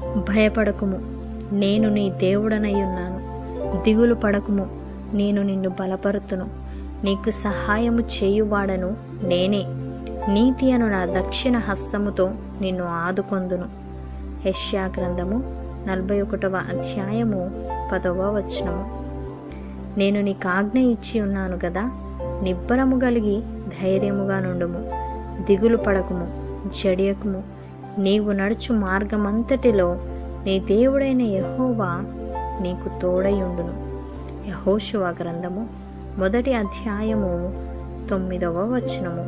భయపడకుము నేను నీ దేవుడనయ్యున్నాను దిగులు పడకుము నేను నిన్ను బలపరుతును నీకు సహాయము చేయువాడను నేనే నీతి అను నా దక్షిణ హస్తముతో నిన్ను ఆదుకొందును యెషయా గ్రంథము నలభై ఒకటవ అధ్యాయము పదవ వచనము నేను నీకు ఆజ్ఞ ఇచ్చి ఉన్నాను గదా నిబ్బరము కలిగి ధైర్యముగా నుండుము దిగులు పడకుము జడియకుము నీవు నడుచు మార్గమంతటిలో నీ దేవుడైన యహోవా నీకు తోడయుండును యహోశువ గ్రంథము మొదటి అధ్యాయము తొమ్మిదవ వచనము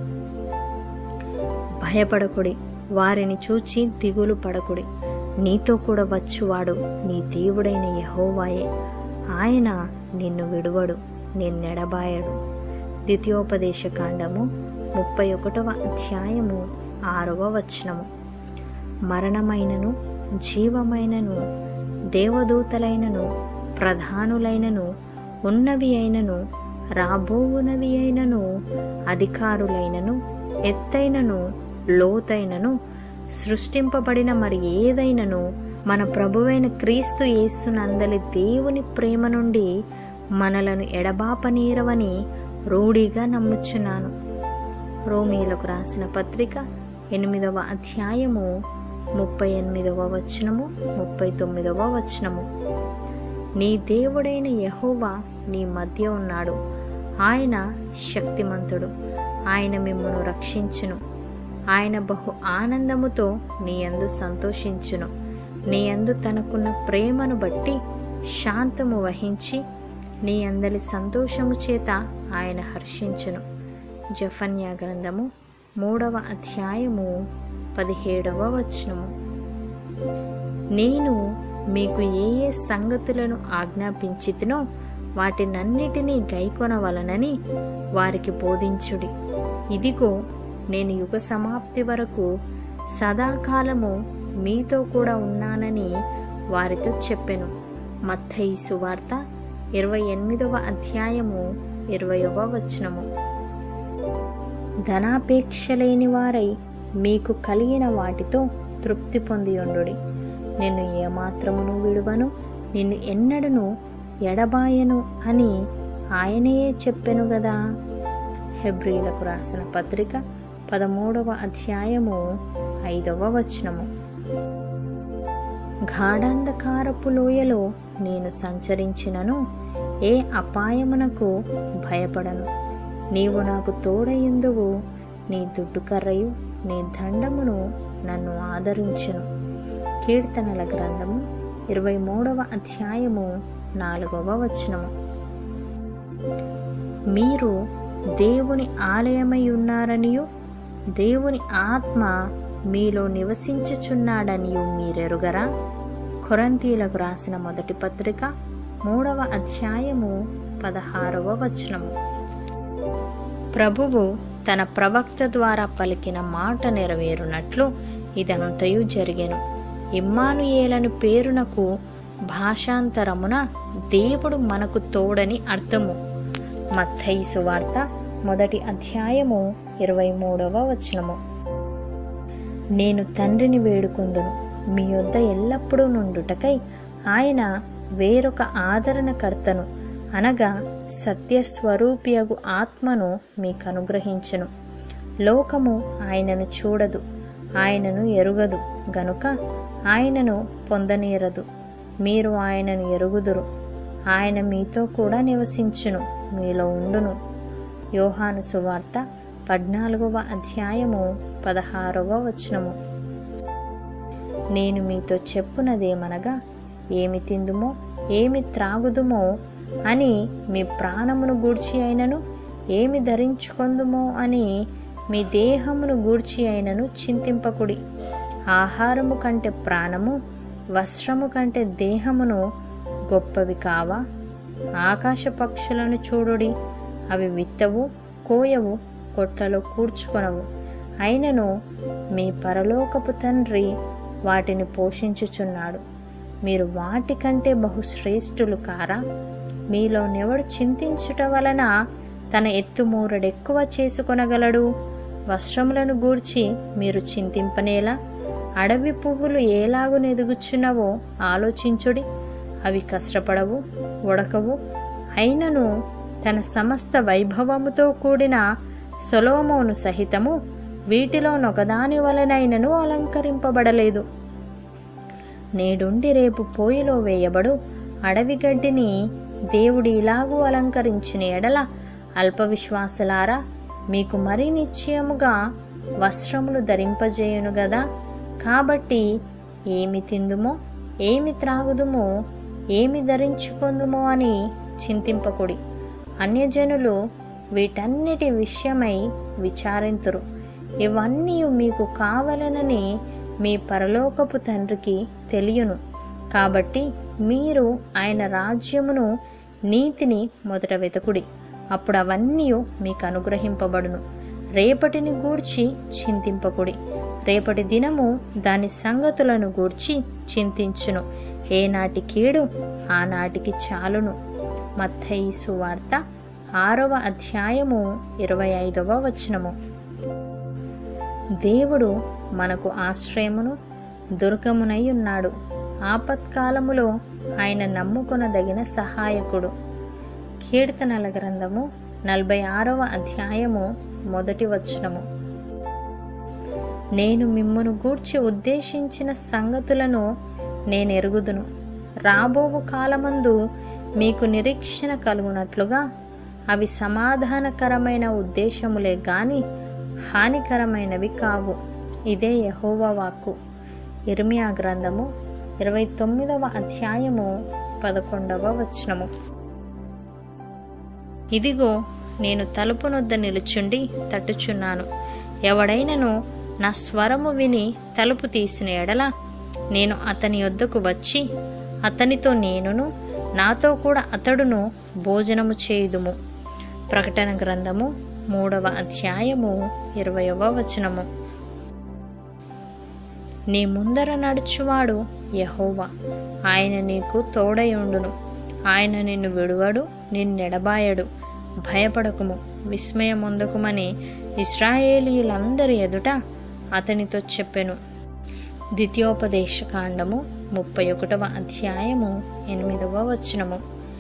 భయపడకుడి వారిని చూచి దిగులు పడకుడి నీతో కూడా వచ్చువాడు నీ దేవుడైన యహోవాయే ఆయన నిన్ను విడువడు నిన్నెడబాయడు ద్వితీయోపదేశ కాండము ముప్పై ఒకటవ అధ్యాయము ఆరవ వచనము మరణమైనను జీవమైనను దేవదూతలైనను ప్రధానులైనను ఉన్నవి అయినను రాబోవునవి అయినను అధికారులైనను ఎత్తైనను లోతైనను సృష్టింపబడిన మరి ఏదైనను మన ప్రభువైన క్రీస్తు యేసునందలి దేవుని ప్రేమ నుండి మనలను ఎడబాపనీరవని రూఢిగా నమ్ముచున్నాను రోమీలకు రాసిన పత్రిక ఎనిమిదవ అధ్యాయము ముప్పై ఎనిమిదవ వచనము ముప్పై తొమ్మిదవ వచనము నీ దేవుడైన యహోవా నీ మధ్య ఉన్నాడు ఆయన శక్తిమంతుడు ఆయన మిమ్మను రక్షించును ఆయన బహు ఆనందముతో నీ యందు సంతోషించును నీ యందు తనకున్న ప్రేమను బట్టి శాంతము వహించి నీ అందలి సంతోషము చేత ఆయన హర్షించును జఫన్యా గ్రంథము మూడవ అధ్యాయము పదిహేడవ వచనము నేను మీకు ఏ ఏ సంగతులను ఆజ్ఞాపించితినో వాటినన్నిటినీ గైకొనవలనని వారికి బోధించుడి ఇదిగో నేను యుగ సమాప్తి వరకు సదాకాలము మీతో కూడా ఉన్నానని వారితో చెప్పెను మత్తయి సువార్త ఇరవై ఎనిమిదవ అధ్యాయము ఇరవయవ వచనము ధనాపేక్ష లేని వారై మీకు కలిగిన వాటితో తృప్తి పొందియుండుడి నిన్ను ఏమాత్రమును విడువను నిన్ను ఎన్నడను ఎడబాయను అని ఆయనయే చెప్పెను గదా హెబ్రీలకు రాసిన పత్రిక పదమూడవ అధ్యాయము ఐదవ వచనము గాఢాంధకారపు లోయలో నేను సంచరించినను ఏ అపాయమునకు భయపడను నీవు నాకు తోడయిందువు నీ దుడ్డుకర్రయు నీ దండమును నన్ను ఆదరించును కీర్తనల గ్రంథము ఇరవై మూడవ అధ్యాయము నాలుగవ వచనము మీరు దేవుని ఆలయమై ఉన్నారనియు దేవుని ఆత్మ మీలో నివసించుచున్నాడనియు మీరెరుగరా కొరంతీలకు రాసిన మొదటి పత్రిక మూడవ అధ్యాయము పదహారవ వచనము ప్రభువు తన ప్రవక్త ద్వారా పలికిన మాట నెరవేరునట్లు ఇదంతయు జరిగెను ఇమ్మానుయేలను పేరునకు భాషాంతరమున దేవుడు మనకు తోడని అర్థము మత్తయి సువార్త మొదటి అధ్యాయము ఇరవై మూడవ వచనము నేను తండ్రిని వేడుకొందును మీ యొద్ద ఎల్లప్పుడూ నుండుటకై ఆయన వేరొక ఆదరణకర్తను అనగా సత్యస్వరూపియగు ఆత్మను మీకు అనుగ్రహించును లోకము ఆయనను చూడదు ఆయనను ఎరుగదు గనుక ఆయనను పొందనీరదు మీరు ఆయనను ఎరుగుదురు ఆయన మీతో కూడా నివసించును మీలో ఉండును యోహాను సువార్త పద్నాలుగవ అధ్యాయము పదహారవ వచనము నేను మీతో చెప్పునదేమనగా ఏమి తిందుమో ఏమి త్రాగుదుమో అని మీ ప్రాణమును గూర్చి అయినను ఏమి ధరించుకొందుమో అని మీ దేహమును గూర్చి అయినను చింతింపకుడి ఆహారము కంటే ప్రాణము వస్త్రము కంటే దేహమును గొప్పవి కావా ఆకాశ పక్షులను చూడుడి అవి విత్తవు కోయవు కొట్లలో కూర్చుకొనవు అయినను మీ పరలోకపు తండ్రి వాటిని పోషించుచున్నాడు మీరు వాటికంటే బహుశ్రేష్ఠులు కారా మీలో నెవడు చింతించుట వలన తన ఎత్తుమూరడెక్కువ చేసుకొనగలడు వస్త్రములను గూర్చి మీరు చింతింపనేలా అడవి పువ్వులు ఏలాగు నెదుగుచున్నవో ఆలోచించుడి అవి కష్టపడవు ఉడకవు అయినను తన సమస్త వైభవముతో కూడిన సొలోమోను సహితము వీటిలో నొకదాని వలనైనను అలంకరింపబడలేదు నేడుండి రేపు పోయిలో వేయబడు అడవి గడ్డిని దేవుడు ఇలాగూ అలంకరించిన ఎడల అల్ప విశ్వాసులారా మీకు మరీ నిశ్చయముగా వస్త్రములు ధరింపజేయును గదా కాబట్టి ఏమి తిందుమో ఏమి త్రాగుదుమో ఏమి ధరించుకుందుమో అని చింతింపకుడి అన్యజనులు వీటన్నిటి విషయమై విచారింతురు ఇవన్నీ మీకు కావలనని మీ పరలోకపు తండ్రికి తెలియను కాబట్టి మీరు ఆయన రాజ్యమును నీతిని మొదట వెతుకుడి అప్పుడు అవన్నీ మీకు అనుగ్రహింపబడును రేపటిని గూర్చి చింతింపకుడి రేపటి దినము దాని సంగతులను గూర్చి చింతించును ఏనాటి కీడు ఆనాటికి చాలును మత్తయి సువార్త ఆరవ అధ్యాయము ఇరవై ఐదవ వచనము దేవుడు మనకు ఆశ్రయమును దుర్గమునై ఉన్నాడు ఆపత్కాలములో ఆయన నమ్ముకొనదగిన సహాయకుడు కీర్తనల గ్రంథము నలభై ఆరవ అధ్యాయము మొదటి వచనము నేను మిమ్మును గూర్చి ఉద్దేశించిన సంగతులను నేను ఎరుగుదును రాబోవు కాలమందు మీకు నిరీక్షణ కలుగునట్లుగా అవి సమాధానకరమైన ఉద్దేశములే గాని హానికరమైనవి కావు ఇదే యహోవా వాక్కు ఇర్మియా గ్రంథము ఇరవై తొమ్మిదవ అధ్యాయము పదకొండవ వచనము ఇదిగో నేను తలుపు నొద్ద నిలుచుండి తట్టుచున్నాను ఎవడైనను నా స్వరము విని తలుపు తీసిన ఎడల నేను అతని వద్దకు వచ్చి అతనితో నేనును నాతో కూడా అతడును భోజనము చేయుదుము ప్రకటన గ్రంథము మూడవ అధ్యాయము ఇరవయవ వచనము నీ ముందర నడుచువాడు యహోవా ఆయన నీకు తోడయుండును ఆయన నిన్ను విడువడు నిన్నెడబాయడు భయపడకుము విస్మయమొందకుమని ఇస్రాయేలీయులందరి ఎదుట అతనితో చెప్పెను ద్వితీయోపదేశకాండము ముప్పై ఒకటవ అధ్యాయము ఎనిమిదవ వచనము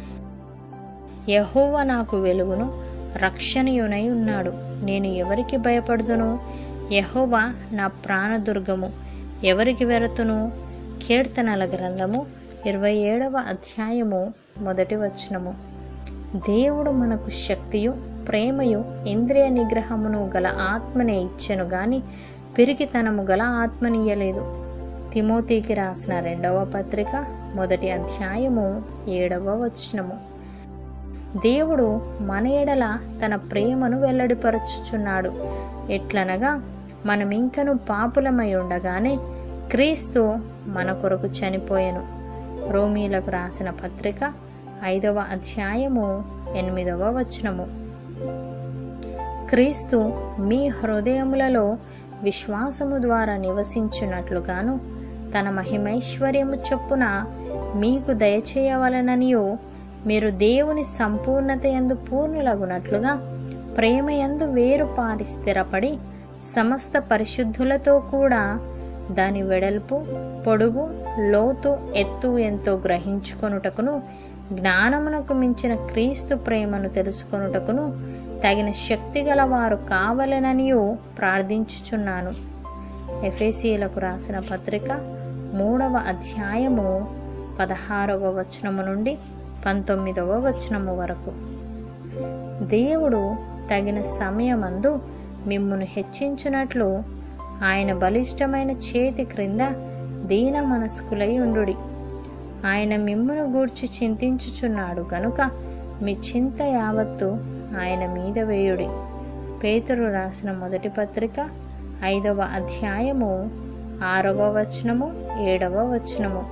యహోవ నాకు వెలుగును రక్షణయునై ఉన్నాడు నేను ఎవరికి భయపడుదును యహోవ నా ప్రాణదుర్గము ఎవరికి వెరతును కీర్తనల గ్రంథము ఇరవై ఏడవ అధ్యాయము మొదటి వచనము దేవుడు మనకు శక్తియు ప్రేమయు ఇంద్రియ నిగ్రహమును గల ఆత్మనే ఇచ్చెను గాని పిరికితనము గల ఆత్మనియ్యలేదు తిమోతికి రాసిన రెండవ పత్రిక మొదటి అధ్యాయము ఏడవ వచనము దేవుడు మన ఎడల తన ప్రేమను వెల్లడిపరచుచున్నాడు ఎట్లనగా మనం ఇంకను పాపులమై ఉండగానే క్రీస్తు మన కొరకు చనిపోయెను రోమీలకు రాసిన పత్రిక ఐదవ అధ్యాయము ఎనిమిదవ వచనము క్రీస్తు మీ హృదయములలో విశ్వాసము ద్వారా నివసించున్నట్లుగాను తన మహిమైశ్వర్యము చొప్పున మీకు దయచేయవలననియో మీరు దేవుని సంపూర్ణత ఎందు పూర్ణులగునట్లుగా ప్రేమయందు వేరు పారి స్థిరపడి సమస్త పరిశుద్ధులతో కూడా దాని వెడల్పు పొడుగు లోతు ఎత్తు ఎంతో గ్రహించుకొనుటకును జ్ఞానమునకు మించిన క్రీస్తు ప్రేమను తెలుసుకొనుటకును తగిన శక్తి గలవారు కావలననియో ప్రార్థించుచున్నాను ఎఫేసీలకు రాసిన పత్రిక మూడవ అధ్యాయము పదహారవ వచనము నుండి పంతొమ్మిదవ వచనము వరకు దేవుడు తగిన సమయమందు మిమ్మును హెచ్చించునట్లు ఆయన బలిష్టమైన చేతి క్రింద దీన మనస్కులై ఉండుడి ఆయన మిమ్మును గూర్చి చింతించుచున్నాడు గనుక మీ చింత యావత్తు ఆయన మీద వేయుడి పేతురు రాసిన మొదటి పత్రిక ఐదవ అధ్యాయము ఆరవ వచనము ఏడవ వచనము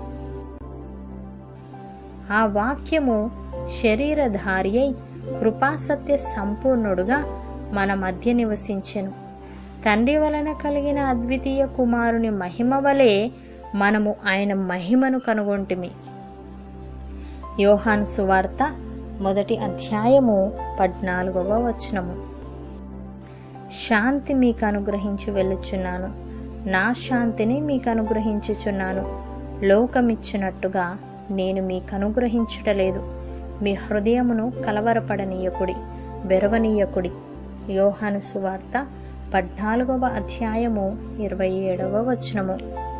ఆ వాక్యము శరీరధారి అయి కృపాసత్య సంపూర్ణుడుగా మన మధ్య నివసించెను తండ్రి వలన కలిగిన అద్వితీయ కుమారుని మహిమ వలె మనము ఆయన మహిమను కనుగొంటిమి యోహాను సువార్త మొదటి అధ్యాయము పద్నాలుగవ వచనము శాంతి మీకు అనుగ్రహించి వెళ్ళుచున్నాను నా శాంతిని మీకు అనుగ్రహించుచున్నాను లోకమిచ్చినట్టుగా నేను మీకు అనుగ్రహించుటలేదు మీ హృదయమును కలవరపడనీయకుడి బెరవనీయకుడి యోహాను సువార్త పద్నాలుగవ అధ్యాయము ఇరవై ఏడవ వచనము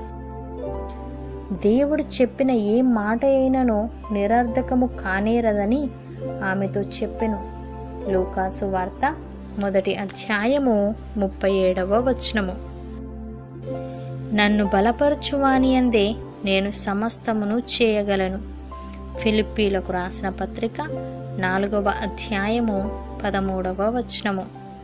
దేవుడు చెప్పిన ఏ మాట అయినను నిరర్ధకము కానేరదని ఆమెతో చెప్పెను లూకాసు వార్త మొదటి అధ్యాయము ముప్పై ఏడవ వచనము నన్ను బలపరచువాని అందే నేను సమస్తమును చేయగలను ఫిలిప్పీలకు రాసిన పత్రిక నాలుగవ అధ్యాయము పదమూడవ వచనము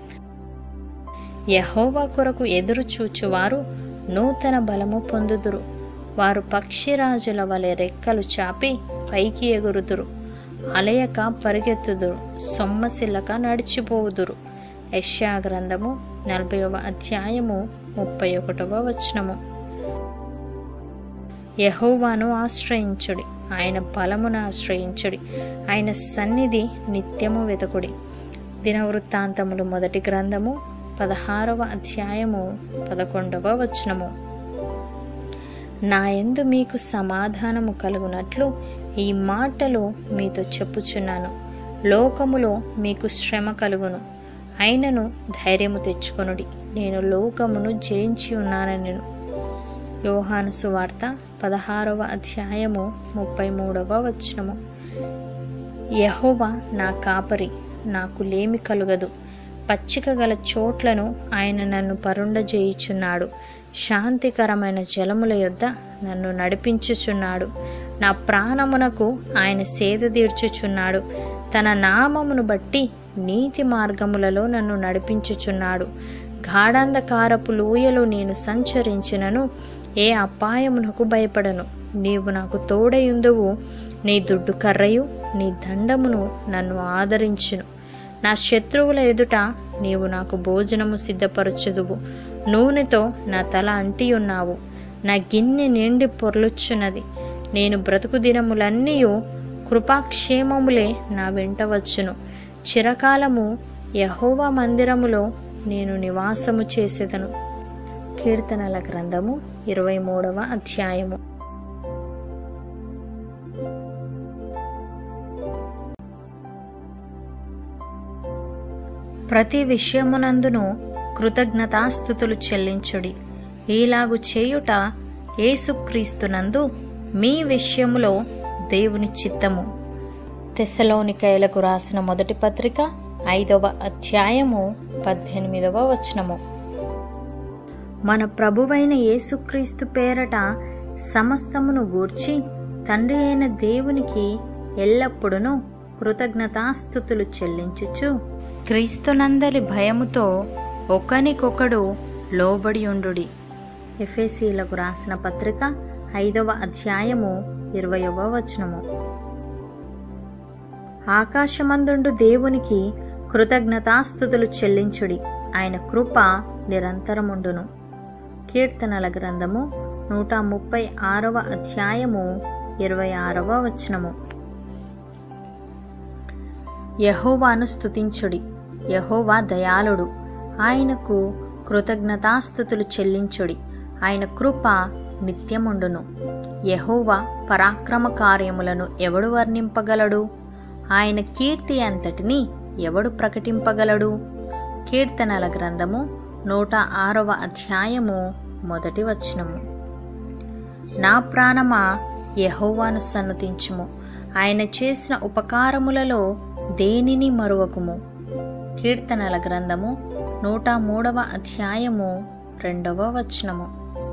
యహోవా కొరకు ఎదురు చూచువారు నూతన బలము పొందుదురు వారు పక్షిరాజుల వలె రెక్కలు చాపి పైకి ఎగురుదురు అలయక పరిగెత్తుదురు సొమ్మసిల్లక నడిచిపోవుదురు యష్యా గ్రంథము నలభైవ అధ్యాయము ముప్పై ఒకటవ వచనము యహోవాను ఆశ్రయించుడి ఆయన బలమును ఆశ్రయించుడి ఆయన సన్నిధి నిత్యము వెతకుడి దినవృత్తాంతములు మొదటి గ్రంథము పదహారవ అధ్యాయము పదకొండవ వచనము నా యందు మీకు సమాధానము కలుగునట్లు ఈ మాటలు మీతో చెప్పుచున్నాను లోకములో మీకు శ్రమ కలుగును అయినను ధైర్యము తెచ్చుకొనుడి నేను లోకమును జయించి ఉన్నానని యోహాను సువార్త పదహారవ అధ్యాయము ముప్పై మూడవ వచనము యహోవా నా కాపరి నాకు లేమి కలుగదు పచ్చిక గల చోట్లను ఆయన నన్ను పరుండజేయుచున్నాడు శాంతికరమైన జలముల యొద్ద నన్ను నడిపించుచున్నాడు నా ప్రాణమునకు ఆయన సేద తీర్చుచున్నాడు తన నామమును బట్టి నీతి మార్గములలో నన్ను నడిపించుచున్నాడు గాఢాంధకారపు లోయలో నేను సంచరించినను ఏ అపాయమునకు భయపడను నీవు నాకు తోడయుందువు నీ దుడ్డు కర్రయు నీ దండమును నన్ను ఆదరించును నా శత్రువుల ఎదుట నీవు నాకు భోజనము సిద్ధపరచుదువు నూనెతో నా తల అంటి ఉన్నావు నా గిన్నె నిండి పొర్లుచున్నది నేను బ్రతుకు దినములన్నీ కృపాక్షేమములే నా వెంట వచ్చును చిరకాలము యహోవా మందిరములో నేను నివాసము చేసేదను కీర్తనల గ్రంథము ఇరవై మూడవ అధ్యాయము ప్రతి విషయమునందును కృతజ్ఞతాస్థుతులు చెల్లించుడి ఈలాగు చేయుట యేసుక్రీస్తునందు మీ విషయములో దేవుని చిత్తము తెసలోనికైలకు రాసిన మొదటి పత్రిక ఐదవ అధ్యాయము పద్దెనిమిదవ వచనము మన ప్రభువైన యేసుక్రీస్తు పేరట సమస్తమును గూర్చి తండ్రి అయిన దేవునికి ఎల్లప్పుడూ కృతజ్ఞతాస్థుతులు చెల్లించుచు క్రీస్తునందలి భయముతో ఒకనికొకడు లోబడి ఉండుడి ఎఫ్ఎసీలకు రాసిన పత్రిక ఐదవ అధ్యాయము ఇరవయవ వచనము ఆకాశమందుండు దేవునికి కృతజ్ఞతాస్థుతులు చెల్లించుడి ఆయన కృప నిరంతరముండును కీర్తనల గ్రంథము నూట ముప్పై ఆరవ అధ్యాయము ఇరవై ఆరవ వచనము యహోవాను స్తుతించుడి యహోవా దయాళుడు ఆయనకు కృతజ్ఞతాస్థుతులు చెల్లించుడి ఆయన కృప నిత్యముండును యహోవా పరాక్రమ కార్యములను ఎవడు వర్ణింపగలడు ఆయన కీర్తి అంతటిని ఎవడు ప్రకటింపగలడు కీర్తనల గ్రంథము నూట ఆరవ అధ్యాయము మొదటి వచనము నా ప్రాణమా యహోవాను సన్నుతించుము ఆయన చేసిన ఉపకారములలో దేనిని మరువకుము కీర్తనల గ్రంథము నూట మూడవ అధ్యాయము రెండవ వచనము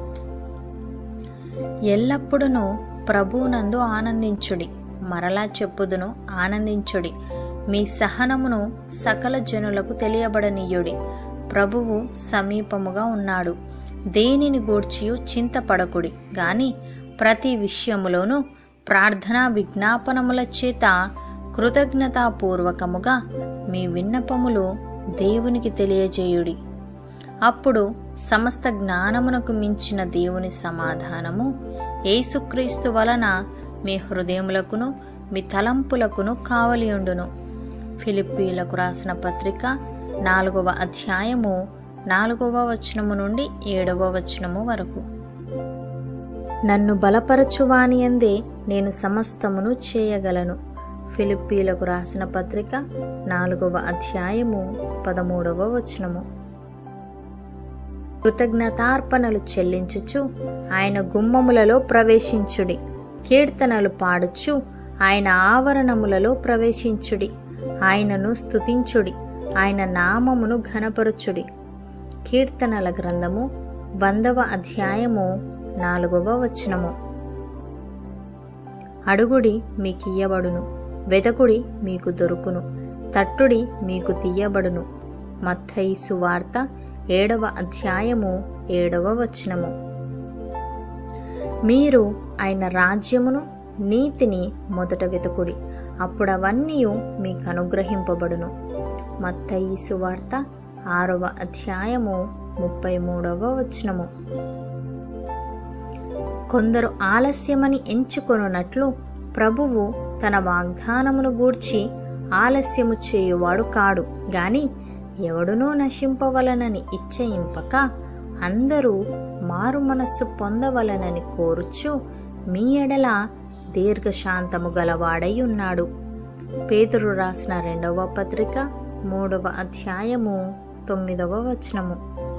ఎల్లప్పుడూ ప్రభువునందు ఆనందించుడి మరలా చెప్పుదును ఆనందించుడి మీ సహనమును సకల జనులకు తెలియబడనీయుడి ప్రభువు సమీపముగా ఉన్నాడు దేనిని గూర్చియు చింతపడకుడి గాని ప్రతి విషయములోనూ ప్రార్థనా విజ్ఞాపనముల చేత కృతజ్ఞతాపూర్వకముగా మీ విన్నపములు దేవునికి తెలియజేయుడి అప్పుడు సమస్త జ్ఞానమునకు మించిన దేవుని సమాధానము యేసుక్రీస్తు వలన మీ హృదయములకును మీ తలంపులకును కావలియుండును ఫిలిప్పీలకు రాసిన పత్రిక నాలుగవ అధ్యాయము నాలుగవ వచనము నుండి ఏడవ వచనము వరకు నన్ను బలపరచువాని అందే నేను సమస్తమును చేయగలను ఫిలిప్పీలకు రాసిన పత్రిక నాలుగవ అధ్యాయము పదమూడవ వచనము కృతజ్ఞతార్పణలు చెల్లించుచు ఆయన గుమ్మములలో ప్రవేశించుడి కీర్తనలు పాడుచు ఆయన ఆవరణములలో ప్రవేశించుడి ఆయనను స్తుతించుడి ఆయన నామమును ఘనపరచుడి కీర్తనల గ్రంథము వందవ అధ్యాయము నాలుగవ వచనము అడుగుడి మీకు ఇయ్యబడును వెదకుడి మీకు దొరుకును తట్టుడి మీకు తీయబడును మత్తయి సువార్త ఏడవ అధ్యాయము ఏడవ వచనము మీరు ఆయన రాజ్యమును నీతిని మొదట వెతుకుడి అప్పుడవన్నీ మీకు అనుగ్రహింపబడును మత్తయి సువార్త ఆరవ అధ్యాయము ముప్పై మూడవ వచనము కొందరు ఆలస్యమని ఎంచుకొనున్నట్లు ప్రభువు తన వాగ్దానమును గూర్చి ఆలస్యము చేయువాడు కాడు గాని ఎవడునూ నశింపవలనని ఇచ్చయింపక అందరూ మారు మనస్సు పొందవలనని కోరుచు మీ ఎడల దీర్ఘశాంతము గలవాడై ఉన్నాడు పేతురు రాసిన రెండవ పత్రిక మూడవ అధ్యాయము తొమ్మిదవ వచనము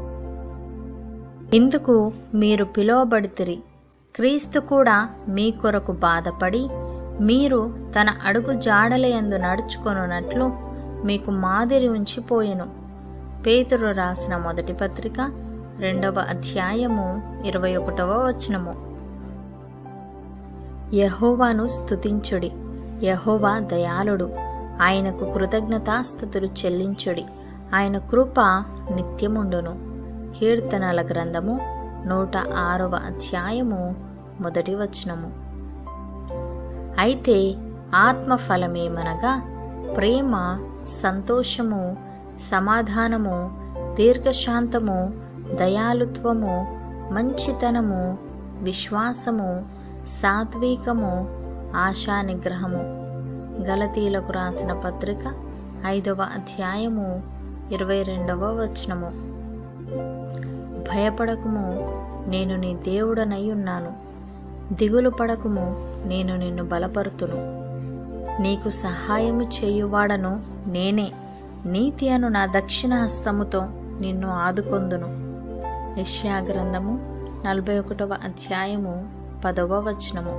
ఇందుకు మీరు పిలువబడితిరి క్రీస్తు కూడా మీ కొరకు బాధపడి మీరు తన అడుగు జాడలయందు నడుచుకొనున్నట్లు మీకు మాదిరి ఉంచిపోయెను పేతురు రాసిన మొదటి పత్రిక రెండవ అధ్యాయము ఇరవై ఒకటవ వచనము యహోవాను స్తుతించుడి యహోవా దయాళుడు ఆయనకు కృతజ్ఞతాస్థుతులు చెల్లించుడి ఆయన కృప నిత్యముండును కీర్తనల గ్రంథము నూట ఆరవ అధ్యాయము మొదటి వచనము అయితే ఆత్మఫలమేమనగా ప్రేమ సంతోషము సమాధానము దీర్ఘశాంతము దయాలుత్వము మంచితనము విశ్వాసము సాత్వికము ఆశా నిగ్రహము గలతీలకు రాసిన పత్రిక ఐదవ అధ్యాయము ఇరవై రెండవ వచనము భయపడకుము నేను నీ దేవుడనై ఉన్నాను దిగులు పడకుము నేను నిన్ను బలపరుతును నీకు సహాయము చేయువాడను నేనే నీతి అను నా దక్షిణ హస్తముతో నిన్ను ఆదుకొందును యష్యా గ్రంథము నలభై ఒకటవ అధ్యాయము పదవ వచనము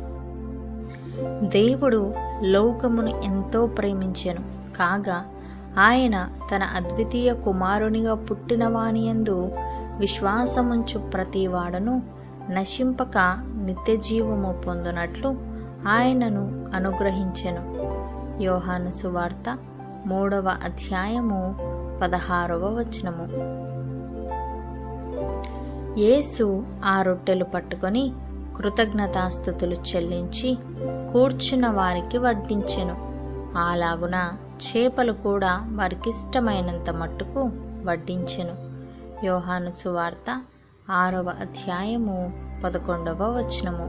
దేవుడు లోకమును ఎంతో ప్రేమించెను కాగా ఆయన తన అద్వితీయ కుమారునిగా పుట్టిన వానియందు విశ్వాసముంచు ప్రతివాడను నశింపక నిత్య జీవము పొందునట్లు ఆయనను అనుగ్రహించెను యోహాను సువార్త మూడవ అధ్యాయము పదహారవ వచనము యేసు ఆ రొట్టెలు పట్టుకొని కృతజ్ఞతాస్థుతులు చెల్లించి కూర్చున్న వారికి వడ్డించెను అలాగున చేపలు కూడా వారికిష్టమైనంత మట్టుకు వడ్డించెను యోహాను సువార్త ఆరవ అధ్యాయము పదకొండవ వచనము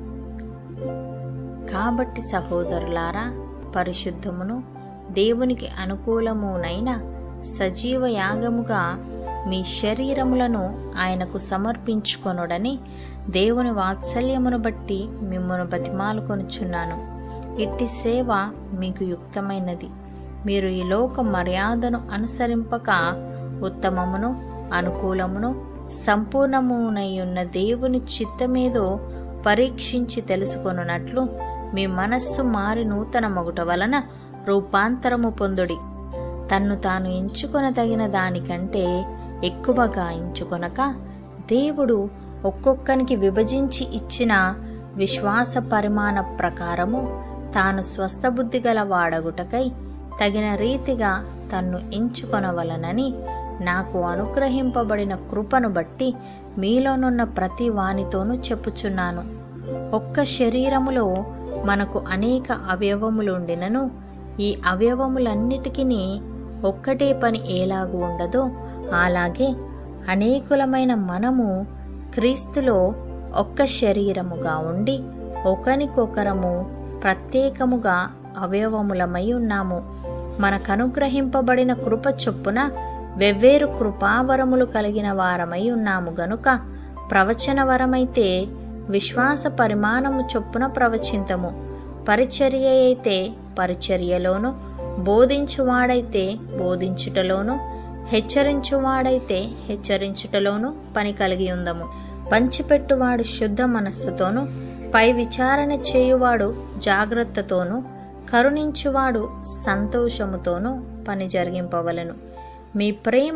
కాబట్టి సహోదరులారా పరిశుద్ధమును దేవునికి అనుకూలమునైన సజీవ యాగముగా మీ శరీరములను ఆయనకు సమర్పించుకొనుడని దేవుని వాత్సల్యమును బట్టి మిమ్మను బతిమాలుకొనుచున్నాను ఇట్టి సేవ మీకు యుక్తమైనది మీరు ఈ లోక మర్యాదను అనుసరింపక ఉత్తమమును అనుకూలమును సంపూర్ణమునయ్యున్న దేవుని చిత్తమేదో పరీక్షించి తెలుసుకొనున్నట్లు మీ మనస్సు మారి నూతన మొగుట వలన రూపాంతరము పొందుడి తన్ను తాను ఎంచుకొనదగిన దానికంటే ఎక్కువగా ఎంచుకొనక దేవుడు ఒక్కొక్కనికి విభజించి ఇచ్చిన విశ్వాస పరిమాణ ప్రకారము తాను స్వస్థబుద్ధి గల వాడగుటకై తగిన రీతిగా తన్ను ఎంచుకొనవలనని నాకు అనుగ్రహింపబడిన కృపను బట్టి మీలోనున్న ప్రతి వానితోనూ చెప్పుచున్నాను ఒక్క శరీరములో మనకు అనేక అవయవములుండినను ఈ అవయవములన్నిటికీ ఒక్కటే పని ఎలాగు ఉండదో అలాగే అనేకులమైన మనము క్రీస్తులో ఒక్క శరీరముగా ఉండి ఒకనికొకరము ప్రత్యేకముగా అవయవములమై ఉన్నాము మనకనుగ్రహింపబడిన కృప చొప్పున వెవ్వేరు కృపావరములు కలిగిన వారమై ఉన్నాము గనుక ప్రవచన వరమైతే విశ్వాస పరిమాణము చొప్పున ప్రవచింతము పరిచర్య అయితే పరిచర్యలోను బోధించువాడైతే బోధించుటలోను హెచ్చరించువాడైతే హెచ్చరించుటలోను పని కలిగి ఉందము పంచిపెట్టువాడు శుద్ధ మనస్సుతోనూ పై విచారణ చేయువాడు జాగ్రత్తతోనూ కరుణించువాడు సంతోషముతోనూ పని జరిగింపవలను మీ ప్రేమ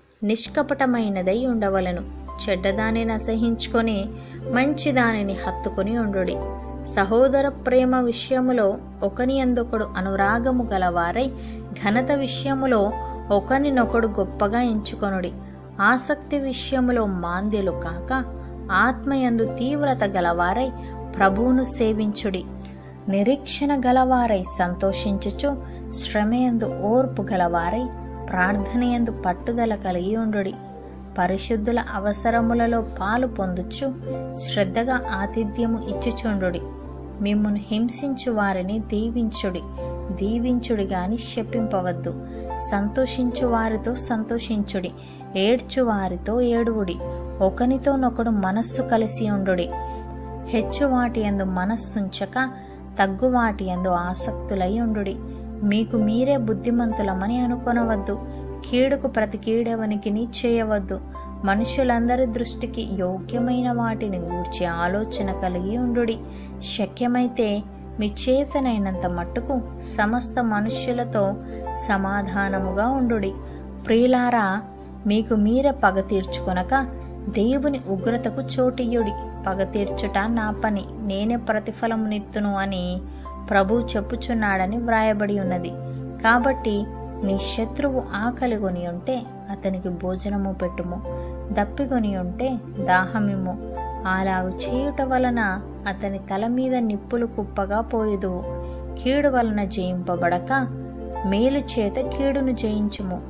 నిష్కపటమైనదై ఉండవలను చెడ్డదానిని అసహించుకొని మంచిదానిని హత్తుకొని ఉండుడి సహోదర ప్రేమ విషయములో ఒకని అందొకడు అనురాగము గలవారై ఘనత విషయములో ఒకనినొకడు గొప్పగా ఎంచుకొనుడి ఆసక్తి విషయములో మాంద్యులు కాక ఆత్మయందు తీవ్రత గలవారై ప్రభువును సేవించుడి నిరీక్షణ గలవారై సంతోషించుచు శ్రమయందు ఓర్పు గలవారై ప్రార్థనయందు పట్టుదల కలిగి ఉండుడి పరిశుద్ధుల అవసరములలో పాలు పొందుచు శ్రద్ధగా ఆతిథ్యము ఇచ్చుచుండుడి మిమ్మును హింసించు వారిని దీవించుడి దీవించుడి గాని శపింపవద్దు సంతోషించు వారితో సంతోషించుడి ఏడ్చు వారితో ఏడువుడి ఒకనితోనొకడు మనస్సు కలిసి ఉండుడి హెచ్చు వాటి ఎందు మనస్సుంచక తగ్గు వాటి ఎందు ఆసక్తులై ఉండుడి మీకు మీరే బుద్ధిమంతులమని అనుకొనవద్దు కీడుకు ప్రతి కీడెవనికి చేయవద్దు మనుషులందరి దృష్టికి యోగ్యమైన వాటిని గూర్చి ఆలోచన కలిగి ఉండుడి శక్యమైతే మీ చేతనైనంత మట్టుకు సమస్త మనుష్యులతో సమాధానముగా ఉండుడి ప్రియులారా మీకు మీరే పగ తీర్చుకొనక దేవుని ఉగ్రతకు చోటియుడి పగ తీర్చుట నా పని నేనే ప్రతిఫలమునిత్తును అని ప్రభు చెప్పుచున్నాడని వ్రాయబడి ఉన్నది కాబట్టి నీ శత్రువు ఆకలిగొని ఉంటే అతనికి భోజనము పెట్టుము దప్పిగొని ఉంటే దాహమిమ్ము అలాగు చేయుట వలన అతని తల మీద నిప్పులు కుప్పగా పోయుదువు కీడు వలన జయింపబడక మేలు చేత కీడును జయించుము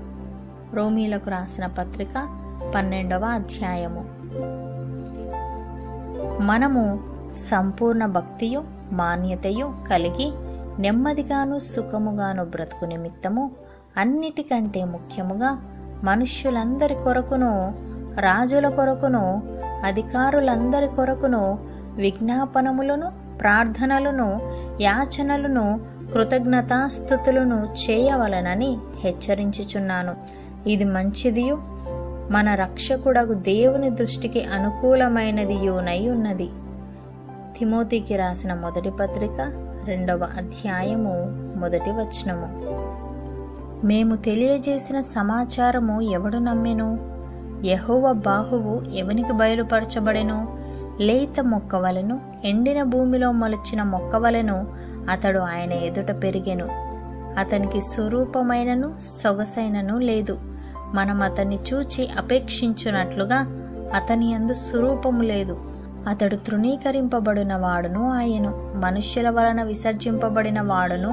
రోమీలకు రాసిన పత్రిక పన్నెండవ అధ్యాయము మనము సంపూర్ణ భక్తియు మాన్యతయు కలిగి నెమ్మదిగాను సుఖముగాను బ్రతుకు నిమిత్తము అన్నిటికంటే ముఖ్యముగా మనుష్యులందరి కొరకును రాజుల కొరకును అధికారులందరి కొరకును విజ్ఞాపనములను ప్రార్థనలను యాచనలను కృతజ్ఞతాస్థుతులను చేయవలనని హెచ్చరించుచున్నాను ఇది మంచిదియు మన రక్షకుడగు దేవుని దృష్టికి అనుకూలమైనదియునై ఉన్నది తిమోతికి రాసిన మొదటి పత్రిక రెండవ అధ్యాయము మొదటి వచనము మేము తెలియజేసిన సమాచారము ఎవడు నమ్మెను యహోవ బాహువు ఎవనికి బయలుపరచబడెను లేత మొక్కవలెను ఎండిన భూమిలో మొలచిన మొక్కవలెను అతడు ఆయన ఎదుట పెరిగెను అతనికి స్వరూపమైనను సొగసైనను లేదు మనం అతన్ని చూచి అపేక్షించున్నట్లుగా అతని అందు స్వరూపము లేదు అతడు తృణీకరింపబడిన వాడును ఆయను మనుష్యుల వలన విసర్జింపబడిన వాడును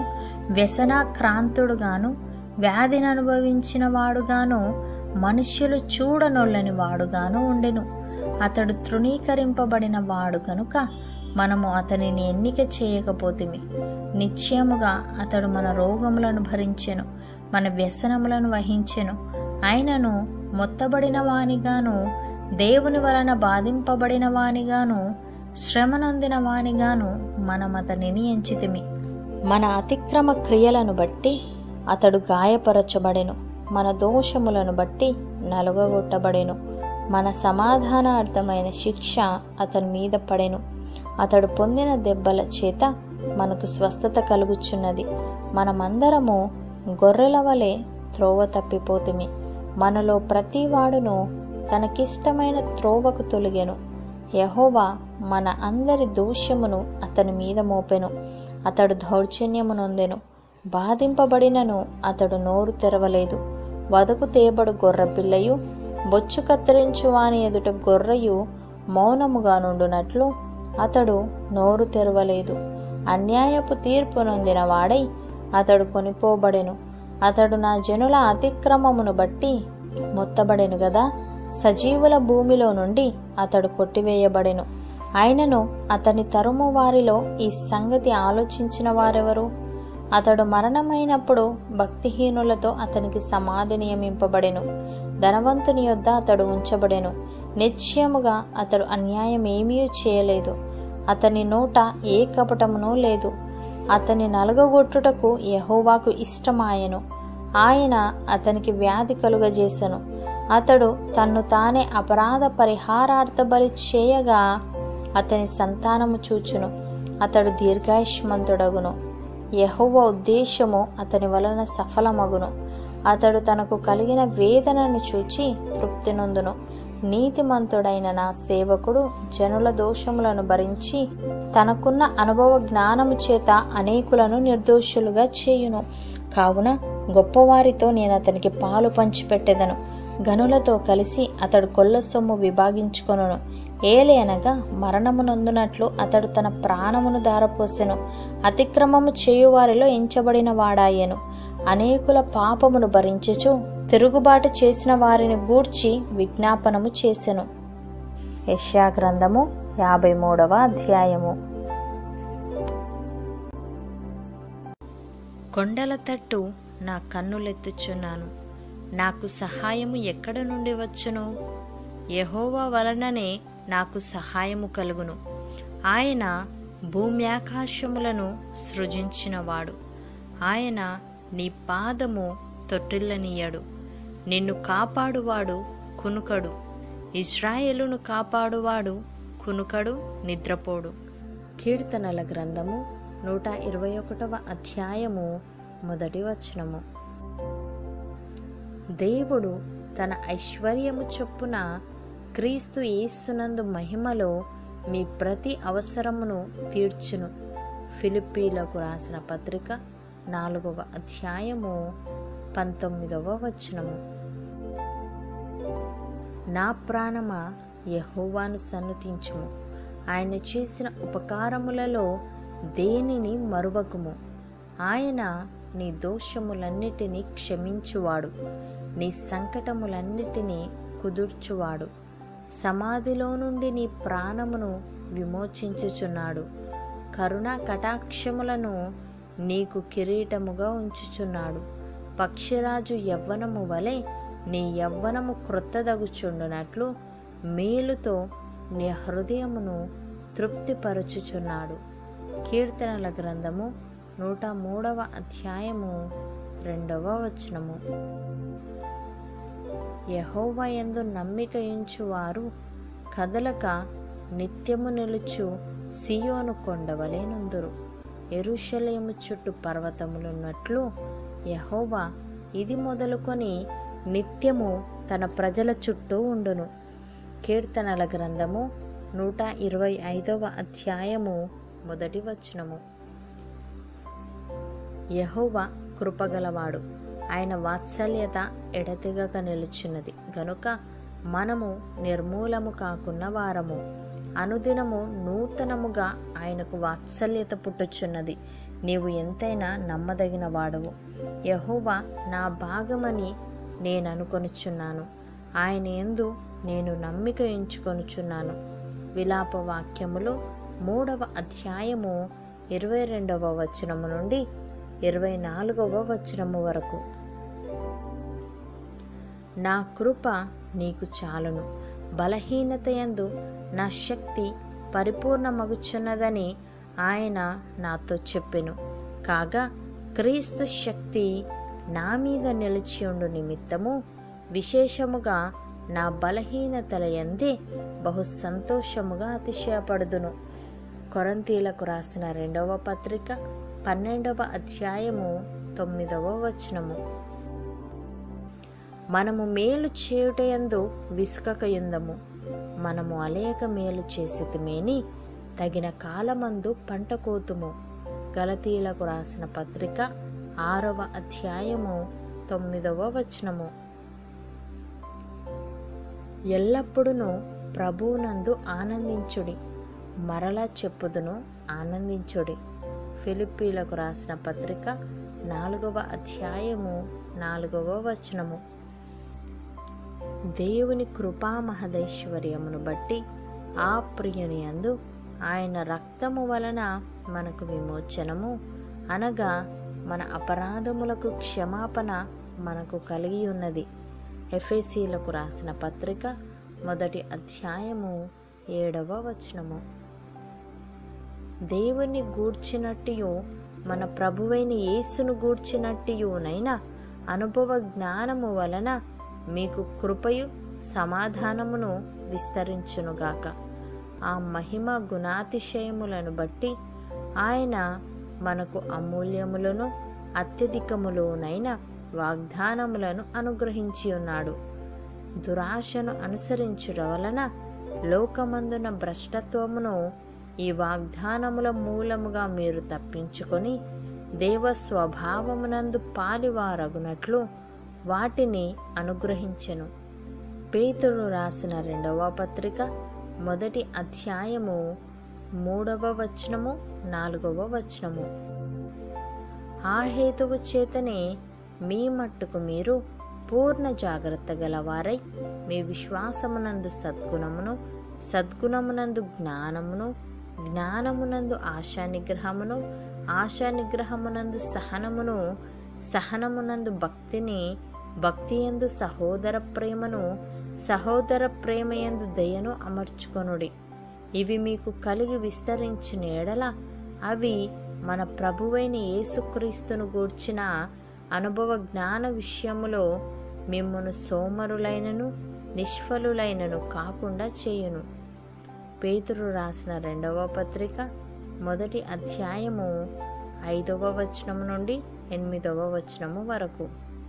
వ్యసనాక్రాంతుడుగాను వ్యాధిని అనుభవించిన వాడుగాను మనుష్యులు చూడనొల్లని వాడుగాను ఉండెను అతడు తృణీకరింపబడిన వాడు గనుక మనము అతనిని ఎన్నిక చేయకపోతిమి నిశ్చయముగా అతడు మన రోగములను భరించెను మన వ్యసనములను వహించెను ఆయనను మొత్తబడిన వానిగాను దేవుని వలన బాధింపబడిన వానిగాను శ్రమనొందిన వానిగాను మనం అతనిని ఎంచితిమి మన అతిక్రమ క్రియలను బట్టి అతడు గాయపరచబడెను మన దోషములను బట్టి నలుగగొట్టబడెను మన సమాధానార్థమైన శిక్ష అతని మీద పడెను అతడు పొందిన దెబ్బల చేత మనకు స్వస్థత కలుగుచున్నది మనమందరము గొర్రెల వలె త్రోవ తప్పిపోతిమి మనలో ప్రతివాడును తనకిష్టమైన త్రోవకు తొలిగెను యహోవా మన అందరి దోషమును అతని మీద మోపెను అతడు దౌర్జన్యము నొందెను బాధింపబడినను అతడు నోరు తెరవలేదు వదకు తేబడు గొర్రెపిల్లయు బొచ్చు కత్తిరించు వాని ఎదుట గొర్రెయు మౌనముగా నుండునట్లు అతడు నోరు తెరవలేదు అన్యాయపు తీర్పు నొందిన వాడై అతడు కొనిపోబడెను అతడు నా జనుల అతిక్రమమును బట్టి మొత్తబడెను గదా సజీవుల భూమిలో నుండి అతడు కొట్టివేయబడెను అయినను అతని తరుము వారిలో ఈ సంగతి ఆలోచించిన వారెవరు అతడు మరణమైనప్పుడు భక్తిహీనులతో అతనికి సమాధి నియమింపబడెను ధనవంతుని యొద్ద అతడు ఉంచబడెను నిశ్చయముగా అతడు అన్యాయం ఏమీ చేయలేదు అతని నోట ఏ కపటమునూ లేదు అతని నలగగొట్టుటకు యహోవాకు ఇష్టమాయెను ఆయన అతనికి వ్యాధి కలుగజేసెను అతడు తన్ను తానే అపరాధ పరిహారార్థ బలి చేయగా అతని సంతానము చూచును అతడు దీర్ఘాయుష్మంతుడగును యహోవ ఉద్దేశము అతని వలన సఫలమగును అతడు తనకు కలిగిన వేదనని చూచి తృప్తి నొందును నీతిమంతుడైన నా సేవకుడు జనుల దోషములను భరించి తనకున్న అనుభవ జ్ఞానము చేత అనేకులను నిర్దోషులుగా చేయును కావున గొప్పవారితో నేను అతనికి పాలు పంచిపెట్టెదను గనులతో కలిసి అతడు కొల్ల సొమ్ము విభాగించుకొనును ఏలి అనగా మరణము నొందునట్లు అతడు తన ప్రాణమును దారపోసెను అతిక్రమము చేయువారిలో ఎంచబడిన వాడాయెను అనేకుల పాపమును భరించుచు తిరుగుబాటు చేసిన వారిని గూర్చి విజ్ఞాపనము చేసెను యెషయా గ్రంథము యాభై మూడవ అధ్యాయము కొండల తట్టు నా కన్నులెత్తుచున్నాను నాకు సహాయము ఎక్కడ నుండి వచ్చును యహోవా వలననే నాకు సహాయము కలుగును ఆయన భూమ్యాకాశములను సృజించినవాడు ఆయన నీ పాదము తొట్టిల్లనీయడు నిన్ను కాపాడువాడు కునుకడు ఇస్రాయేలును కాపాడువాడు కునుకడు నిద్రపోడు కీర్తనల గ్రంథము నూట ఇరవై ఒకటవ అధ్యాయము మొదటి వచనము దేవుడు తన ఐశ్వర్యము చొప్పున క్రీస్తు యేసునందు మహిమలో మీ ప్రతి అవసరమును తీర్చును ఫిలిప్పీలకు రాసిన పత్రిక నాలుగవ అధ్యాయము పంతొమ్మిదవ వచనము నా ప్రాణమా యహోవాను సన్నుతించుము ఆయన చేసిన ఉపకారములలో దేనిని మరువకుము ఆయన నీ దోషములన్నిటినీ క్షమించువాడు నీ సంకటములన్నిటినీ కుదుర్చువాడు సమాధిలో నుండి నీ ప్రాణమును విమోచించుచున్నాడు కరుణ కటాక్షములను నీకు కిరీటముగా ఉంచుచున్నాడు పక్షిరాజు యవ్వనము వలె నీ యవ్వనము క్రొత్తదగుచుండునట్లు మేలుతో నీ హృదయమును తృప్తిపరచుచున్నాడు కీర్తనల గ్రంథము నూట మూడవ అధ్యాయము రెండవ వచనము యహోవా యందు నమ్మిక ఉంచువారు కదలక నిత్యము నిలుచు సియోను కొండవలే నుందురు ఎరుషలేము చుట్టూ పర్వతములున్నట్లు యహోవా ఇది మొదలుకొని నిత్యము తన ప్రజల చుట్టూ ఉండును కీర్తనల గ్రంథము నూట ఇరవై ఐదవ అధ్యాయము మొదటి వచనము యహోవా కృపగలవాడు ఆయన వాత్సల్యత ఎడతెగక నిలుచున్నది గనుక మనము నిర్మూలము కాకున్న వారము అనుదినము నూతనముగా ఆయనకు వాత్సల్యత పుట్టుచున్నది నీవు ఎంతైనా నమ్మదగిన వాడవు యహోవా నా భాగమని నేను అనుకొనుచున్నాను ఆయన ఎందు నేను నమ్మిక ఎంచుకొనుచున్నాను విలాప వాక్యములు మూడవ అధ్యాయము ఇరవై రెండవ వచనము నుండి ఇరవై నాలుగవ వచనము వరకు నా కృప నీకు చాలును బలహీనత యందు నా శక్తి పరిపూర్ణమగుచున్నదని ఆయన నాతో చెప్పెను కాగా క్రీస్తు శక్తి నా మీద నిలిచి ఉండు నిమిత్తము విశేషముగా నా బలహీనతల యందే బహు సంతోషముగా అతిశయపడుదును కొరంతీలకు రాసిన రెండవ పత్రిక పన్నెండవ అధ్యాయము తొమ్మిదవ వచనము మనము మేలు చేయుటయందు విసుకకయుందము మనము అలేక మేలు చేసితిమేని తగిన కాలమందు పంట కోతుము గలతీలకు రాసిన పత్రిక ఆరవ అధ్యాయము తొమ్మిదవ వచనము ఎల్లప్పుడూ ప్రభువునందు ఆనందించుడి మరలా చెప్పుదును ఆనందించుడి ఫిలిప్పీలకు రాసిన పత్రిక నాలుగవ అధ్యాయము నాలుగవ వచనము దేవుని కృపా మహదైశ్వర్యమును బట్టి ఆ ప్రియుని అందు ఆయన రక్తము వలన మనకు విమోచనము అనగా మన అపరాధములకు క్షమాపణ మనకు కలిగి ఉన్నది ఎఫ్ఎసీలకు రాసిన పత్రిక మొదటి అధ్యాయము ఏడవ వచనము దేవుని గూర్చినట్టియు మన ప్రభువైన యేసును గూర్చినట్టియునైనా అనుభవ జ్ఞానము వలన మీకు కృపయు సమాధానమును విస్తరించునుగాక ఆ మహిమ గుణాతిశయములను బట్టి ఆయన మనకు అమూల్యములను అత్యధికములోనైన వాగ్దానములను అనుగ్రహించి ఉన్నాడు దురాశను అనుసరించుట వలన లోకమందున భ్రష్టత్వమును ఈ వాగ్దానముల మూలముగా మీరు తప్పించుకొని దేవ స్వభావమునందు పాలివారగునట్లు వాటిని అనుగ్రహించెను పేతుడు రాసిన రెండవ పత్రిక మొదటి అధ్యాయము మూడవ వచనము నాలుగవ వచనము ఆ హేతువు చేతనే మీ మట్టుకు మీరు పూర్ణ జాగ్రత్త గలవారై మీ విశ్వాసమునందు సద్గుణమును సద్గుణమునందు జ్ఞానమును జ్ఞానమునందు ఆశా నిగ్రహమును ఆశా నిగ్రహమునందు సహనమును సహనమునందు భక్తిని భక్తియందు సహోదర ప్రేమను సహోదర ప్రేమయందు దయను అమర్చుకొనుడి ఇవి మీకు కలిగి విస్తరించిన ఎడల అవి మన ప్రభువైన యేసుక్రీస్తును గూర్చిన అనుభవ జ్ఞాన విషయములో మిమ్మును సోమరులైనను నిష్ఫలులైనను కాకుండా చేయును పేతురు రాసిన రెండవ పత్రిక మొదటి అధ్యాయము ఐదవ వచనము నుండి ఎనిమిదవ వచనము వరకు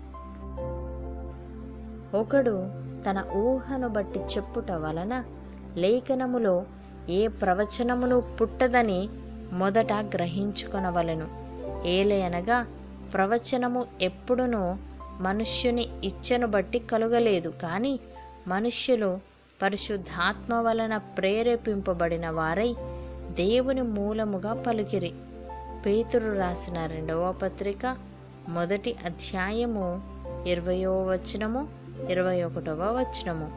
ఒకడు తన ఊహను బట్టి చెప్పుట వలన లేఖనములో ఏ ప్రవచనమును పుట్టదని మొదట గ్రహించుకొనవలెను ఏలయనగా ప్రవచనము ఎప్పుడునూ మనుష్యుని ఇచ్చను బట్టి కలుగలేదు కానీ మనుష్యులు పరిశుద్ధాత్మ వలన ప్రేరేపింపబడిన వారై దేవుని మూలముగా పలికిరి పేతురు రాసిన రెండవ పత్రిక మొదటి అధ్యాయము ఇరవయో వచనము ఇరవై ఒకటవ వచనము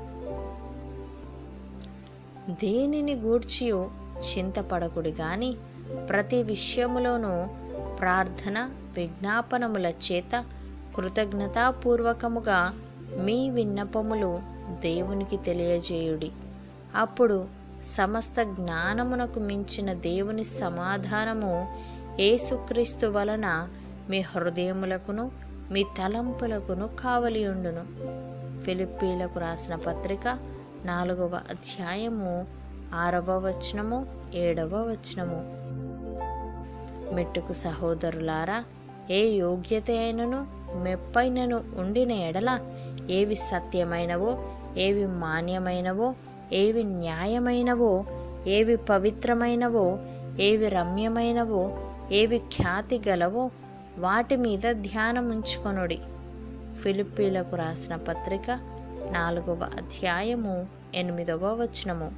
దేనిని గూర్చియు చింతపడకుడి గాని ప్రతి విషయములోనూ ప్రార్థన విజ్ఞాపనముల చేత కృతజ్ఞతాపూర్వకముగా మీ విన్నపములు దేవునికి తెలియజేయుడి అప్పుడు సమస్త జ్ఞానమునకు మించిన దేవుని సమాధానము యేసుక్రీస్తు వలన మీ హృదయములకును మీ తలంపులకును కావలియుండును ఫిలిప్పీలకు రాసిన పత్రిక నాలుగవ అధ్యాయము ఆరవ వచనము ఏడవ వచనము మెట్టుకు సహోదరులారా ఏ యోగ్యత అయినను మెప్పైనను ఉండిన ఎడల ఏవి సత్యమైనవో ఏవి మాన్యమైనవో ఏవి న్యాయమైనవో ఏవి పవిత్రమైనవో ఏవి రమ్యమైనవో ఏవి ఖ్యాతి గలవో వాటి మీద ధ్యానముంచుకొనుడి ఫిలిప్పీలకు రాసిన పత్రిక నాలుగవ అధ్యాయము ఎనిమిదవ వచనము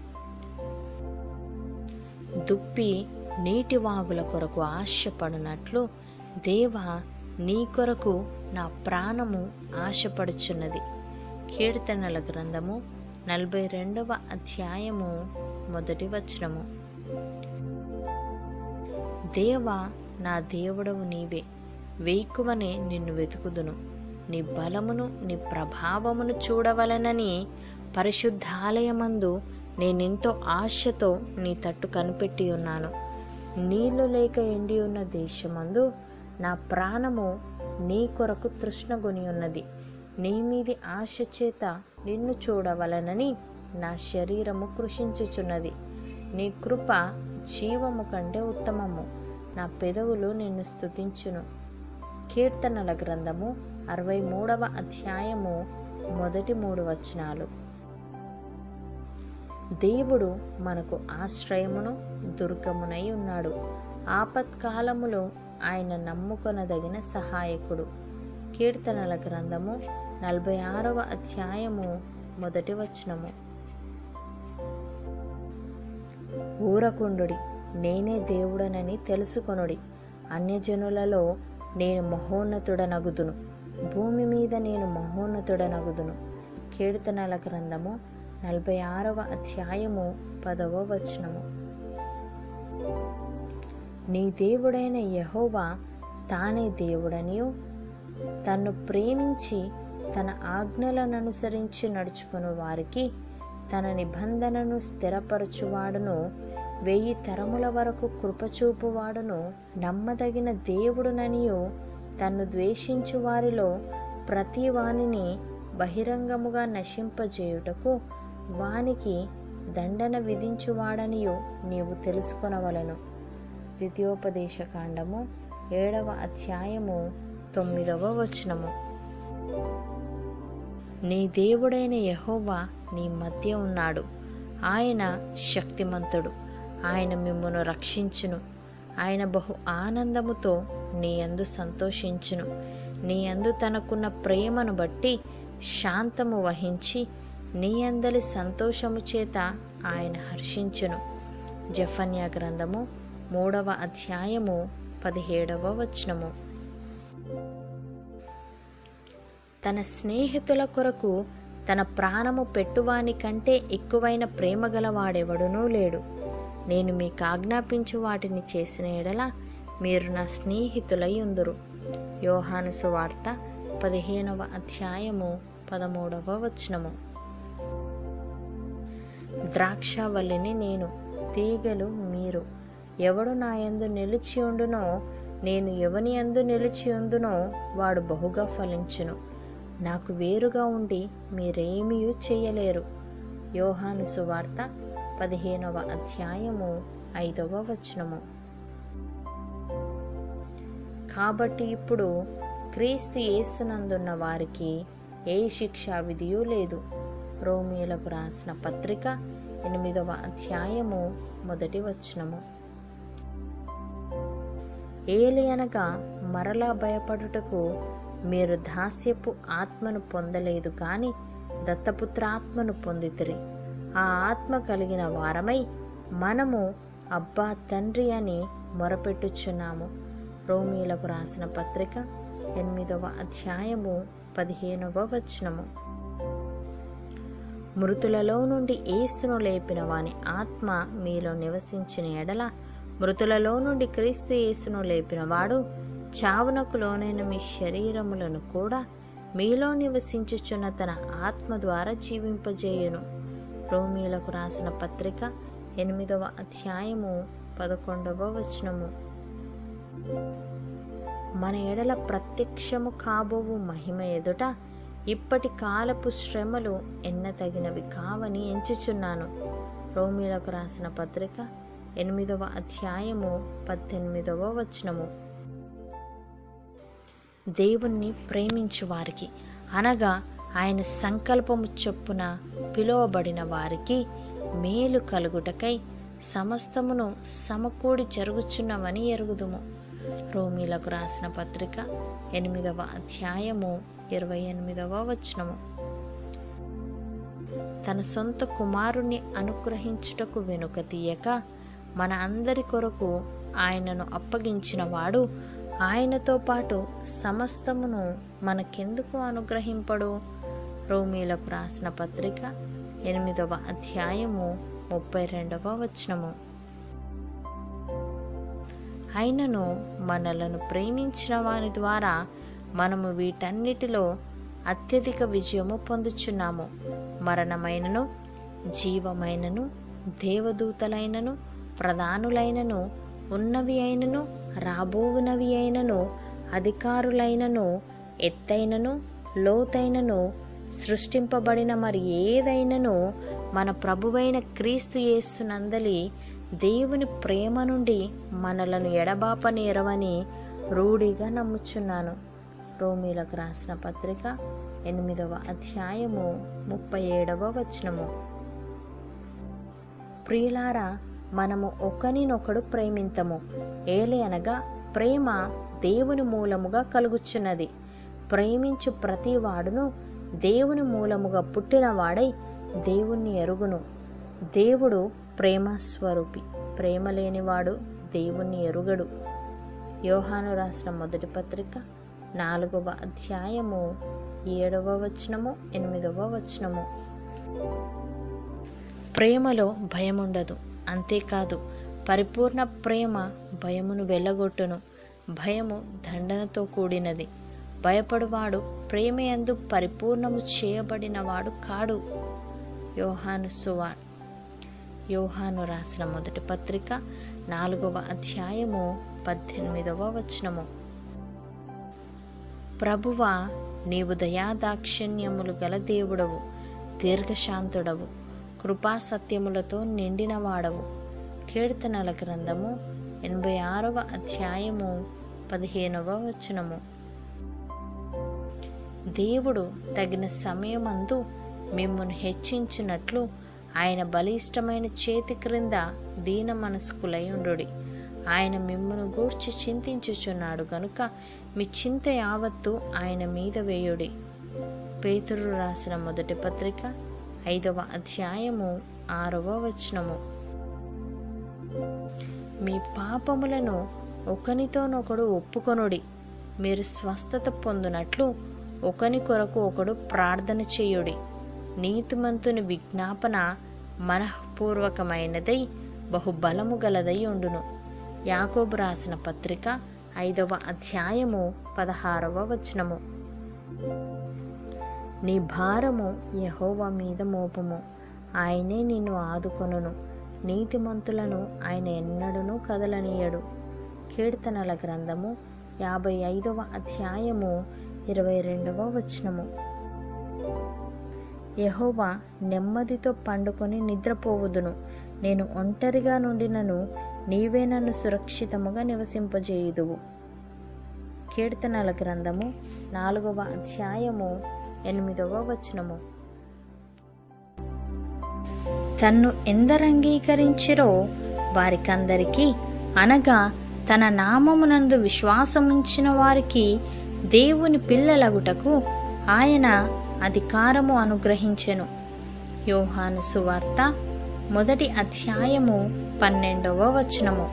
దుప్పి నీటి వాగుల కొరకు ఆశపడినట్లు దేవా నీ కొరకు నా ప్రాణము ఆశపడుచున్నది కీర్తనల గ్రంథము నలభై రెండవ అధ్యాయము మొదటి వచనము దేవా నా దేవుడవు నీవే వేకువనే నిన్ను వెతుకుదును నీ బలమును నీ ప్రభావమును చూడవలనని పరిశుద్ధాలయమందు నేనెంతో ఆశతో నీ తట్టు కనిపెట్టి ఉన్నాను నీళ్లు లేక ఎండి ఉన్న దేశమందు నా ప్రాణము నీ కొరకు తృష్ణగొని ఉన్నది నీ మీది ఆశ చేత నిన్ను చూడవలనని నా శరీరము కృషించుచున్నది నీ కృప జీవము కంటే ఉత్తమము నా పెదవులు నిన్ను స్తుతించును కీర్తనల గ్రంథము అరవై మూడవ అధ్యాయము మొదటి మూడు వచనాలు దేవుడు మనకు ఆశ్రయమును దుర్గమునై ఉన్నాడు ఆపత్కాలములో ఆయన నమ్ముకొనదగిన సహాయకుడు కీర్తనల గ్రంథము నలభై ఆరవ అధ్యాయము మొదటి వచనము ఊరకుండుడి నేనే దేవుడనని తెలుసుకొనుడి అన్యజనులలో నేను మహోన్నతుడనగుదును భూమి మీద నేను మహోన్నతుడనగుదును కీర్తనల గ్రంథము నలభై ఆరవ అధ్యాయము పదవ వచనము నీ దేవుడైన యహోవా తానే దేవుడనియు తన్ను ప్రేమించి తన ఆజ్ఞలను అనుసరించి నడుచుకుని వారికి తన నిబంధనను స్థిరపరచువాడును వెయ్యి తరముల వరకు కృపచూపువాడును నమ్మదగిన దేవుడుననియు తన్ను ద్వేషించు వారిలో ప్రతి వానిని బహిరంగముగా నశింపజేయుటకు వానికి దండన విధించువాడనియు నీవు తెలుసుకొనవలను ద్వితీయోపదేశ కాండము ఏడవ అధ్యాయము తొమ్మిదవ వచనము నీ దేవుడైన యహోవా నీ మధ్య ఉన్నాడు ఆయన శక్తిమంతుడు ఆయన మిమ్మును రక్షించును ఆయన బహు ఆనందముతో నీ అందు సంతోషించును నీ అందు తనకున్న ప్రేమను బట్టి శాంతము వహించి నీ అందలి సంతోషము చేత ఆయన హర్షించును జఫన్యా గ్రంథము మూడవ అధ్యాయము పదిహేడవ వచనము తన స్నేహితుల కొరకు తన ప్రాణము పెట్టువాని కంటే ఎక్కువైన ప్రేమ గలవాడెవడునూ లేడు నేను మీకు ఆజ్ఞాపించు వాటిని చేసిన ఎడల మీరు నా స్నేహితులై ఉందురు యోహాను సువార్త పదిహేనవ అధ్యాయము పదమూడవ వచనము ద్రాక్షవల్లిని నేను తీగలు మీరు ఎవడు నా యందు నిలిచి ఉండునో నేను ఎవని యందు నిలిచి ఉందునో వాడు బహుగా ఫలించును నాకు వేరుగా ఉండి మీరేమీ చేయలేరు యోహాను సువార్త పదిహేనవ అధ్యాయము ఐదవ వచనము కాబట్టి ఇప్పుడు క్రీస్తు యేసునందున్న వారికి ఏ శిక్షా విధియూ లేదు రోమిలకు రాసిన పత్రిక ఎనిమిదవ అధ్యాయము మొదటి వచనము ఏలి అనగా మరలా భయపడుటకు మీరు దాస్యపు ఆత్మను పొందలేదు కానీ దత్తపుత్ర ఆత్మను పొందితిరి ఆ ఆత్మ కలిగిన వారమై మనము అబ్బా తండ్రి అని మొరపెట్టుచున్నాము రోమీలకు రాసిన పత్రిక ఎనిమిదవ అధ్యాయము పదిహేనవ వచనము మృతులలో నుండి ఏసును లేపిన వాని ఆత్మ మీలో నివసించిన ఎడల మృతులలో నుండి క్రీస్తు యేసును లేపినవాడు చావునకు లోనైన మీ శరీరములను కూడా మీలో నివసించుచున్న తన ఆత్మ ద్వారా జీవింపజేయును రోమీలకు రాసిన పత్రిక ఎనిమిదవ అధ్యాయము పదకొండవ వచనము మన ఎడల ప్రత్యక్షము కాబోవు మహిమ ఎదుట ఇప్పటి కాలపు శ్రమలు ఎన్నతగినవి కావని ఎంచుచున్నాను రోమీలకు రాసిన పత్రిక ఎనిమిదవ అధ్యాయము పద్దెనిమిదవ వచనము దేవుణ్ణి ప్రేమించు వారికి అనగా ఆయన సంకల్పము చొప్పున పిలువబడిన వారికి మేలు కలుగుటకై సమస్తమును సమకూడి జరుగుచున్నవని ఎరుగుదుము రోమీలకు రాసిన పత్రిక ఎనిమిదవ అధ్యాయము ఇరవై ఎనిమిదవ వచనము తన సొంత కుమారుణ్ణి అనుగ్రహించుటకు వెనుక తీయక మన అందరి కొరకు ఆయనను అప్పగించిన వాడు ఆయనతో పాటు సమస్తమును మనకెందుకు అనుగ్రహింపడు రోమీలకు రాసిన పత్రిక ఎనిమిదవ అధ్యాయము ముప్పై రెండవ వచనము అయినను మనలను ప్రేమించిన వారి ద్వారా మనము వీటన్నిటిలో అత్యధిక విజయము పొందుచున్నాము మరణమైనను జీవమైనను దేవదూతలైనను ప్రధానులైనను ఉన్నవి అయినను రాబోవునవి అయినను అధికారులైనను ఎత్తైనను లోతైనను సృష్టింపబడిన మరి ఏదైనను మన ప్రభువైన క్రీస్తు యేసునందలి దేవుని ప్రేమ నుండి మనలను ఎడబాపనేరవని రూఢిగా నమ్ముచున్నాను రోమీలకు రాసిన పత్రిక ఎనిమిదవ అధ్యాయము ముప్పై ఏడవ వచనము ప్రియులారా మనము ఒకనినొకడు ప్రేమింతము ఏలి అనగా ప్రేమ దేవుని మూలముగా కలుగుచున్నది ప్రేమించు ప్రతి వాడును దేవుని మూలముగా పుట్టినవాడై దేవుణ్ణి ఎరుగును దేవుడు ప్రేమ స్వరూపి ప్రేమ లేనివాడు దేవుణ్ణి ఎరుగడు యోహాను రాసిన మొదటి పత్రిక నాలుగవ అధ్యాయము ఏడవ వచనము ఎనిమిదవ వచనము ప్రేమలో భయం ఉండదు అంతేకాదు పరిపూర్ణ ప్రేమ భయమును వెళ్ళగొట్టును భయము దండనతో కూడినది భయపడువాడు ప్రేమయందు పరిపూర్ణము చేయబడినవాడు కాడు యోహాను సువార్ యోహాను రాసిన మొదటి పత్రిక నాలుగవ అధ్యాయము పద్దెనిమిదవ వచనము ప్రభువా నీవు దయాదాక్షిణ్యములు గల దేవుడవు దీర్ఘశాంతుడవు కృపా సత్యములతో నిండినవాడవు కీర్తనల గ్రంథము ఎనభై ఆరవ అధ్యాయము పదిహేనవ వచనము దేవుడు తగిన సమయమందు మిమ్మును హెచ్చించినట్లు ఆయన బలిష్టమైన చేతి క్రింద దీన మనస్కులై ఉండుడి ఆయన మిమ్మును గూర్చి చింతించుచున్నాడు గనుక మీ చింత యావత్తు ఆయన మీద వేయుడి పేతురు రాసిన మొదటి పత్రిక ఐదవ అధ్యాయము ఆరవ వచనము మీ పాపములను ఒకనితోనొకడు ఒప్పుకొనుడి మీరు స్వస్థత పొందునట్లు ఒకని కొరకు ఒకడు ప్రార్థన చేయుడి నీతిమంతుని విజ్ఞాపన మనఃపూర్వకమైనదై బహుబలము గలదై ఉండును యాకోబు రాసిన పత్రిక ఐదవ అధ్యాయము పదహారవ వచనము నీ భారము యహోవా మీద మోపము ఆయనే నిన్ను ఆదుకొనును నీతిమంతులను ఆయన ఎన్నడూనూ కదలనీయడు కీర్తనల గ్రంథము యాభై ఐదవ అధ్యాయము ఇరవై రెండవ వచనము యహోవా నెమ్మదితో పండుకొని నిద్రపోవుదును నేను ఒంటరిగా నుండినను నీవే నన్ను సురక్షితముగా నివసింపజేయుదువు కీర్తనల గ్రంథము నాలుగవ అధ్యాయము ఎనిమిదవ వచనము తన్ను ఎందరంగీకరించిరో వారికందరికీ అనగా తన నామమునందు విశ్వాసముంచిన వారికి దేవుని పిల్లలగుటకు ఆయన అధికారము అనుగ్రహించెను యోహాను సువార్త మొదటి అధ్యాయము పన్నెండవ వచనము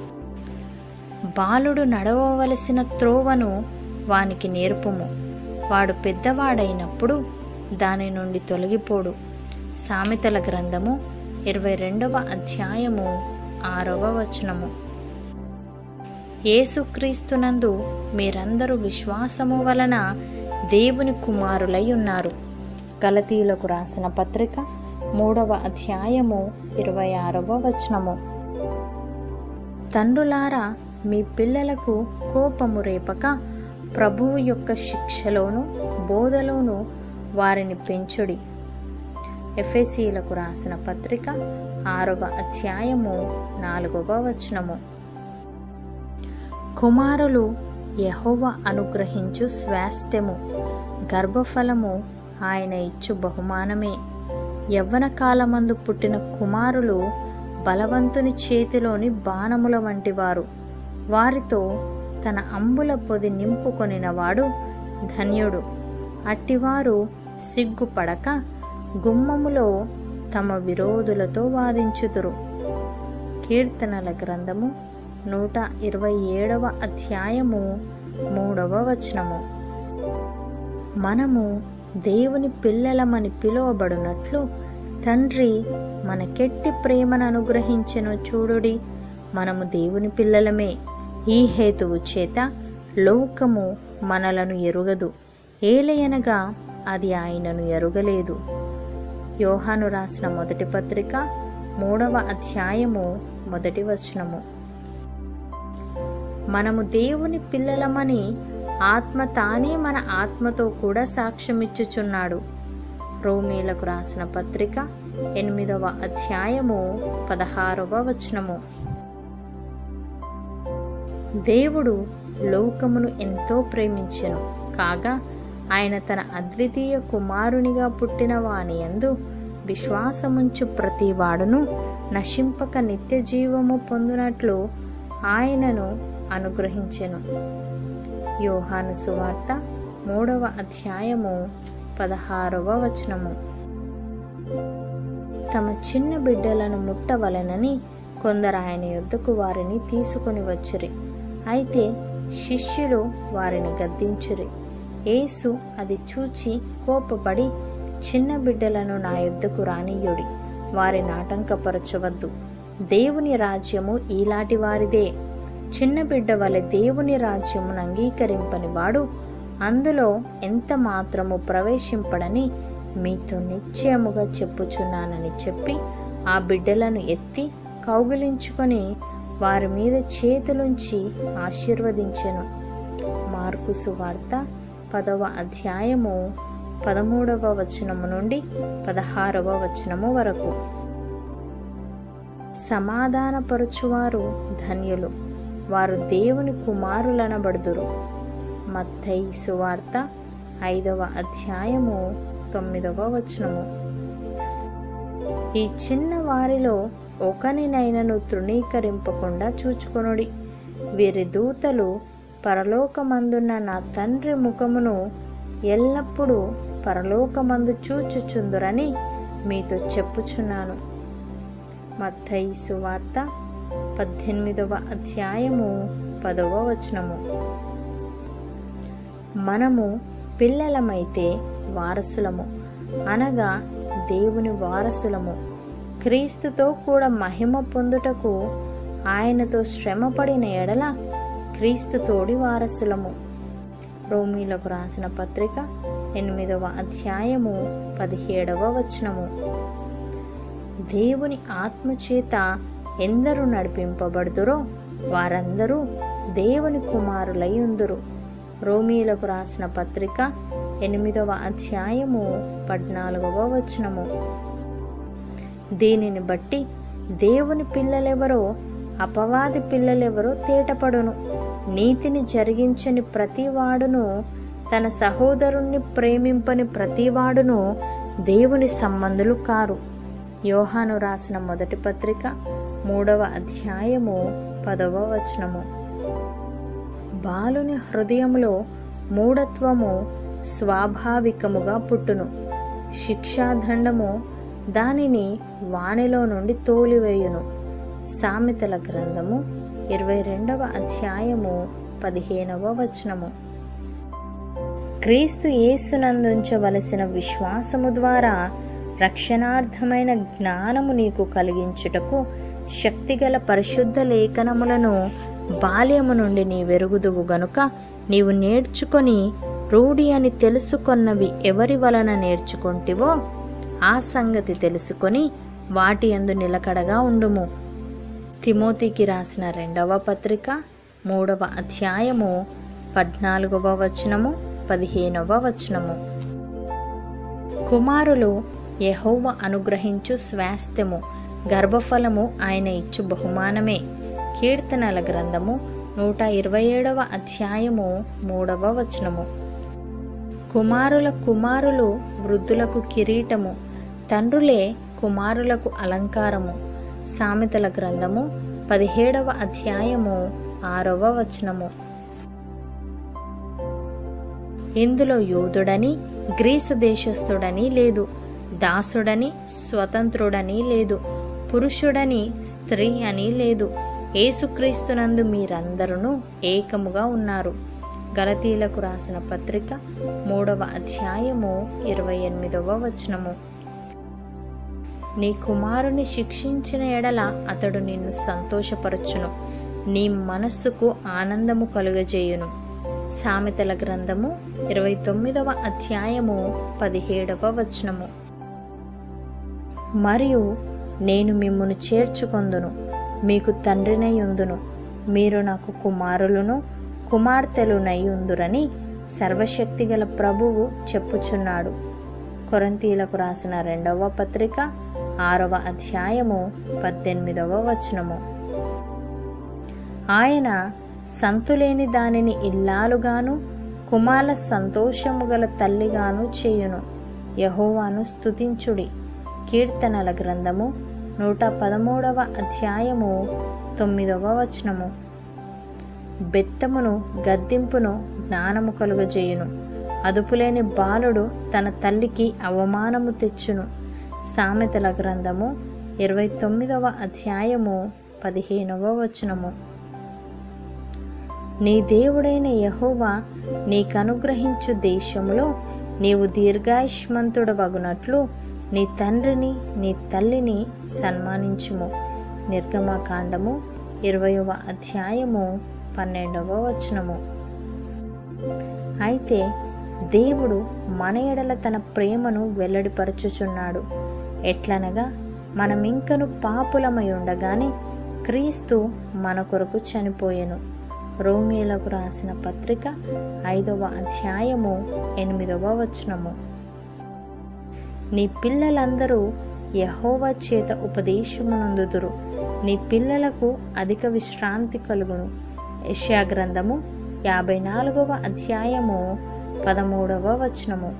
బాలుడు నడవవలసిన త్రోవను వానికి నేర్పుము వాడు పెద్దవాడైనప్పుడు దాని నుండి తొలగిపోడు సామెతల గ్రంథము ఇరవై రెండవ అధ్యాయము ఆరవ వచనము యేసుక్రీస్తునందు మీరందరూ విశ్వాసము వలన దేవుని కుమారులై ఉన్నారు గలతీలకు రాసిన పత్రిక మూడవ అధ్యాయము ఇరవై ఆరవ వచనము తండ్రులారా మీ పిల్లలకు కోపము రేపక ప్రభువు యొక్క శిక్షలోను బోధలోను వారిని పెంచుడి ఎఫ్ఎసీలకు రాసిన పత్రిక ఆరవ అధ్యాయము నాలుగవ వచనము కుమారులు యహోవ అనుగ్రహించు స్వాస్థ్యము గర్భఫలము ఆయన ఇచ్చు బహుమానమే యవ్వన కాలమందు పుట్టిన కుమారులు బలవంతుని చేతిలోని బాణముల వంటివారు వారితో తన అంబుల పొది నింపుకొనినవాడు ధన్యుడు అట్టివారు సిగ్గుపడక గుమ్మములో తమ విరోధులతో వాదించుదురు కీర్తనల గ్రంథము నూట ఇరవై ఏడవ అధ్యాయము మూడవ వచనము మనము దేవుని పిల్లలమని పిలువబడినట్లు తండ్రి మనకెట్టి ప్రేమను అనుగ్రహించెను చూడుడి మనము దేవుని పిల్లలమే ఈ హేతువు చేత లోకము మనలను ఎరుగదు ఏలయనగా అది ఆయనను ఎరుగలేదు యోహాను రాసిన మొదటి పత్రిక మూడవ అధ్యాయము మొదటి వచనము మనము దేవుని పిల్లలమని ఆత్మ తానే మన ఆత్మతో కూడా సాక్ష్యమిచ్చుచున్నాడు రోమీలకు రాసిన పత్రిక ఎనిమిదవ అధ్యాయము పదహారవ వచనము దేవుడు లోకమును ఎంతో ప్రేమించెను కాగా ఆయన తన అద్వితీయ కుమారునిగా పుట్టిన వాని యందు విశ్వాసముంచు ప్రతివాడును నశింపక నిత్య జీవము పొందునట్లు ఆయనను అనుగ్రహించెను యోహాను సువార్త మూడవ అధ్యాయము పదహారవ వచనము తమ చిన్న బిడ్డలను ముట్టవలెనని కొందరు ఆయన యొద్దకు వారిని తీసుకొని వచ్చిరి అయితే శిష్యులు వారిని గద్దించురి యేసు అది చూచి కోపపడి చిన్న బిడ్డలను నా యొద్దకు రానియుడి వారి నాటంకపరచవద్దు దేవుని రాజ్యము ఈలాటి వారిదే చిన్న బిడ్డ వలె దేవుని రాజ్యమును అంగీకరింపని వాడు అందులో ఎంత మాత్రము ప్రవేశింపడని మీతో నిశ్చయముగా చెప్పుచున్నానని చెప్పి ఆ బిడ్డలను ఎత్తి కౌగిలించుకొని వారి మీద చేతులుంచి ఆశీర్వదించెను మార్కు సువార్త పదవ అధ్యాయము పదమూడవ వచనము నుండి పదహారవ వచనము వరకు సమాధానపరచువారు ధన్యులు వారు దేవుని కుమారులనబడుదురు మత్తయి సువార్త ఐదవ అధ్యాయము తొమ్మిదవ వచనము ఈ చిన్న వారిలో ఒకనినైనను తృణీకరింపకుండా చూచుకొనుడి వీరి దూతలు పరలోకమందున్న నా తండ్రి ముఖమును ఎల్లప్పుడూ పరలోకమందు చూచుచుందురని మీతో చెప్పుచున్నాను మత్తయి సువార్త పద్దెనిమిదవ అధ్యాయము పదవ వచనము మనము పిల్లలమైతే వారసులము అనగా దేవుని వారసులము క్రీస్తుతో కూడా మహిమ పొందుటకు ఆయనతో శ్రమపడిన ఎడల క్రీస్తుతోడి వారసులము రోమీలకు రాసిన పత్రిక ఎనిమిదవ అధ్యాయము పదిహేడవ వచనము దేవుని ఆత్మచేత ఎందరు నడిపింపబడుదురో వారందరూ దేవుని కుమారులై ఉందురు రోమీలకు రాసిన పత్రిక ఎనిమిదవ అధ్యాయము పద్నాలుగవ వచనము దీనిని బట్టి దేవుని పిల్లలెవరో అపవాది పిల్లలెవరో తేటపడును నీతిని జరిగించని ప్రతివాడును తన సహోదరుణ్ణి ప్రేమింపని ప్రతివాడును దేవుని సంబంధులు కారు యోహాను రాసిన మొదటి పత్రిక మూడవ అధ్యాయము పదవ వచనము బాలుని హృదయములో మూఢత్వము స్వాభావికముగా పుట్టును శిక్షాదండము దానిని వానిలో నుండి తోలివేయును సామెతల గ్రంథము ఇరవై రెండవ అధ్యాయము పదిహేనవ వచనము క్రీస్తు యేసునందుంచవలసిన విశ్వాసము ద్వారా రక్షణార్థమైన జ్ఞానము నీకు కలిగించుటకు శక్తిగల పరిశుద్ధ లేఖనములను బాల్యము నుండి నీ వెరుగుదువు గనుక నీవు నేర్చుకొని రూఢి అని తెలుసుకొన్నవి ఎవరి వలన నేర్చుకొంటివో ఆ సంగతి తెలుసుకొని వాటి యందు నిలకడగా ఉండుము తిమోతికి రాసిన రెండవ పత్రిక మూడవ అధ్యాయము పద్నాలుగవ వచనము పదిహేనవ వచనము కుమారులు యెహోవ అనుగ్రహించు స్వాస్థ్యము గర్భఫలము ఆయన ఇచ్చు బహుమానమే కీర్తనల గ్రంథము నూట ఇరవై ఏడవ అధ్యాయము మూడవ వచనము కుమారుల కుమారులు వృద్ధులకు కిరీటము తండ్రులే కుమారులకు అలంకారము సామెతల గ్రంథము పదిహేడవ అధ్యాయము ఆరవ వచనము ఇందులో యూదుడని గ్రీసు దేశస్థుడని లేదు దాసుడని స్వతంత్రుడని లేదు పురుషుడని స్త్రీ అని లేదు ఏసుక్రీస్తునందు మీరందరూ ఏకముగా ఉన్నారు గలతీలకు రాసిన పత్రిక మూడవ అధ్యాయము ఇరవై ఎనిమిదవ వచనము నీ కుమారుని శిక్షించిన ఎడల అతడు నిన్ను సంతోషపరచును నీ మనస్సుకు ఆనందము కలుగజేయును సామెతల గ్రంథము ఇరవై తొమ్మిదవ అధ్యాయము పదిహేడవ వచనము మరియు నేను మిమ్మును చేర్చుకొందును మీకు తండ్రినై ఉందును మీరు నాకు కుమారులను కుమార్తెలునై ఉందురని సర్వశక్తిగల ప్రభువు చెప్పుచున్నాడు కొరంతీలకు రాసిన రెండవ పత్రిక ఆరవ అధ్యాయము పద్దెనిమిదవ వచనము ఆయన సంతులేని దానిని ఇల్లాలుగాను కుమాల సంతోషము గల తల్లిగాను చేయును యహోవాను స్తుతించుడి కీర్తనల గ్రంథము నూట పదమూడవ అధ్యాయము తొమ్మిదవ వచనము బెత్తమును గద్దింపును జ్ఞానము కలుగజేయును అదుపులేని బాలుడు తన తల్లికి అవమానము తెచ్చును సామెతల గ్రంథము ఇరవై తొమ్మిదవ అధ్యాయము పదిహేనవ వచనము నీ దేవుడైన యహోవా నీకనుగ్రహించు దేశములో నీవు దీర్ఘాయుష్మంతుడవగునట్లు నీ తండ్రిని నీ తల్లిని సన్మానించుము నిర్గమకాండము ఇరవయవ అధ్యాయము పన్నెండవ వచనము అయితే దేవుడు మన ఎడల తన ప్రేమను వెల్లడిపరచుచున్నాడు ఎట్లనగా మనమింకను పాపులమై ఉండగానే క్రీస్తు మన కొరకు చనిపోయెను రోమిలకు రాసిన పత్రిక ఐదవ అధ్యాయము ఎనిమిదవ వచనము నీ పిల్లలందరూ యహోవా చేత ఉపదేశమునందుదురు నీ పిల్లలకు అధిక విశ్రాంతి కలుగును యెషయా గ్రంథము యాభై నాలుగవ అధ్యాయము పదమూడవ వచనము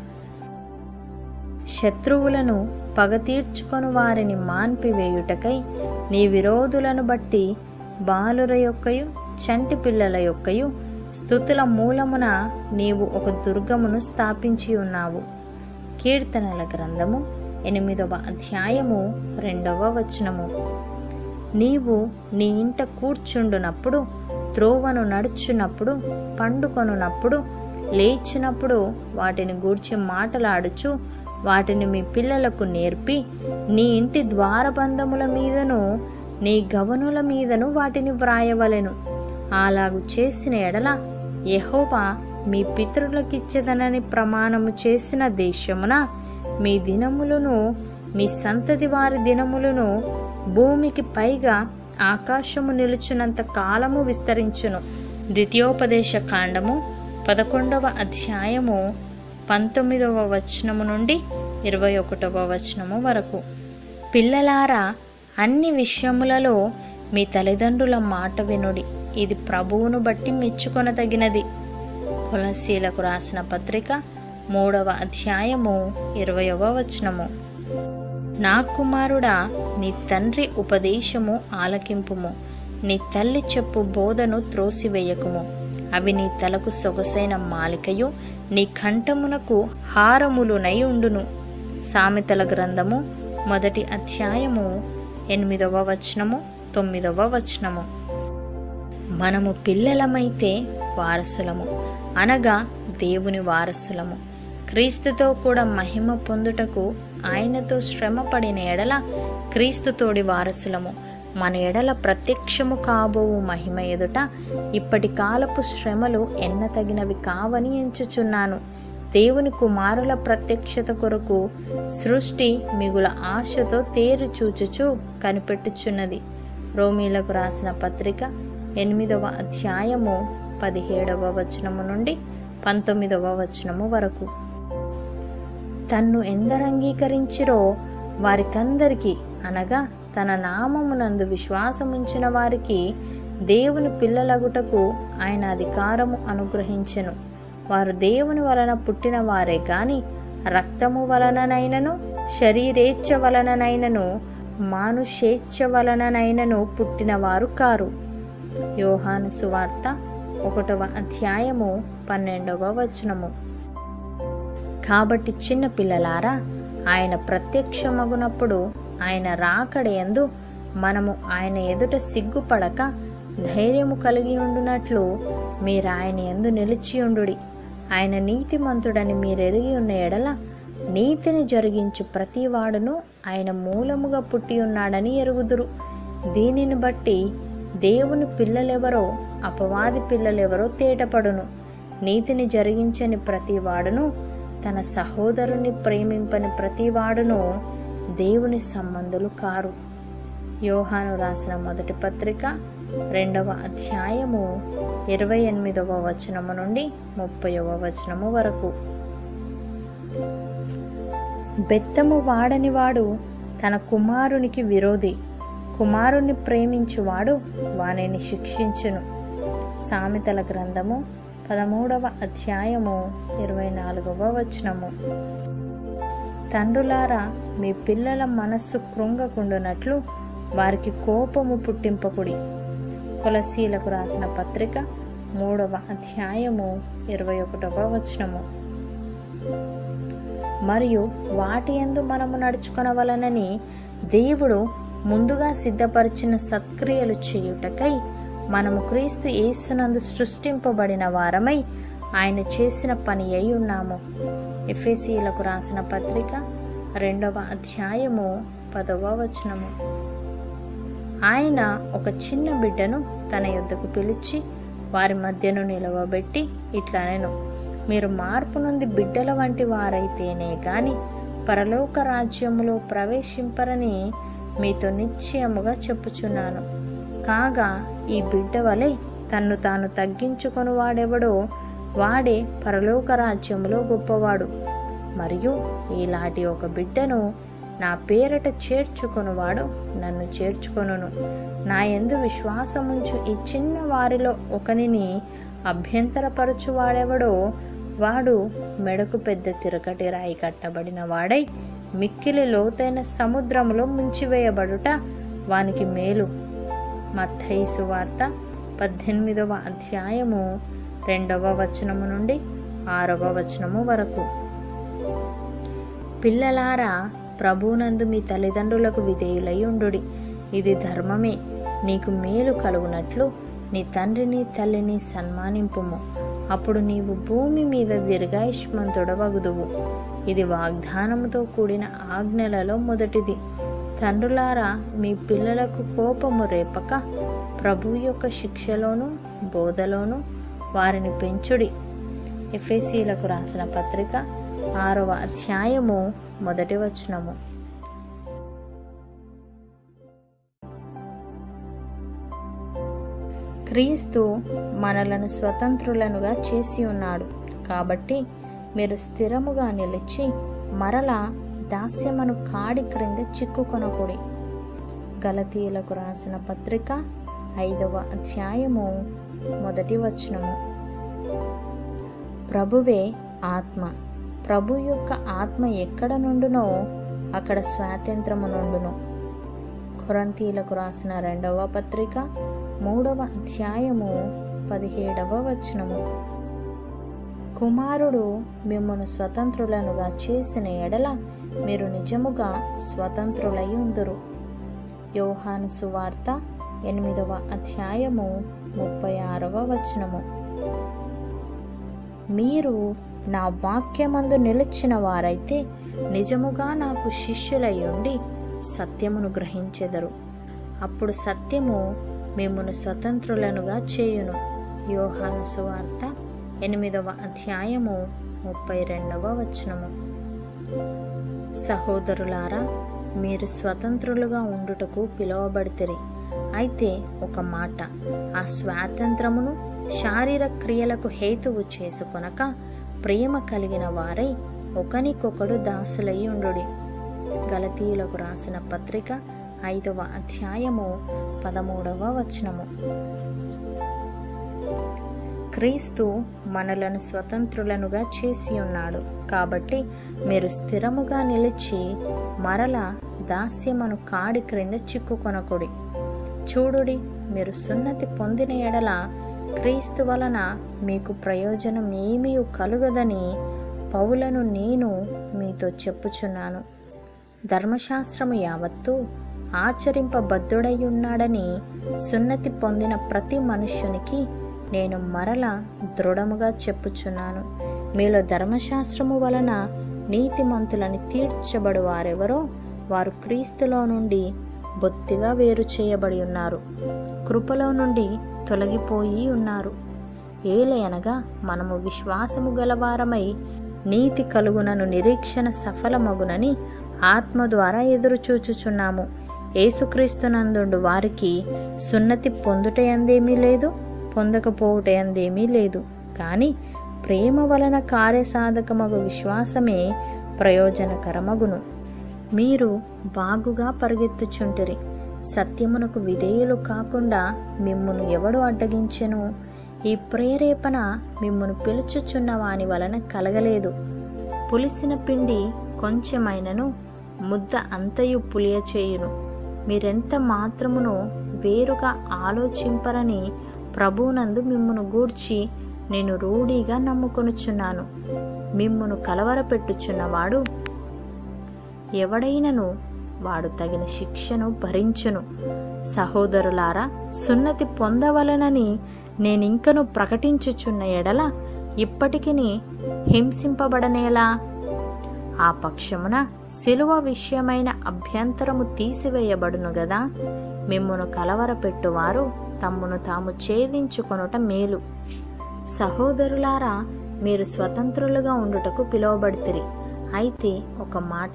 శత్రువులను పగ తీర్చుకొని వారిని మాన్పివేయుటకై నీ విరోధులను బట్టి బాలుర యొక్కయు చంటి పిల్లల యొక్కయు స్థుతుల మూలమున నీవు ఒక దుర్గమును స్థాపించి ఉన్నావు కీర్తనల గ్రంథము ఎనిమిదవ అధ్యాయము రెండవ వచనము నీవు నీ ఇంట కూర్చుండునప్పుడు త్రోవను నడుచున్నప్పుడు పండుకొనున్నప్పుడు లేచినప్పుడు వాటిని గూర్చి మాటలాడుచు వాటిని మీ పిల్లలకు నేర్పి నీ ఇంటి ద్వారబంధముల మీదను నీ గవనుల మీదను వాటిని వ్రాయవలెను అలాగు చేసిన ఎడల యెహోవా మీ పితరులకిచ్చేదనని ప్రమాణము చేసిన దేశమున మీ దినములను మీ సంతతి వారి దినములను భూమికి పైగా ఆకాశము నిలుచున్నంత కాలము విస్తరించును ద్వితీయోపదేశ కాండము పదకొండవ అధ్యాయము పంతొమ్మిదవ వచనము నుండి ఇరవై ఒకటవ వచనము వరకు పిల్లలారా అన్ని విషయములలో మీ తల్లిదండ్రుల మాట వినుడి ఇది ప్రభువును బట్టి మెచ్చుకొనదగినది కొలసీలకు రాసిన పత్రిక మూడవ అధ్యాయము ఇరవయవ వచనము నా కుమారుడా నీ తండ్రి ఉపదేశము ఆలకింపుము నీ తల్లి చెప్పు బోధను త్రోసివేయకుము అవి నీ తలకు సొగసైన మాలికయు నీ కంఠమునకు హారములునై ఉండును సామెతల గ్రంథము మొదటి అధ్యాయము ఎనిమిదవ వచనము తొమ్మిదవ వచనము మనము పిల్లలమైతే వారసులము అనగా దేవుని వారసులము క్రీస్తుతో కూడా మహిమ పొందుటకు ఆయనతో శ్రమ పడిన ఎడల క్రీస్తుతోడి వారసులము మన ఎడల ప్రత్యక్షము కాబోవు మహిమ ఎదుట ఇప్పటి కాలపు శ్రమలు ఎన్నతగినవి కావని ఎంచుచున్నాను దేవుని కుమారుల ప్రత్యక్షత కొరకు సృష్టి మిగుల ఆశతో తేరు చూచుచు కనిపెట్టుచున్నది రోమీలకు రాసిన పత్రిక ఎనిమిదవ అధ్యాయము పదిహేడవ వచనము నుండి పంతొమ్మిదవ వచనము వరకు తన్ను ఎందరంగీకరించిరో వారికందరికీ అనగా తన నామమునందు విశ్వాసముంచిన వారికి దేవుని పిల్లలగుటకు ఆయన అధికారము అనుగ్రహించెను వారు దేవుని వలన పుట్టిన వారే గాని రక్తము వలననైనను శరీరేచ్ఛ వలననైనను మానుషేచ్ఛ వలననైనను పుట్టినవారు కారు యోహాను సువార్త ఒకటవ అధ్యాయము పన్నెండవ వచనము కాబట్టి చిన్న పిల్లలారా ఆయన ప్రత్యక్షమగునప్పుడు ఆయన రాకడయందు మనము ఆయన ఎదుట సిగ్గుపడక ధైర్యము కలిగి ఉండునట్లు మీరు ఆయన ఎందు నిలిచియుండుడి ఆయన నీతిమంతుడని మీరెరిగి ఉన్న ఎడల నీతిని జరిగించు ప్రతివాడును ఆయన మూలముగా పుట్టి ఉన్నాడని ఎరుగుదురు దీనిని బట్టి దేవుని పిల్లలెవరో అపవాది పిల్లలెవరో తేటపడును నీతిని జరిగించని ప్రతివాడును తన సహోదరుని ప్రేమింపని ప్రతివాడును దేవుని సంబంధులు కారు యోహాను రాసిన మొదటి పత్రిక రెండవ అధ్యాయము ఇరవై ఎనిమిదవ వచనము నుండి ముప్పైవ వచనము వరకు బెత్తము వాడనివాడు తన కుమారునికి విరోధి కుమారుని ప్రేమించువాడు వానిని శిక్షించును సామెతల గ్రంథము పదమూడవ అధ్యాయము ఇరవై నాలుగవ వచనము తండ్రులారా మీ పిల్లల మనస్సు కృంగకుండునట్లు వారికి కోపము పుట్టింపకుడి కొలసీలకు రాసిన పత్రిక మూడవ అధ్యాయము ఇరవై ఒకటవ వచనము మరియు వాటి యందు మనము నడుచుకొనవలనని దేవుడు ముందుగా సిద్ధపరిచిన సత్క్రియలు చేయుటకై మనము క్రీస్తు యేసునందు సృష్టింపబడిన వారమై ఆయన చేసిన పని అయి ఉన్నాము ఎఫ్ఎసీలకు రాసిన పత్రిక రెండవ అధ్యాయము పదవ వచనము ఆయన ఒక చిన్న బిడ్డను తన యొద్దకు పిలిచి వారి మధ్యను నిలవబెట్టి ఇట్లా నేను మీరు మార్పు నుండి బిడ్డల వంటి వారైతేనే గాని పరలోక రాజ్యములో ప్రవేశింపరని మీతో నిశ్చయముగా చెప్పుచున్నాను కాగా ఈ బిడ్డ వలె తన్ను తాను తగ్గించుకొని వాడెవడో వాడే పరలోక రాజ్యములో గొప్పవాడు మరియు ఇలాంటి ఒక బిడ్డను నా పేరట చేర్చుకొనువాడు నన్ను చేర్చుకొనును నా ఎందు విశ్వాసముంచు ఈ చిన్న వారిలో ఒకనిని అభ్యంతరపరచువాడెవడో వాడు మెడకు పెద్ద తిరగటి రాయి కట్టబడిన వాడై మిక్కిలి లోతైన సముద్రములో ముంచివేయబడుట వానికి మేలు మత్తయి సువార్త పద్దెనిమిదవ అధ్యాయము రెండవ వచనము నుండి ఆరవ వచనము వరకు పిల్లలారా ప్రభునందు మీ తల్లిదండ్రులకు విధేయులై ఉండుడి ఇది ధర్మమే నీకు మేలు కలుగునట్లు నీ తండ్రిని తల్లిని సన్మానింపుము అప్పుడు నీవు భూమి మీద దీర్ఘాయుష్మంతుడవగుదువు ఇది వాగ్దానముతో కూడిన ఆజ్ఞలలో మొదటిది తండ్రులారా మీ పిల్లలకు కోపము రేపక ప్రభు యొక్క శిక్షలోను బోధలోను వారిని పెంచుడి ఎఫ్ఎసీలకు రాసిన పత్రిక ఆరవ అధ్యాయము మొదటి వచనము క్రీస్తు మనలను స్వతంత్రులనుగా చేసి ఉన్నాడు కాబట్టి మీరు స్థిరముగా నిలిచి మరలా దాస్యమను కాడి క్రింద చిక్కుకొనకూడి గలతీయులకు రాసిన పత్రిక ఐదవ అధ్యాయము మొదటి వచనము ప్రభువే ఆత్మ ప్రభు యొక్క ఆత్మ ఎక్కడ నుండునో అక్కడ స్వాతంత్రము నుండును కొరంతీలకు రాసిన రెండవ పత్రిక మూడవ అధ్యాయము పదిహేడవ వచనము కుమారుడు మిమ్మను స్వతంత్రులనుగా చేసిన ఎడల మీరు నిజముగా స్వతంత్రులై ఉందురు యోహాను సువార్త ఎనిమిదవ అధ్యాయము ముప్పై ఆరవ వచనము మీరు నా వాక్యమందు నిలిచిన వారైతే నిజముగా నాకు శిష్యులై ఉండి సత్యమును గ్రహించెదరు అప్పుడు సత్యము మిమ్మును స్వతంత్రులనుగా చేయును యోహాను సువార్త ఎనిమిదవ అధ్యాయము ముప్పై రెండవ వచనము సహోదరులారా మీరు స్వతంత్రులుగా ఉండుటకు పిలువబడితిరి అయితే ఒక మాట ఆ స్వాతంత్రమును శారీర క్రియలకు హేతువు చేసుకొనక ప్రేమ కలిగిన వారై ఒకనికొకడు దాసులై ఉండుడి గలతీయులకు రాసిన పత్రిక ఐదవ అధ్యాయము పదమూడవ వచనము క్రీస్తు మనలను స్వతంత్రులనుగా చేసి ఉన్నాడు కాబట్టి మీరు స్థిరముగా నిలిచి మరల దాస్యమను కాడి క్రింద చిక్కుకొనకుడి చూడుడి మీరు సున్నతి పొందిన ఎడల క్రీస్తు వలన మీకు ప్రయోజనం ఏమీ కలుగదని పౌలను నేను మీతో చెప్పుచున్నాను ధర్మశాస్త్రము యావత్తు ఆచరింపబద్ధుడై ఉన్నాడని సున్నతి పొందిన ప్రతి మనుష్యునికి నేను మరల దృఢముగా చెప్పుచున్నాను మీలో ధర్మశాస్త్రము వలన నీతిమంతులని తీర్చబడు వారెవరో వారు క్రీస్తులో నుండి బొత్తిగా వేరు చేయబడి ఉన్నారు కృపలో నుండి తొలగిపోయి ఉన్నారు ఏలయనగా మనము విశ్వాసము గలవారమై నీతి కలుగునను నిరీక్షణ సఫలమగునని ఆత్మ ద్వారా ఎదురుచూచుచున్నాము యేసుక్రీస్తునందుండు వారికి సున్నతి పొందుటయందేమీ లేదు పొందకపోవుటయందేమీ లేదు కానీ ప్రేమ వలన కార్యసాధకమగు విశ్వాసమే ప్రయోజనకరమగును మీరు బాగుగా పరిగెత్తుచుంటిరి సత్యమునకు విధేయులు కాకుండా మిమ్మును ఎవడు అడ్డగించెను ఈ ప్రేరేపణ మిమ్మును పిలుచుచున్న వాని వలన కలగలేదు పులిసిన పిండి కొంచెమైనను ముద్ద అంతయు పులియచేయును మీరెంత మాత్రమును వేరుగా ఆలోచింపరని ప్రభువునందు మిమ్మును గూర్చి నేను రూఢిగా నమ్ముకొనుచున్నాను మిమ్మును కలవరపెట్టుచున్నవాడు ఎవడైనను వాడు తగిన శిక్షను భరించును సహోదరులారా సున్నతి పొందవలనని నేనింకను ప్రకటించుచున్న ఎడల ఇప్పటికిని హింసింపబడనేలా ఆ పక్షమున శిలువ విషయమైన అభ్యంతరము తీసివేయబడును గదా మిమ్మును కలవరపెట్టువారు తమ్మును తాము ఛేదించుకొనుట మేలు సహోదరులారా మీరు స్వతంత్రులుగా ఉండుటకు పిలువబడితిరి అయితే ఒక మాట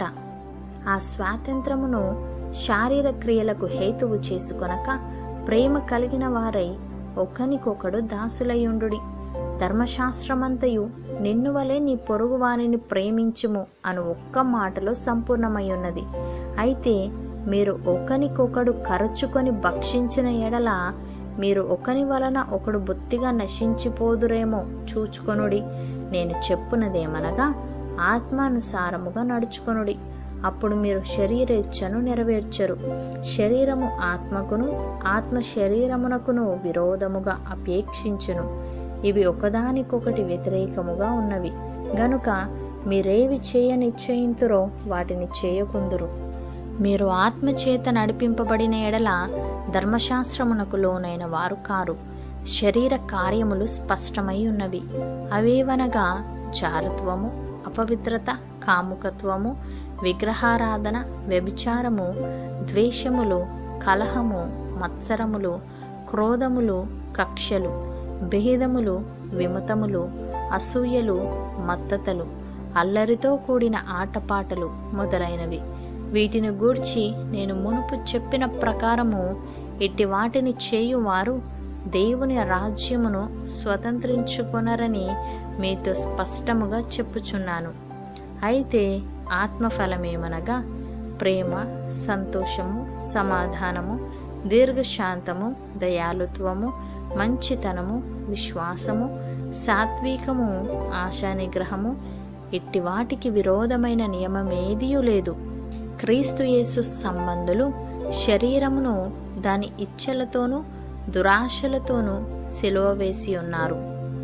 ఆ స్వాతంత్రమును శారీర క్రియలకు హేతువు చేసుకొనక ప్రేమ కలిగిన వారై ఒకనికొకడు దాసులయుండుడి ధర్మశాస్త్రమంతయు నిన్ను వలె నీ పొరుగు వారిని ప్రేమించుము అను ఒక్క మాటలో సంపూర్ణమై ఉన్నది అయితే మీరు ఒకనికొకడు కరచుకొని భక్షించిన ఎడల మీరు ఒకని వలన ఒకడు బొత్తిగా నశించిపోదురేమో చూచుకొనుడి నేను చెప్పునదేమనగా ఆత్మానుసారముగా నడుచుకొనుడి అప్పుడు మీరు శరీరేచ్ఛను నెరవేర్చరు శరీరము ఆత్మకును ఆత్మ శరీరమునకును విరోధముగా అపేక్షించును ఇవి ఒకదానికొకటి వ్యతిరేకముగా ఉన్నవి గనుక మీరేవి చేయ నిశ్చయింతురో వాటిని చేయకుందురు మీరు ఆత్మచేత నడిపింపబడిన ఎడల ధర్మశాస్త్రమునకు లోనైన వారు కారు శరీర కార్యములు స్పష్టమై ఉన్నవి అవేవనగా జారత్వము అపవిత్రత కాముకత్వము విగ్రహారాధన వ్యభిచారము ద్వేషములు కలహము మత్సరములు క్రోధములు కక్షలు భేదములు విమతములు అసూయలు మత్తతలు అల్లరితో కూడిన ఆటపాటలు మొదలైనవి వీటిని గూర్చి నేను మునుపు చెప్పిన ప్రకారము ఇట్టి వాటిని చేయువారు దేవుని రాజ్యమును స్వతంత్రించుకొనరని మీతో స్పష్టముగా చెప్పుచున్నాను అయితే ఆత్మఫలమేమనగా ప్రేమ సంతోషము సమాధానము దీర్ఘశాంతము దయాలుత్వము మంచితనము విశ్వాసము సాత్వికము ఆశానిగ్రహము ఇట్టి వాటికి విరోధమైన నియమమేదియూ లేదు క్రీస్తు యేసు సంబంధులు శరీరమును దాని ఇచ్చలతోనూ దురాశలతోనూ సిలువ వేసి ఉన్నారు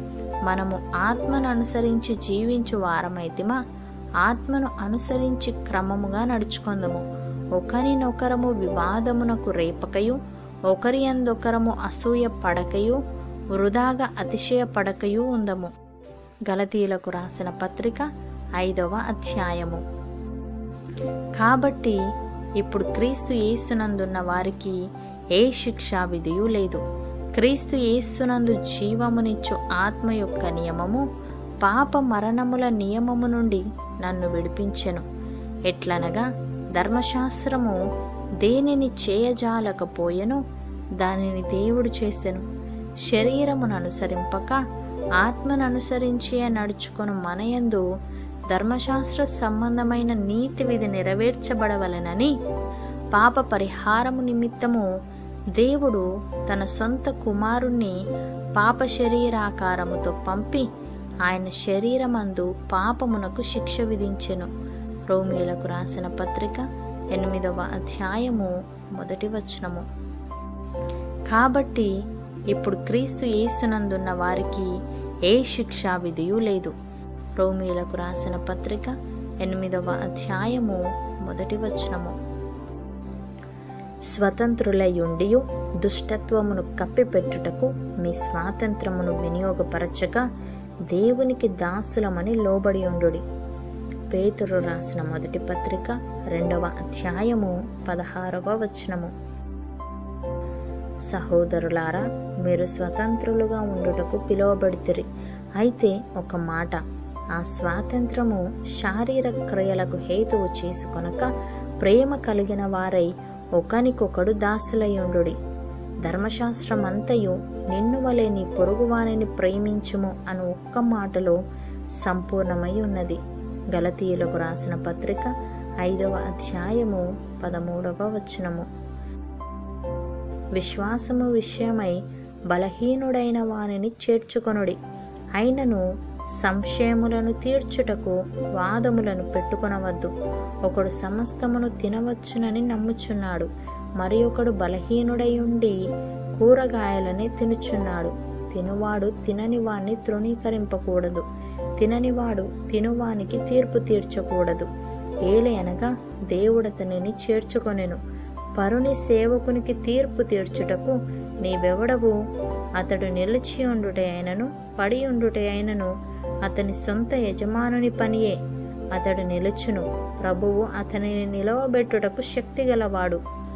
మనము ఆత్మను అనుసరించి జీవించు వారమైతిమా ఆత్మను అనుసరించి క్రమముగా నడుచుకొందము ఒకరినొకరము వివాదమునకు రేపకయు ఒకరి అందొకరము అసూయ పడకయు వృధాగా అతిశయ పడకయు ఉందము గలతీలకు రాసిన పత్రిక ఐదవ అధ్యాయము కాబట్టి ఇప్పుడు క్రీస్తు యేసునందున్న వారికి ఏ శిక్షా విధియు లేదు క్రీస్తు యేసునందు జీవమునిచ్చు ఆత్మ యొక్క నియమము పాప మరణముల నియమము నుండి నన్ను విడిపించెను ఎట్లనగా ధర్మశాస్త్రము దేనిని చేయజాలకపోయెనో దానిని దేవుడు చేసెను శరీరమును అనుసరింపక ఆత్మను అనుసరించి నడుచుకొను మనయందు ధర్మశాస్త్ర సంబంధమైన నీతి విధి నెరవేర్చబడవలెనని పాప పరిహారము నిమిత్తము దేవుడు తన సొంత కుమారుణ్ణి పాప శరీరాకారముతో పంపి ఆయన శరీరమందు పాపమునకు శిక్ష విధించెను రోమీలకు రాసిన పత్రిక ఎనిమిదవ అధ్యాయము మొదటి వచనము కాబట్టి ఇప్పుడు క్రీస్తు యేసునందున్న వారికి ఏ శిక్షా విధియు లేదు రోమీలకు రాసిన పత్రిక ఎనిమిదవ అధ్యాయము మొదటి వచనము స్వతంత్రులయుండియు దుష్టత్వమును కప్పిపెట్టుటకు మీ స్వాతంత్రమును వినియోగపరచగా దేవునికి దాసులమని లోబడి ఉండుడి పేతురు రాసిన మొదటి పత్రిక రెండవ అధ్యాయము పదహారవ వచనము సహోదరులారా మీరు స్వతంత్రులుగా ఉండుటకు పిలువబడితిరి అయితే ఒక మాట ఆ స్వాతంత్రము శారీరక క్రియలకు హేతువు చేసుకొనక ప్రేమ కలిగిన వారై ఒకనికొకడు దాసులయుండుడి ధర్మశాస్త్రమంతయు నిన్ను వలె నీ పొరుగువానిని ప్రేమించుము అను ఒక్క మాటలో సంపూర్ణమై ఉన్నది గలతీయులకు రాసిన పత్రిక ఐదవ అధ్యాయము పదమూడవ వచనము విశ్వాసము విషయమై బలహీనుడైన వానిని చేర్చుకొనుడి అయినను సంశయములను తీర్చుటకు వాదములను పెట్టుకొనవద్దు ఒకడు సమస్తమును తినవచ్చునని నమ్ముచున్నాడు మరి ఒకడు బలహీనుడై ఉండి కూరగాయలని తినుచున్నాడు తినువాడు తినని వాణ్ణి తృణీకరింపకూడదు తిననివాడు తినువానికి తీర్పు తీర్చకూడదు ఏలే అనగా దేవుడతనిని చేర్చుకొనెను పరుని సేవకునికి తీర్పు తీర్చుటకు నీవెవడవు అతడు నిలిచి ఉండుటే అయినను పడి ఉండుటే అయినను అతని సొంత యజమానుని పనియే అతడు నిలుచును ప్రభువు అతనిని నిలవబెట్టుటకు శక్తి గలవాడు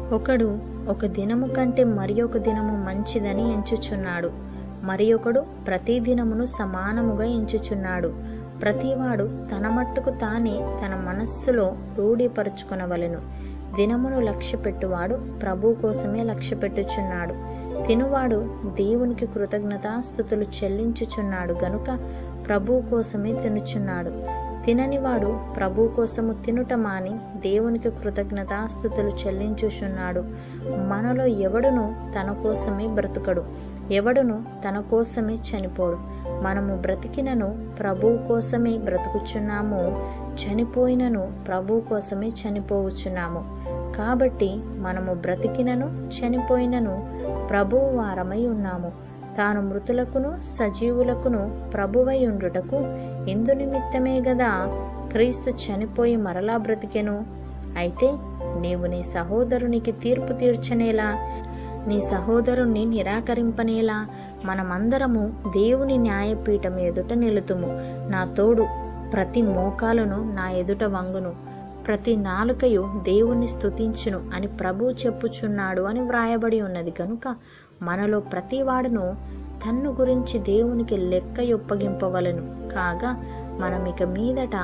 ఒకడు ఒక దినము కంటే మరి ఒక దినము మంచిదని ఎంచుచున్నాడు మరి ఒకడు ప్రతి దినమును సమానముగా ఎంచుచున్నాడు ప్రతివాడు తన మట్టుకు తానే తన మనస్సులో రూఢీపరుచుకొనవలెను దినమును లక్ష్యపెట్టువాడు ప్రభు కోసమే లక్ష్యపెట్టుచున్నాడు తినువాడు దేవునికి కృతజ్ఞతాస్థుతులు చెల్లించుచున్నాడు గనుక ప్రభు కోసమే తినుచున్నాడు తిననివాడు ప్రభు కోసము తినుట మాని దేవునికి కృతజ్ఞతాస్థుతులు చెల్లించుచున్నాడు మనలో ఎవడును తన కోసమే బ్రతుకడు ఎవడును తన కోసమే చనిపోడు మనము బ్రతికినను ప్రభు కోసమే బ్రతుకుచున్నాము చనిపోయినను ప్రభు కోసమే చనిపోవచ్చున్నాము కాబట్టి మనము బ్రతికినను చనిపోయినను ప్రభు వారమై ఉన్నాము తాను మృతులకును సజీవులకును ప్రభువై ఉండుటకు ఇందు నిమిత్తమే గదా క్రీస్తు చనిపోయి మరలా బ్రతికెను అయితే నీవు నీ సహోదరునికి తీర్పు తీర్చనేలా నీ సహోదరుణ్ణి నిరాకరింపనేలా మనమందరము దేవుని న్యాయపీఠం ఎదుట నిలుతుము నా తోడు ప్రతి మోకాలను నా ఎదుట వంగును ప్రతి నాలుకయు దేవుణ్ణి స్తుతించును అని ప్రభు చెప్పుచున్నాడు అని వ్రాయబడి ఉన్నది కనుక మనలో ప్రతివాడును తన్ను గురించి దేవునికి లెక్క ఒప్పగింపవలను కాగా మనం ఇక మీదట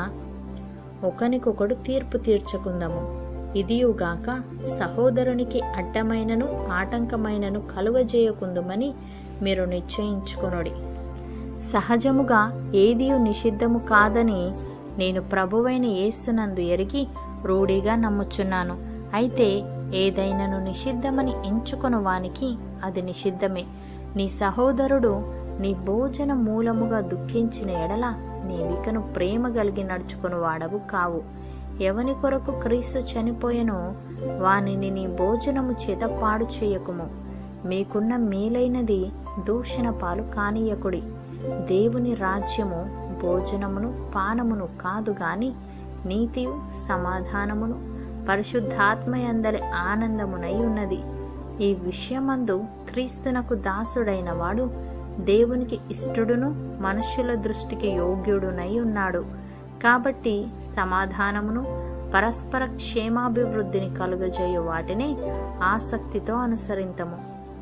ఒకనికొకడు తీర్పు తీర్చుకుందాము ఇదియుగాక సహోదరునికి అడ్డమైనను ఆటంకమైనను కలుగజేయకుందుమని మీరు నిశ్చయించుకొనుడి సహజముగా ఏదియు నిషిద్ధము కాదని నేను ప్రభువైన యేసునందు ఎరిగి రూఢిగా నమ్ముచున్నాను అయితే ఏదైనను నిషిద్ధమని ఎంచుకొను వానికి అది నిషిద్ధమే నీ సహోదరుడు నీ భోజన మూలముగా దుఃఖించిన ఎడల నీవికను ప్రేమ కలిగి నడుచుకుని వాడవు కావు ఎవని కొరకు క్రీస్తు చనిపోయెనో వానిని నీ భోజనము చేత పాడు చేయకుము మీకున్న మేలైనది దూషణ పాలు కానీయకుడి దేవుని రాజ్యము భోజనమును పానమును కాదు గాని నీతియు సమాధానమును పరిశుద్ధాత్మయందలి ఆనందమునై ఉన్నది ఈ విషయమందు క్రీస్తునకు దాసుడైన వాడు దేవునికి ఇష్టడును మనుష్యుల దృష్టికి యోగ్యుడునై ఉన్నాడు కాబట్టి సమాధానమును పరస్పర క్షేమాభివృద్ధిని కలుగజేయు వాటిని ఆసక్తితో అనుసరింతము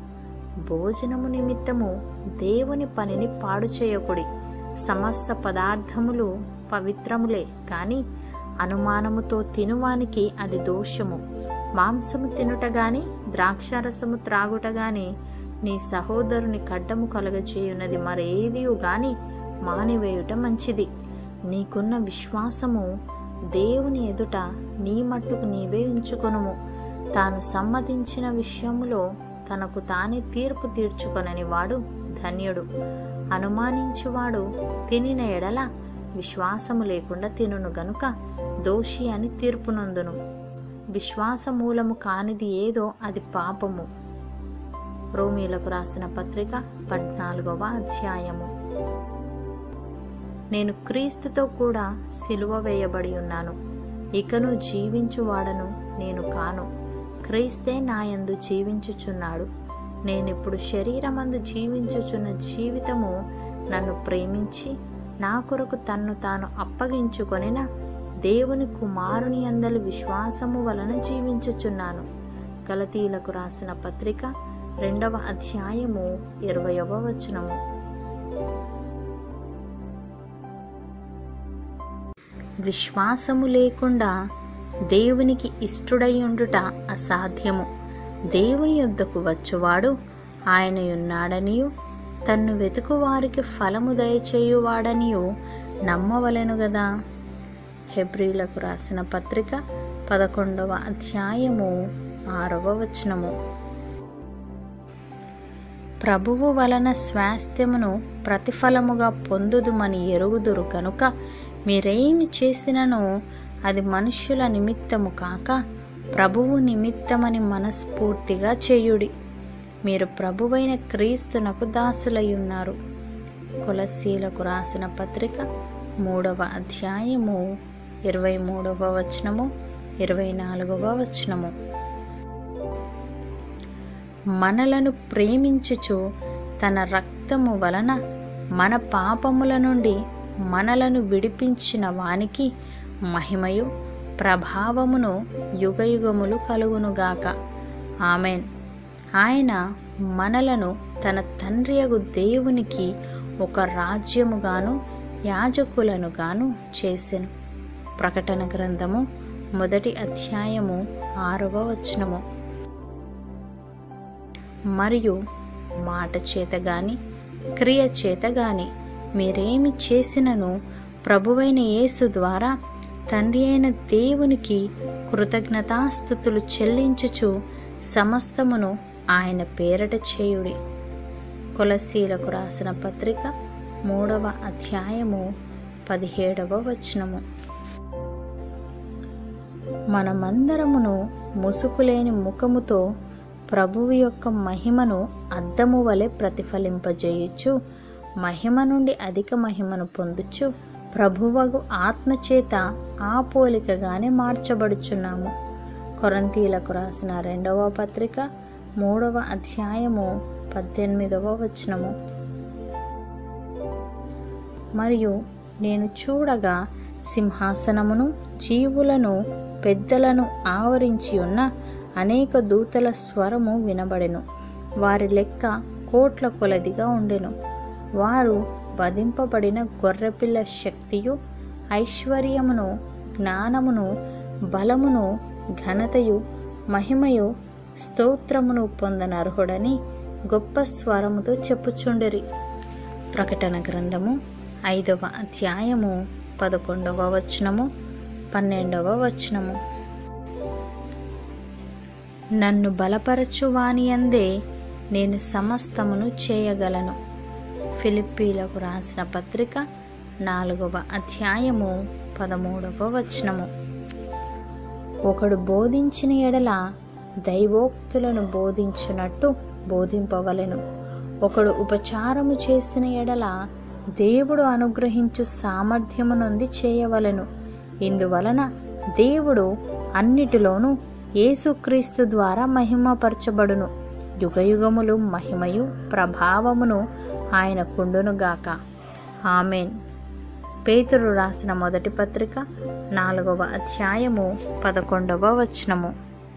భోజనము నిమిత్తము దేవుని పనిని పాడు చేయకుడి సమస్త పదార్థములు పవిత్రములే కాని అనుమానముతో తినువానికి అది దోషము మాంసము తినుట గాని ద్రాక్షారసము త్రాగుట గాని నీ సహోదరుని కడ్డము కలగచేయున్నది మరేదియు గాని మానివేయుట మంచిది నీకున్న విశ్వాసము దేవుని ఎదుట నీ మట్టుకు నీవే ఉంచుకొనుము తాను సమ్మతించిన విషయములో తనకు తానే తీర్పు తీర్చుకొనని వాడు ధన్యుడు అనుమానించువాడు తినిన ఎడల విశ్వాసము లేకుండా తినును గనుక దోషి అని తీర్పునందును విశ్వాసమూలము కానిది ఏదో అది పాపము రోమీలకు రాసిన పత్రిక పద్నాలుగవ అధ్యాయము నేను క్రీస్తుతో కూడా సిలువ వేయబడి ఉన్నాను ఇకను జీవించువాడను నేను కాను క్రీస్తే నాయందు జీవించుచున్నాడు నేనిప్పుడు శరీరమందు జీవించుచున్న జీవితము నన్ను ప్రేమించి నా కొరకు తన్ను తాను అప్పగించుకొనిన దేవుని కుమారుని అందలి విశ్వాసము వలన జీవించుచున్నాను గలతీలకు రాసిన పత్రిక రెండవ అధ్యాయము ఇరవయవ వచనము విశ్వాసము లేకుండా దేవునికి ఇష్టుడై ఉండుట అసాధ్యము దేవుని యొద్దకు వచ్చువాడు ఆయన ఉన్నాడనియు తన్ను వెతుకు వారికి ఫలము దయచేయువాడనియు నమ్మవలెను గదా హెబ్రీలకు రాసిన పత్రిక పదకొండవ అధ్యాయము ఆరవ వచనము ప్రభువు వలన స్వాస్థ్యమును ప్రతిఫలముగా పొందుదుమని ఎరుగుదురు కనుక మీరేమి చేసినను అది మనుష్యుల నిమిత్తము కాక ప్రభువు నిమిత్తమని మనస్ఫూర్తిగా చేయుడి మీరు ప్రభువైన క్రీస్తునకు దాసులై ఉన్నారు కొలసీలకు రాసిన పత్రిక మూడవ అధ్యాయము ఇరవై మూడవ వచనము ఇరవై నాలుగవ వచనము మనలను ప్రేమించుచు తన రక్తము వలన మన పాపముల నుండి మనలను విడిపించిన వానికి మహిమయు ప్రభావమును యుగయుగములు కలుగునుగాక ఆమెన్ ఆయన మనలను తన తండ్రియగు దేవునికి ఒక రాజ్యముగాను యాజకులను గాను చేసెను ప్రకటన గ్రంథము మొదటి అధ్యాయము ఆరవ వచనము మరియు మాట చేత గాని క్రియ చేత గాని మీరేమి చేసినను ప్రభువైన యేసు ద్వారా తండ్రి అయిన దేవునికి కృతజ్ఞతాస్థుతులు చెల్లించుచు సమస్తమును ఆయన పేరట చేయుడి కొలసీలకు రాసిన పత్రిక మూడవ అధ్యాయము పదిహేడవ వచనము మనమందరమును ముసుకులేని ముఖముతో ప్రభువు యొక్క మహిమను అద్దము వలె ప్రతిఫలింపజేయచ్చు మహిమ నుండి అధిక మహిమను పొందుచు ప్రభువగు ఆత్మచేత ఆ పోలికగానే మార్చబడుచున్నాము కొరంతీలకు రాసిన రెండవ పత్రిక మూడవ అధ్యాయము పద్దెనిమిదవ వచనము మరియు నేను చూడగా సింహాసనమును జీవులను పెద్దలను ఆవరించి ఉన్న అనేక దూతల స్వరము వినబడెను వారి లెక్క కోట్ల కొలదిగా ఉండెను వారు వధింపబడిన గొర్రెపిల్ల శక్తియు ఐశ్వర్యమును జ్ఞానమును బలమును ఘనతయు మహిమయు స్తోత్రమును పొందనర్హుడని గొప్ప స్వరముతో చెప్పుచుండిరి ప్రకటన గ్రంథము ఐదవ అధ్యాయము పదకొండవ వచనము పన్నెండవ వచనము నన్ను బలపరచువాని అందే నేను సమస్తమును చేయగలను ఫిలిప్పీలకు రాసిన పత్రిక నాలుగవ అధ్యాయము పదమూడవ వచనము ఒకడు బోధించిన ఎడల దైవోక్తులను బోధించున్నట్టు బోధింపవలెను ఒకడు ఉపచారము చేసిన ఎడల దేవుడు అనుగ్రహించు సామర్థ్యము నొంది చేయవలెను ఇందువలన దేవుడు అన్నిటిలోనూ యేసుక్రీస్తు ద్వారా మహిమపరచబడును యుగయుగములు మహిమయు ప్రభావమును ఆయన కుండునుగాక ఆమెన్ పేతురు రాసిన మొదటి పత్రిక నాలుగవ అధ్యాయము పదకొండవ వచనము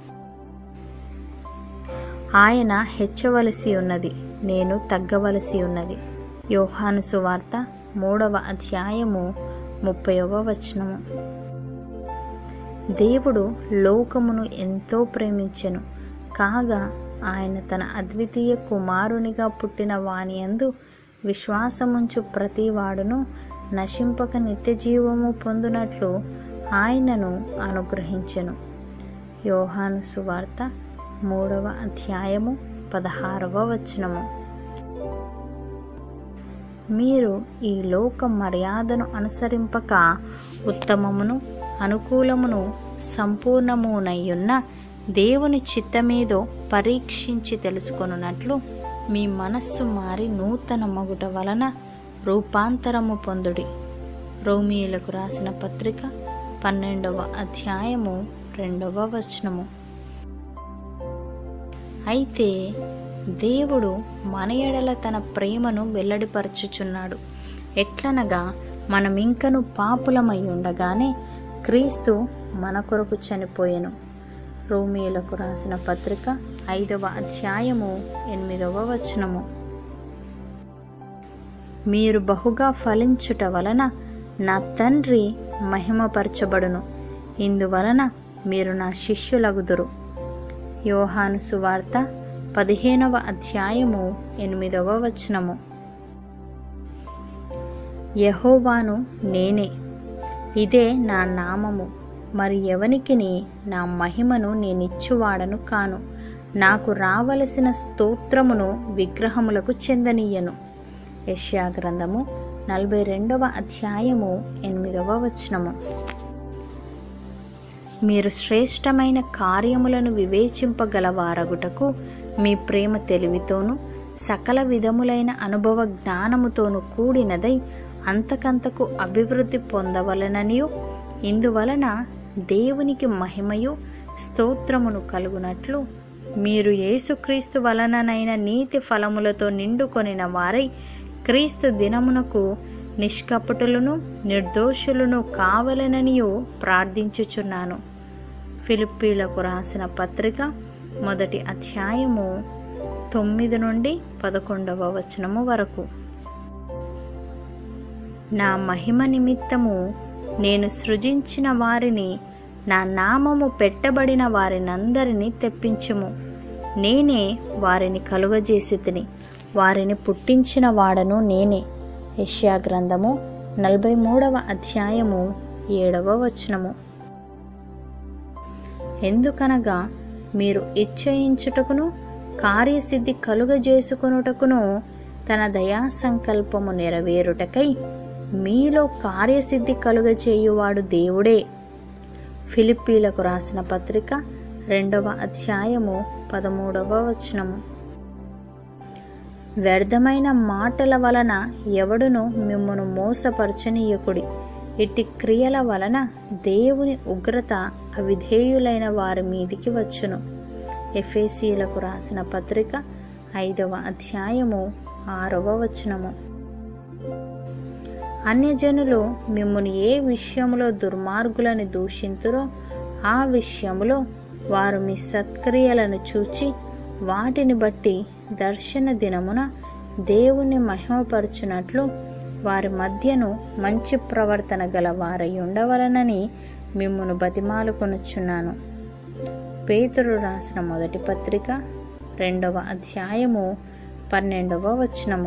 ఆయన హెచ్చవలసి ఉన్నది నేను తగ్గవలసి ఉన్నది యోహాను సువార్త మూడవ అధ్యాయము ముప్పైవ వచనము దేవుడు లోకమును ఎంతో ప్రేమించెను కాగా ఆయన తన అద్వితీయ కుమారునిగా పుట్టిన వాని యందు విశ్వాసముంచు ప్రతివాడును నశింపక నిత్య జీవము పొందునట్లు ఆయనను అనుగ్రహించెను యోహాను సువార్త మూడవ అధ్యాయము పదహారవ వచనము మీరు ఈ లోక మర్యాదను అనుసరింపక ఉత్తమమును అనుకూలమును సంపూర్ణమునయ్యున్న దేవుని చిత్తమేదో పరీక్షించి తెలుసుకొనున్నట్లు మీ మనస్సు మారి నూతన మగుట వలన రూపాంతరము పొందుడి రోమియులకు రాసిన పత్రిక పన్నెండవ అధ్యాయము రెండవ వచనము అయితే దేవుడు మన ఎడల తన ప్రేమను వెల్లడిపరచుచున్నాడు ఎట్లనగా మనమింకను పాపులమై ఉండగానే క్రీస్తు మన కొరకు చనిపోయెను రోమియులకు రాసిన పత్రిక ఐదవ అధ్యాయము ఎనిమిదవ వచనము మీరు బహుగా ఫలించుట వలన నా తండ్రి మహిమపరచబడును ఇందువలన మీరు నా శిష్యులగుదురు యోహాను సువార్త పదిహేనవ అధ్యాయము ఎనిమిదవ వచనము యహోవాను నేనే ఇదే నా నామము మరి ఎవనికిని నా మహిమను నేనిచ్చువాడను కాను నాకు రావలసిన స్తోత్రమును విగ్రహములకు చెందనీయను యష్యా గ్రంథము నలభై రెండవ అధ్యాయము ఎనిమిదవ వచనము మీరు శ్రేష్టమైన కార్యములను వివేచింపగలవారగుటకు మీ ప్రేమ తెలివితోనూ సకల విధములైన అనుభవ జ్ఞానముతోనూ కూడినదై అంతకంతకు అభివృద్ధి పొందవలననియు ఇందువలన దేవునికి మహిమయు స్తోత్రమును కలుగునట్లు మీరు యేసుక్రీస్తు వలననైన నీతి ఫలములతో నిండుకొనిన వారై క్రీస్తు దినమునకు నిష్కపటులను నిర్దోషులను కావలననియు ప్రార్థించుచున్నాను ఫిలిప్పీలకు రాసిన పత్రిక మొదటి అధ్యాయము తొమ్మిది నుండి పదకొండవ వచనము వరకు నా మహిమ నిమిత్తము నేను సృజించిన వారిని నా నామము పెట్టబడిన వారినందరినీ తెప్పించుము నేనే వారిని కలుగజేసి తిని వారిని పుట్టించిన వాడను నేనే యష్యా గ్రంథము నలభై మూడవ అధ్యాయము ఏడవ వచనము ఎందుకనగా మీరు ఇచ్చయించుటకును కార్యసిద్ధి కలుగజేసుకొనుటకును తన దయా సంకల్పము నెరవేరుటకై మీలో కార్యసిద్ధి కలుగజేయువాడు దేవుడే ఫిలిప్పీలకు రాసిన పత్రిక రెండవ అధ్యాయము పదమూడవ వచనము వ్యర్థమైన మాటల వలన ఎవడును మిమ్మను మోసపరచనీయకుడి ఇట్టి క్రియల వలన దేవుని ఉగ్రత అవిధేయులైన వారి మీదికి వచ్చును ఎఫేసీలకు రాసిన పత్రిక ఐదవ అధ్యాయము ఆరవ వచనము అన్యజనులు మిమ్మును ఏ విషయములో దుర్మార్గులని దూషింతురో ఆ విషయములో వారు మీ సత్క్రియలను చూచి వాటిని బట్టి దర్శన దినమున దేవుని మహిమపరచునట్లు వారి మధ్యను మంచి ప్రవర్తన గల వారై ఉండవలనని మిమ్మును బతిమాలుకొనుచున్నాను పేతురు రాసిన మొదటి పత్రిక రెండవ అధ్యాయము పన్నెండవ వచనము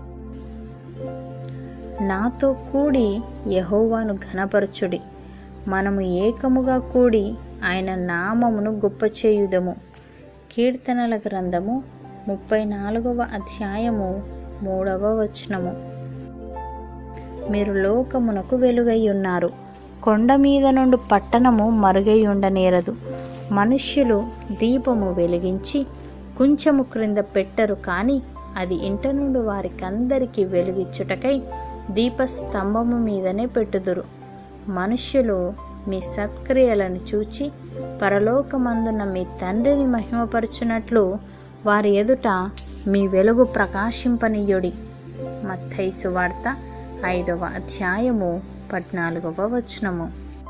నాతో కూడి యహోవాను ఘనపరచుడి మనము ఏకముగా కూడి ఆయన నామమును గొప్ప చేయుదము కీర్తనల గ్రంథము ముప్పై నాలుగవ అధ్యాయము మూడవ వచనము మీరు లోకమునకు వెలుగై ఉన్నారు కొండ మీద నుండి పట్టణము మరుగై ఉండనేరదు మనుష్యులు దీపము వెలిగించి కొంచెము క్రింద పెట్టరు కానీ అది ఇంట నుండి వారికందరికీ వెలుగిచ్చుటకై దీపస్తంభము మీదనే పెట్టుదురు మనుష్యులు మీ సత్క్రియలను చూచి పరలోకమందున్న మీ తండ్రిని మహిమపరచునట్లు వారి ఎదుట మీ వెలుగు ప్రకాశింపనీయుడి మత్తయి సువార్త ఐదవ అధ్యాయము పద్నాలుగవ వచనము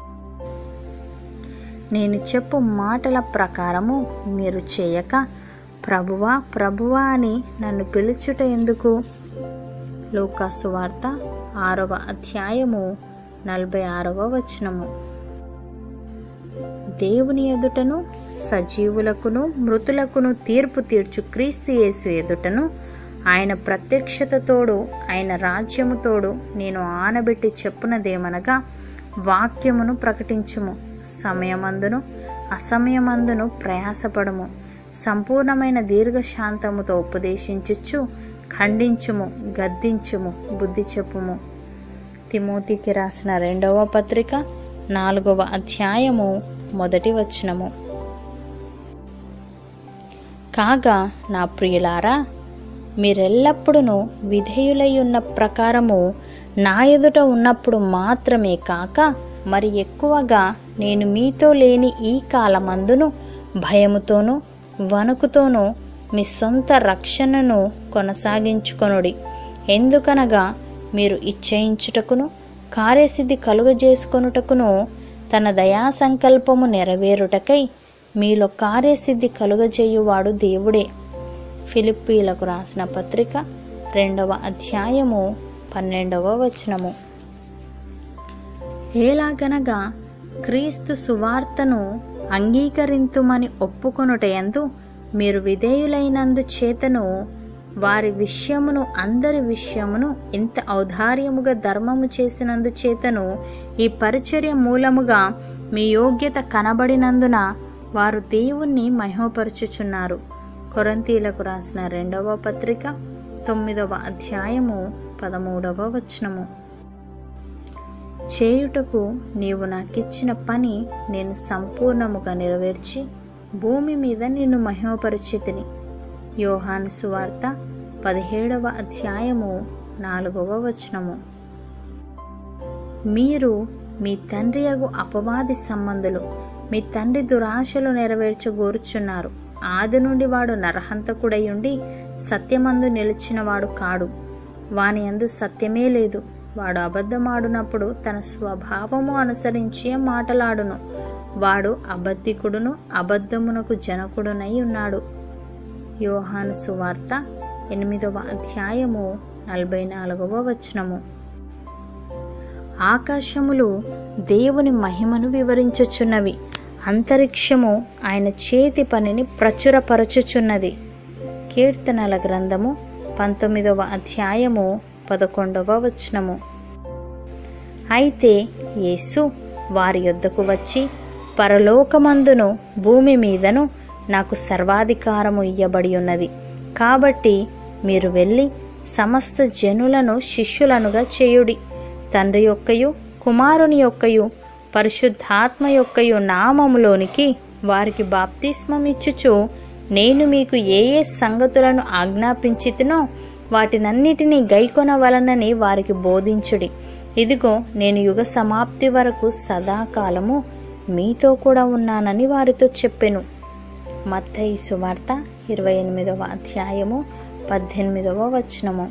నేను చెప్పు మాటల ప్రకారము మీరు చేయక ప్రభువా ప్రభువా అని నన్ను పిలుచుట ఎందుకు లూకాసు వార్త ఆరవ అధ్యాయము నలభై ఆరవ వచనము దేవుని ఎదుటను సజీవులకును మృతులకును తీర్పు తీర్చు క్రీస్తు యేసు ఎదుటను ఆయన ప్రత్యక్షతతోడు ఆయన రాజ్యముతోడు నేను ఆనబెట్టి చెప్పునదేమనగా వాక్యమును ప్రకటించుము సమయమందును అసమయమందును ప్రయాసపడము సంపూర్ణమైన దీర్ఘశాంతముతో ఉపదేశించుచు ఖండించుము గద్దించుము బుద్ధి చెప్పుము తిమోతికి రాసిన రెండవ పత్రిక నాలుగవ అధ్యాయము మొదటి వచనము కాగా నా ప్రియులారా మీరెల్లప్పుడూ విధేయులై ఉన్న ప్రకారము నా ఎదుట ఉన్నప్పుడు మాత్రమే కాక మరి ఎక్కువగా నేను మీతో లేని ఈ కాలమందును భయముతోనూ వణుకుతోనూ మీ సొంత రక్షణను కొనసాగించుకొనుడి ఎందుకనగా మీరు ఇచ్చయించుటకును కార్యసిద్ధి కలుగజేసుకొనుటకును తన దయా సంకల్పము నెరవేరుటకై మీలో కార్యసిద్ధి కలుగజేయువాడు దేవుడే ఫిలిప్పీలకు రాసిన పత్రిక రెండవ అధ్యాయము పన్నెండవ వచనము ఎలాగనగా క్రీస్తు సువార్తను అంగీకరింతుమని ఒప్పుకొనుటయందు మీరు విధేయులైనందు చేతను వారి విషయమును అందరి విషయమును ఇంత ఔదార్యముగా ధర్మము చేసినందు చేతను ఈ పరిచర్య మూలముగా మీ యోగ్యత కనబడినందున వారు దేవుణ్ణి మహిమపరచుచున్నారు కొరంతీలకు రాసిన రెండవ పత్రిక తొమ్మిదవ అధ్యాయము పదమూడవ వచనము చేయుటకు నీవు నాకిచ్చిన పని నేను సంపూర్ణముగా నెరవేర్చి భూమి మీద నిన్ను మహిమపరిచితిని యోహాను సువార్త పదిహేడవ అధ్యాయము నాలుగవ వచనము మీరు మీ తండ్రి అగు అపవాది సంబంధులు మీ తండ్రి దురాశలు నెరవేర్చగోరుచున్నారు ఆది నుండి వాడు నరహంతకుడయుండి సత్యమందు నిలిచినవాడు కాడు వాని అందు సత్యమే లేదు వాడు అబద్ధమాడునప్పుడు తన స్వభావము అనుసరించే మాటలాడును వాడు అబద్ధికుడును అబద్ధమునకు జనకుడునై ఉన్నాడు యోహాను సువార్త ఎనిమిదవ అధ్యాయము నలభై నాలుగవ వచనము ఆకాశములు దేవుని మహిమను వివరించుచున్నవి అంతరిక్షము ఆయన చేతి పనిని ప్రచురపరచుచున్నది కీర్తనల గ్రంథము పంతొమ్మిదవ అధ్యాయము పదకొండవ వచనము అయితే యేసు వారి యొద్దకు వచ్చి పరలోకమందును భూమి మీదను నాకు సర్వాధికారము ఇయ్యబడి ఉన్నది కాబట్టి మీరు వెళ్ళి సమస్త జనులను శిష్యులనుగా చేయుడి తండ్రి యొక్కయు కుమారుని యొక్కయు పరిశుద్ధాత్మ యొక్కయు నామములోనికి వారికి బాప్తిస్మం ఇచ్చుచు నేను మీకు ఏ ఏ సంగతులను ఆజ్ఞాపించితినో వాటినన్నిటినీ గైకొనవలనని వారికి బోధించుడి ఇదిగో నేను యుగ సమాప్తి వరకు సదాకాలము మీతో కూడా ఉన్నానని వారితో చెప్పెను మత్తయి సువార్త ఇరవై ఎనిమిదవ అధ్యాయము పద్దెనిమిదవ వచనము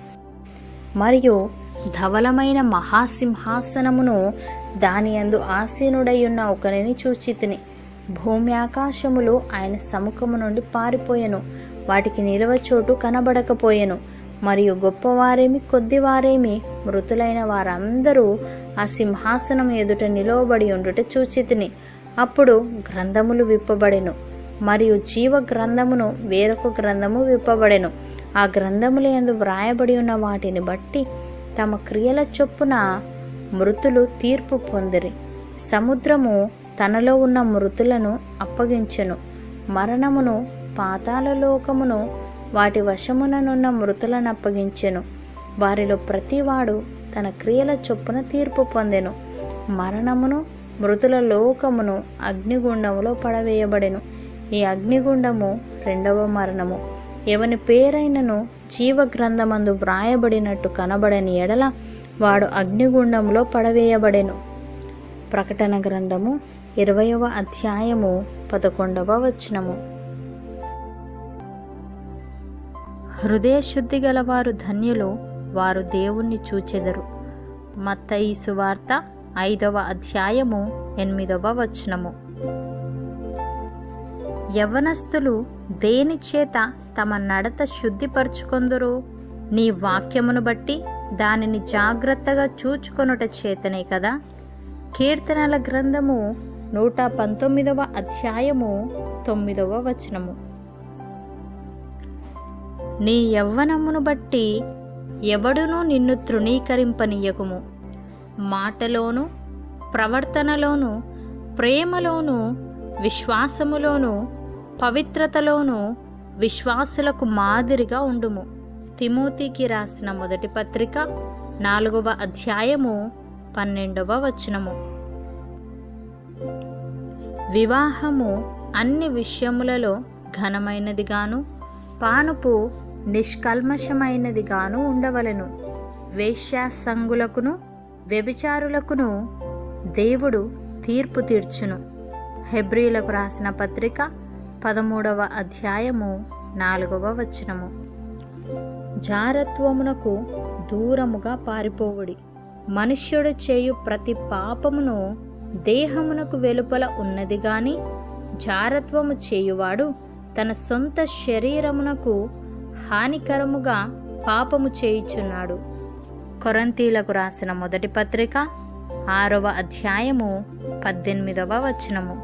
మరియు ధవలమైన మహాసింహాసనమును దాని యందు ఆసీనుడై ఉన్న ఒకరిని చూచితిని భూమి ఆకాశములు ఆయన సముఖము నుండి పారిపోయెను వాటికి నిలవచోటు కనబడకపోయెను మరియు గొప్పవారేమి కొద్దివారేమి మృతులైన వారందరూ ఆ సింహాసనం ఎదుట నిలవబడి ఉండుట చూచితిని అప్పుడు గ్రంథములు విప్పబడెను మరియు జీవ గ్రంథమును వేరొక గ్రంథము విప్పబడెను ఆ గ్రంథముల యందు వ్రాయబడి ఉన్న వాటిని బట్టి తమ క్రియల చొప్పున మృతులు తీర్పు పొందిరి సముద్రము తనలో ఉన్న మృతులను అప్పగించెను మరణమును పాతాల లోకమును వాటి వశముననున్న మృతులను అప్పగించెను వారిలో ప్రతివాడు తన క్రియల చొప్పున తీర్పు పొందెను మరణమును మృతుల లోకమును అగ్నిగుండములో పడవేయబడెను ఈ అగ్నిగుండము రెండవ మరణము ఎవని పేరైనను జీవ గ్రంథమందు వ్రాయబడినట్టు కనబడని ఎడల వాడు అగ్నిగుండంలో పడవేయబడెను ప్రకటన గ్రంథము ఇరవయవ అధ్యాయము పదకొండవ వచనము హృదయ శుద్ధి గలవారు ధన్యులు వారు దేవుణ్ణి చూచెదరు మత్తయి సువార్త ఐదవ అధ్యాయము ఎనిమిదవ వచనము యవనస్తులు దేని చేత తమ నడత శుద్ధిపరచుకొందురు నీ వాక్యమును బట్టి దానిని జాగ్రత్తగా చూచుకొనుట చేతనే కదా కీర్తనల గ్రంథము నూట పంతొమ్మిదవ అధ్యాయము తొమ్మిదవ వచనము నీ యవ్వనమును బట్టి ఎవడునూ నిన్ను తృణీకరింపనీయకుము మాటలోను ప్రవర్తనలోను ప్రేమలోను విశ్వాసములోను పవిత్రతలోను విశ్వాసులకు మాదిరిగా ఉండుము తిమోతికి రాసిన మొదటి పత్రిక నాలుగవ అధ్యాయము పన్నెండవ వచనము వివాహము అన్ని విషయములలో ఘనమైనదిగాను పానుపు నిష్కల్మషమైనదిగాను ఉండవలెను వేశ్యాసంగులకును వ్యభిచారులకును దేవుడు తీర్పు తీర్చును హెబ్రీలకు రాసిన పత్రిక పదమూడవ అధ్యాయము నాలుగవ వచనము జారత్వమునకు దూరముగా పారిపోవుడి మనుష్యుడు చేయు ప్రతి పాపమును దేహమునకు వెలుపల ఉన్నది గాని జారత్వము చేయువాడు తన సొంత శరీరమునకు హానికరముగా పాపము చేయుచున్నాడు కొరంతీలకు రాసిన మొదటి పత్రిక ఆరవ అధ్యాయము పద్దెనిమిదవ వచనము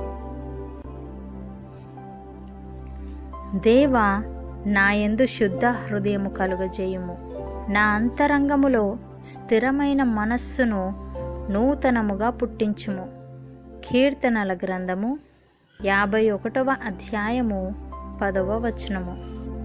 దేవా నాయందు శుద్ధ హృదయము కలుగజేయుము నా అంతరంగములో స్థిరమైన మనస్సును నూతనముగా పుట్టించుము కీర్తనల గ్రంథము యాభై ఒకటవ అధ్యాయము పదవ వచనము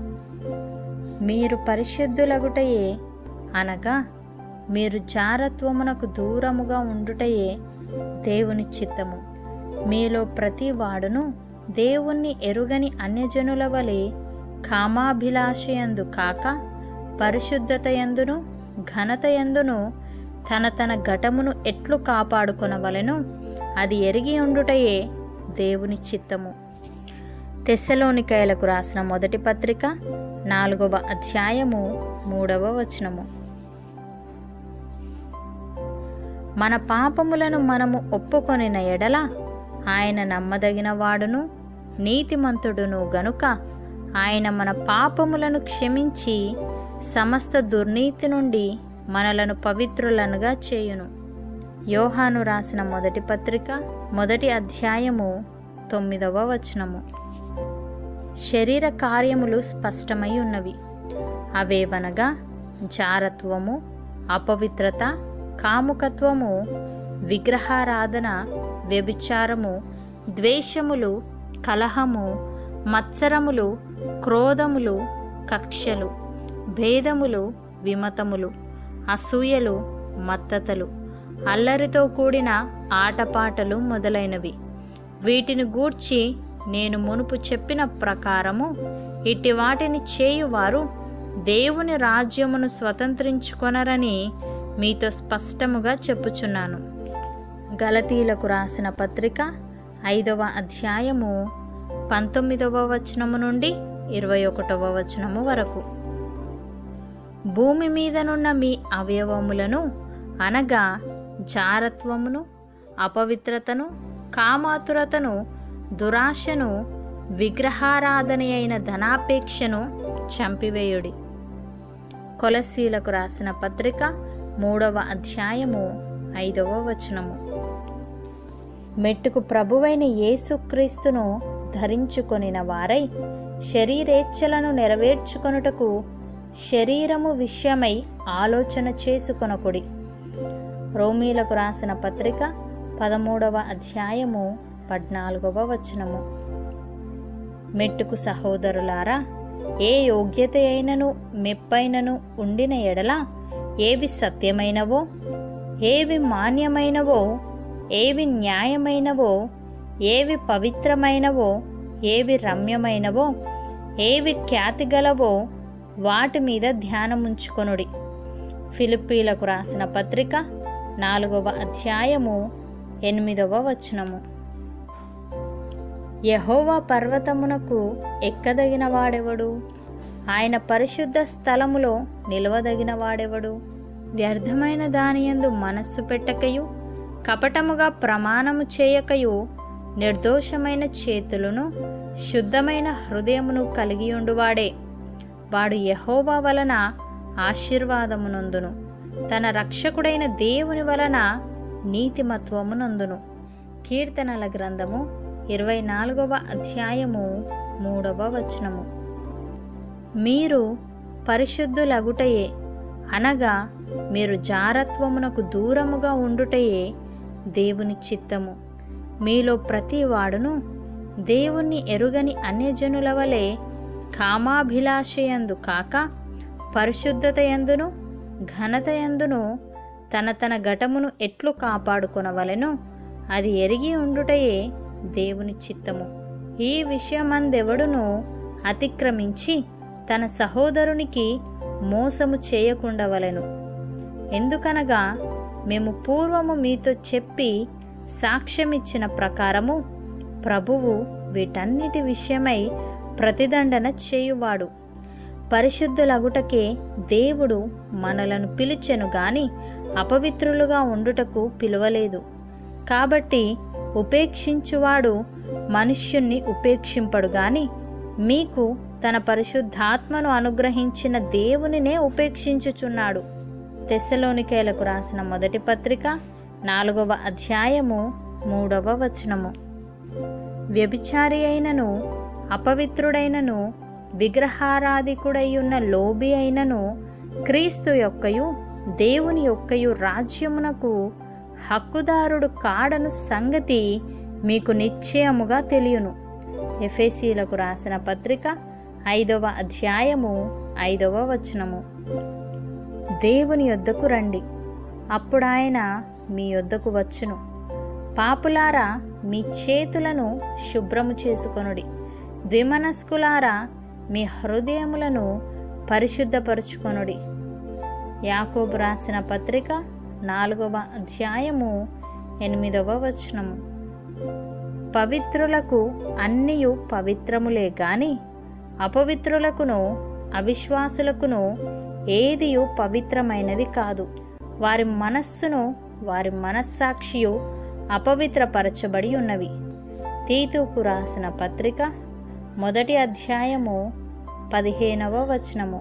మీరు పరిశుద్ధులగుటయే అనగా మీరు జారత్వమునకు దూరముగా ఉండుటయే దేవుని చిత్తము మీలో ప్రతి వాడును దేవుణ్ణి ఎరుగని అన్యజనుల వలె కామాభిలాషయందు కాక పరిశుద్ధతయందును ఘనతయందును తన తన ఘటమును ఎట్లు కాపాడుకొనవలెనో అది ఎరిగి ఉండుటయే దేవుని చిత్తము తెస్సలోనికాయలకు రాసిన మొదటి పత్రిక నాలుగవ అధ్యాయము మూడవ వచనము మన పాపములను మనము ఒప్పుకొనిన ఎడల ఆయన నమ్మదగిన వాడును నీతిమంతుడును గనుక ఆయన మన పాపములను క్షమించి సమస్త దుర్నీతి నుండి మనలను పవిత్రులనుగా చేయును యోహాను రాసిన మొదటి పత్రిక మొదటి అధ్యాయము తొమ్మిదవ వచనము శరీర కార్యములు స్పష్టమై ఉన్నవి అవేవనగా జారత్వము అపవిత్రత కాముకత్వము విగ్రహారాధన వ్యభిచారము ద్వేషములు కలహము మత్సరములు క్రోధములు కక్షలు భేదములు విమతములు అసూయలు మత్తతలు అల్లరితో కూడిన ఆటపాటలు మొదలైనవి వీటిని గూర్చి నేను మునుపు చెప్పిన ప్రకారము ఇట్టి వాటిని చేయువారు దేవుని రాజ్యమును స్వతంత్రించుకొనరని మీతో స్పష్టముగా చెప్పుచున్నాను గలతీలకు రాసిన పత్రిక ఐదవ అధ్యాయము పంతొమ్మిదవ వచనము నుండి ఇరవై ఒకటవ వచనము వరకు భూమి మీదనున్న మీ అవయవములను అనగా జారత్వమును అపవిత్రతను కామాతురతను దురాశను విగ్రహారాధన అయిన ధనాపేక్షను చంపివేయుడి కొలసీలకు రాసిన పత్రిక మూడవ అధ్యాయము ఐదవ వచనము మెట్టుకు ప్రభువైన యేసుక్రీస్తును ధరించుకొనిన వారై శరీరేచ్ఛలను నెరవేర్చుకొనుటకు శరీరము విషయమై ఆలోచన చేసుకొనకుడి రోమీలకు రాసిన పత్రిక పదమూడవ అధ్యాయము పద్నాలుగవ వచనము మెట్టుకు సహోదరులారా ఏ యోగ్యత అయినను మెప్పైనను ఉండిన ఎడల ఏవి సత్యమైనవో ఏవి మాన్యమైనవో ఏవి న్యాయమైనవో ఏవి పవిత్రమైనవో ఏవి రమ్యమైనవో ఏవి ఖ్యాతిగలవో వాటి మీద ధ్యానముంచుకొనుడి ఫిలిప్పీలకు రాసిన పత్రిక నాలుగవ అధ్యాయము ఎనిమిదవ వచనము యహోవా పర్వతమునకు ఎక్కదగిన వాడెవడు ఆయన పరిశుద్ధ స్థలములో నిలవదగిన వాడెవడు వ్యర్థమైన దానియందు మనస్సు పెట్టకయు కపటముగా ప్రమాణము చేయకయు నిర్దోషమైన చేతులను శుద్ధమైన హృదయమును కలిగియుండువాడే వాడు యహోవా వలన ఆశీర్వాదమునందును తన రక్షకుడైన దేవుని వలన నీతిమత్వమునందును కీర్తనల గ్రంథము ఇరవై నాలుగవ అధ్యాయము మూడవ వచనము మీరు పరిశుద్ధులగుటయే అనగా మీరు జారత్వమునకు దూరముగా ఉండుటయే దేవుని చిత్తము మీలో ప్రతి వాడును దేవుణ్ణి ఎరుగని అన్యజనుల వలె కామాభిలాషయందు కాక పరిశుద్ధతయందును ఘనతయందును తన తన ఘటమును ఎట్లు కాపాడుకొనవలెనో అది ఎరిగి ఉండుటయే దేవుని చిత్తము ఈ విషయమందెవడును అతిక్రమించి తన సహోదరునికి మోసము చేయకుండవలెను ఎందుకనగా మేము పూర్వము మీతో చెప్పి సాక్ష్యమిచ్చిన ప్రకారము ప్రభువు వీటన్నిటి విషయమై ప్రతిదండన చేయువాడు పరిశుద్ధులగుటకే దేవుడు మనలను పిలిచెను గాని అపవిత్రులుగా ఉండుటకు పిలువలేదు కాబట్టి ఉపేక్షించువాడు మనుష్యుణ్ణి ఉపేక్షింపడు గాని మీకు తన పరిశుద్ధాత్మను అనుగ్రహించిన దేవునినే ఉపేక్షించుచున్నాడు తెస్సలోనికేలకు రాసిన మొదటి పత్రిక నాలుగవ అధ్యాయము మూడవ వచనము వ్యభిచారి అయినను అపవిత్రుడైనను విగ్రహారాధికుడైయున్న లోబి అయినను క్రీస్తు యొక్కయు దేవుని యొక్కయు రాజ్యమునకు హక్కుదారుడు కాడను సంగతి మీకు నిశ్చయముగా తెలియను ఎఫేసీలకు రాసిన పత్రిక ఐదవ అధ్యాయము ఐదవ వచనము దేవుని యొద్దకు రండి అప్పుడాయన మీ యొద్దకు వచ్చును పాపులారా మీ చేతులను శుభ్రము చేసుకొనుడి ద్విమనస్కులారా మీ హృదయములను పరిశుద్ధపరచుకొనుడి యాకోబు రాసిన పత్రిక నాలుగవ అధ్యాయము ఎనిమిదవ వచనము పవిత్రులకు అన్నియు పవిత్రములే గాని అపవిత్రులకును అవిశ్వాసులకును ఏదియు పవిత్రమైనది కాదు వారి మనస్సును వారి మనస్సాక్షియు అపవిత్రపరచబడి ఉన్నవి తీతుకు రాసిన పత్రిక మొదటి అధ్యాయము పదిహేనవ వచనము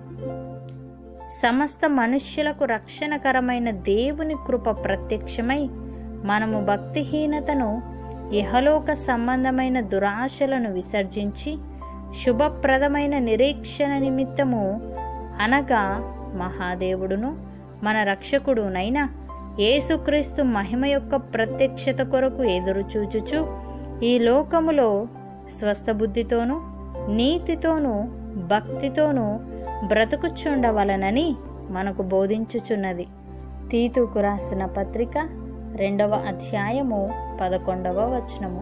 సమస్త మనుష్యులకు రక్షణకరమైన దేవుని కృప ప్రత్యక్షమై మనము భక్తిహీనతను ఇహలోక సంబంధమైన దురాశలను విసర్జించి శుభప్రదమైన నిరీక్షణ నిమిత్తము అనగా మహాదేవుడును మన రక్షకుడునైన యేసుక్రీస్తు మహిమ యొక్క ప్రత్యక్షత కొరకు ఎదురుచూచుచు ఈ లోకములో స్వస్థబుద్ధితోనూ నీతితోనూ భక్తితోనూ బ్రతుకుచుండవలనని మనకు బోధించుచున్నది తీతుకు రాసిన పత్రిక రెండవ అధ్యాయము పదకొండవ వచనము